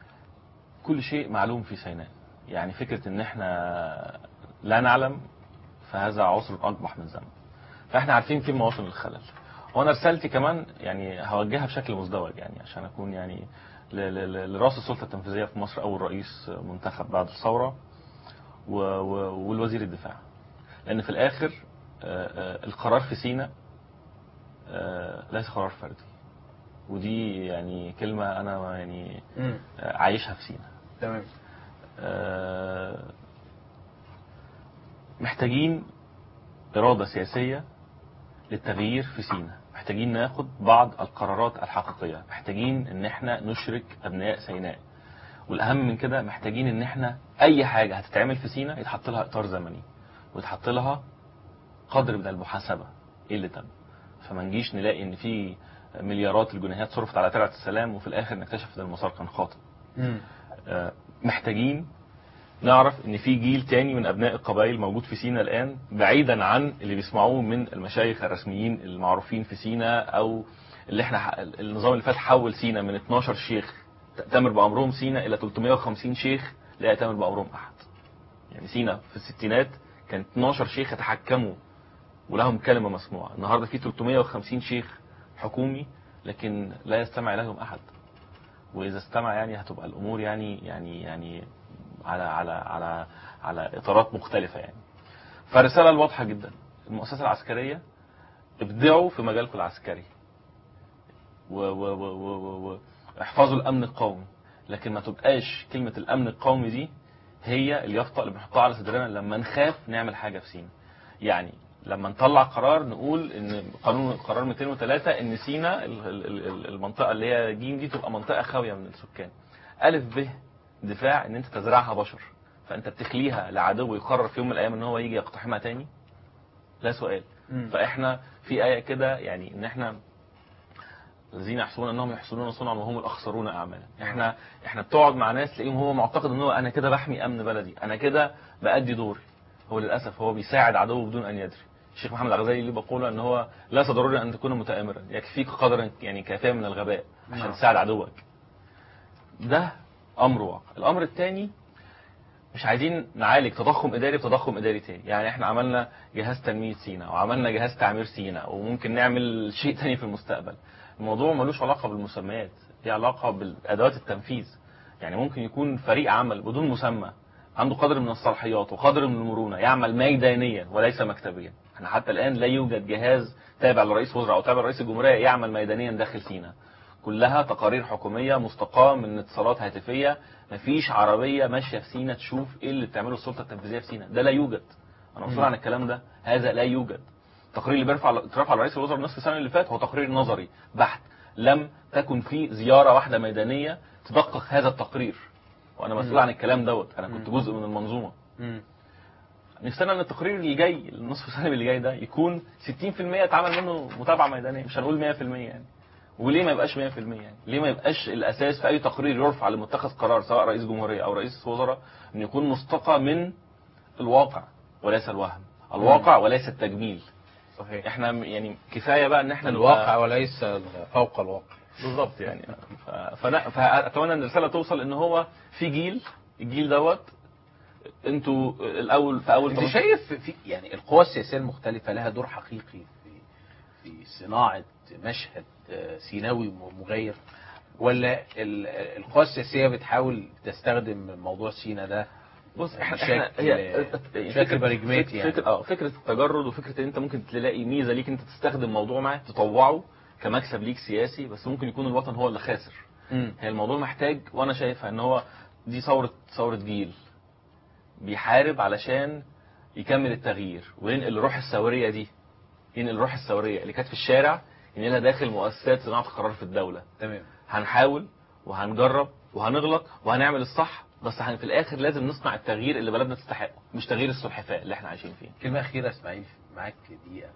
كل شيء معلوم في سيناء يعني فكرة ان احنا لا نعلم فهذا عسر اقبح من ذنب فاحنا عارفين فين مواطن الخلل وانا رسالتي كمان يعني هوجهها بشكل مزدوج يعني عشان اكون يعني ل- ل- ل- لراس السلطه التنفيذيه في مصر اول رئيس منتخب بعد الثوره و- و- والوزير الدفاع لان في الاخر آه، آه، القرار في سيناء آه، ليس قرار فردي ودي يعني كلمه انا يعني مم. آه، عايشها في سيناء تمام آه، محتاجين إرادة سياسية للتغيير في سيناء محتاجين ناخد بعض القرارات الحقيقية محتاجين ان احنا نشرك ابناء سيناء والاهم من كده محتاجين ان احنا اي حاجة هتتعمل في سيناء يتحط لها اطار زمني ويتحط لها قدر من المحاسبة ايه اللي تم فما نجيش نلاقي ان في مليارات الجنيهات صرفت على ترعة السلام وفي الاخر نكتشف ان المسار كان خاطئ آه، محتاجين نعرف ان في جيل تاني من ابناء القبائل موجود في سينا الان بعيدا عن اللي بيسمعوه من المشايخ الرسميين المعروفين في سينا او اللي احنا ح- النظام اللي فات حول سينا من 12 شيخ تأتمر بامرهم سينا الى 350 شيخ لا يأتمر بامرهم احد يعني سينا في الستينات كان 12 شيخ يتحكموا ولهم كلمة مسموعة النهاردة في 350 شيخ حكومي لكن لا يستمع إليهم أحد وإذا استمع يعني هتبقى الأمور يعني يعني يعني على على على على إطارات مختلفة يعني فالرسالة الواضحة جدا المؤسسة العسكرية ابدعوا في مجالكم العسكري و و و و و و احفظوا الأمن القومي لكن ما تبقاش كلمة الأمن القومي دي هي اليافطة اللي بنحطها على صدرنا لما نخاف نعمل حاجة في سينا يعني لما نطلع قرار نقول ان قانون قرار 203 ان سينا ال- ال- ال- المنطقه اللي هي جيم دي تبقى منطقه خاويه من السكان. الف ب دفاع ان انت تزرعها بشر فانت بتخليها لعدو يقرر في يوم من الايام ان هو يجي يقتحمها تاني لا سؤال فاحنا في ايه كده يعني ان احنا الذين يحسبون انهم يحسنون صنعا وهم الاخسرون اعمالا احنا احنا بتقعد مع ناس تلاقيهم هو معتقد ان هو انا كده بحمي امن بلدي انا كده بادي دوري هو للاسف هو بيساعد عدوه بدون ان يدري الشيخ محمد الغزالي ليه بقوله ان هو ليس ضروري ان تكون متآمرا يكفيك قدرا يعني كافيا من الغباء عشان نعم. تساعد عدوك ده امر واقع الامر الثاني مش عايزين نعالج تضخم اداري بتضخم اداري تاني يعني احنا عملنا جهاز تنميه سينا وعملنا جهاز تعمير سينا وممكن نعمل شيء تاني في المستقبل الموضوع ملوش علاقه بالمسميات ليه علاقه بالادوات التنفيذ يعني ممكن يكون فريق عمل بدون مسمى عنده قدر من الصلاحيات وقدر من المرونه يعمل ميدانيا وليس مكتبيا احنا حتى الان لا يوجد جهاز تابع لرئيس وزراء او تابع لرئيس الجمهوريه يعمل ميدانيا داخل سينا كلها تقارير حكوميه مستقاه من اتصالات هاتفيه مفيش عربيه ماشيه في سينا تشوف ايه اللي بتعمله السلطه التنفيذيه في سينا ده لا يوجد انا مسؤول مم. عن الكلام ده هذا لا يوجد التقرير اللي بيرفع اترفع لرئيس الوزراء نصف السنه اللي فات هو تقرير نظري بحت لم تكن في زياره واحده ميدانيه تدقق هذا التقرير وانا مسؤول مم. عن الكلام دوت انا كنت جزء من المنظومه مم. نفسنا ان التقرير اللي جاي النصف سنه اللي جاي ده يكون 60% اتعمل منه متابعه ميدانيه مش هنقول 100% يعني وليه ما يبقاش 100% يعني ليه ما يبقاش الاساس في اي تقرير يرفع لمتخذ قرار سواء رئيس جمهوريه او رئيس وزراء ان يكون مستقى من الواقع وليس الوهم الواقع وليس التجميل صحيح احنا م- يعني كفايه بقى ان احنا نبقى- الواقع وليس فوق الواقع بالظبط يعني ف- فأنا- فاتمنى ان الرساله توصل ان هو في جيل الجيل دوت انتوا الاول في اول انت 18 شايف في يعني القوى السياسيه المختلفه لها دور حقيقي في في صناعه مشهد آه، سيناوي مغير ولا ال- القوى السياسيه بتحاول تستخدم موضوع سينا ده بص احنا بشكل احنا هي بشكل برجماتي يعني فكره اه فكره التجرد وفكره ان انت ممكن تلاقي ميزه ليك انت تستخدم موضوع معاه تطوعه كمكسب ليك سياسي بس ممكن يكون الوطن هو اللي خاسر مم. هي الموضوع محتاج وانا شايفها ان هو دي ثوره ثوره جيل بيحارب علشان يكمل التغيير وينقل الروح الثوريه دي ينقل الروح الثوريه اللي كانت في الشارع ينقلها داخل مؤسسات صناعه القرار في الدوله تمام هنحاول وهنجرب وهنغلط وهنعمل الصح بس هن في الاخر لازم نصنع التغيير اللي بلدنا تستحقه مش تغيير السلحفاة اللي احنا عايشين فيه كلمه اخيره اسماعيل معاك دقيقه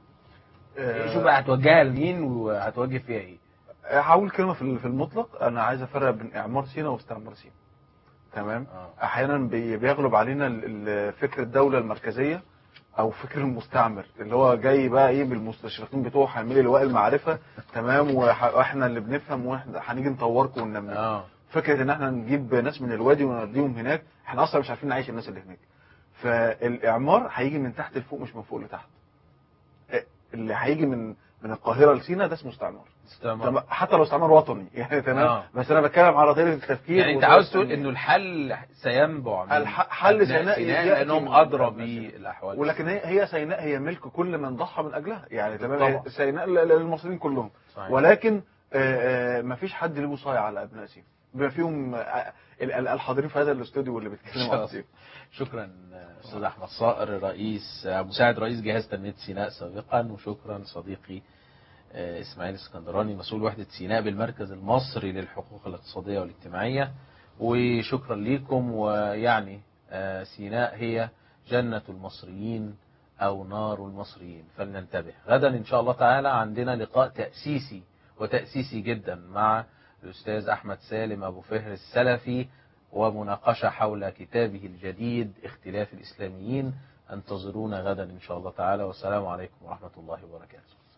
آه، شوف بقى هتوجهها لمين وهتوجه فيها ايه هقول كلمه في في المطلق انا عايز افرق بين اعمار سينا واستعمار سينا تمام احيانا بي- بيغلب علينا ال- ال- فكر الدوله المركزيه او فكر المستعمر اللي هو جاي بقى ايه بالمستشرقين بتوعه حاملي لواء المعرفه تمام وح- واحنا اللي بنفهم واحنا هنيجي نطوركم وننميكم اه فكره ان احنا نجيب ناس من الوادي ونوديهم هناك احنا اصلا مش عارفين نعيش الناس اللي هناك فالاعمار هيجي من تحت لفوق مش من فوق لتحت إيه، اللي هيجي من من القاهره لسينا ده اسمه استعمار استعمار. تمام، حتى لو استعمار وطني يعني تمام آه. بس انا بتكلم على طريقه التفكير يعني انت وطريقة عاوز تقول التنمية. انه الحل سينبع من الح- حل أبناء سيناء سيناء يأتي لانهم من ادرى أبناء سيناء. بالاحوال ولكن هي هي سيناء هي ملك كل من ضحى من اجلها يعني تمام طبعا. هي سيناء ل- للمصريين كلهم صحيح. ولكن ما فيش حد له صايع على ابناء سيناء بما فيهم آه، ال- ال- الحاضرين في هذا الاستوديو واللي بيتكلموا عن سيناء شكرا استاذ احمد صائر رئيس مساعد رئيس جهاز تنميه سيناء سابقا وشكرا صديقي آه، اسماعيل اسكندراني مسؤول وحده سيناء بالمركز المصري للحقوق الاقتصاديه والاجتماعيه وشكرا لكم ويعني آه، سيناء هي جنه المصريين او نار المصريين فلننتبه غدا ان شاء الله تعالى عندنا لقاء تاسيسي وتاسيسي جدا مع الاستاذ احمد سالم ابو فهر السلفي ومناقشة حول كتابه الجديد اختلاف الإسلاميين انتظرونا غدا إن شاء الله تعالى والسلام عليكم ورحمة الله وبركاته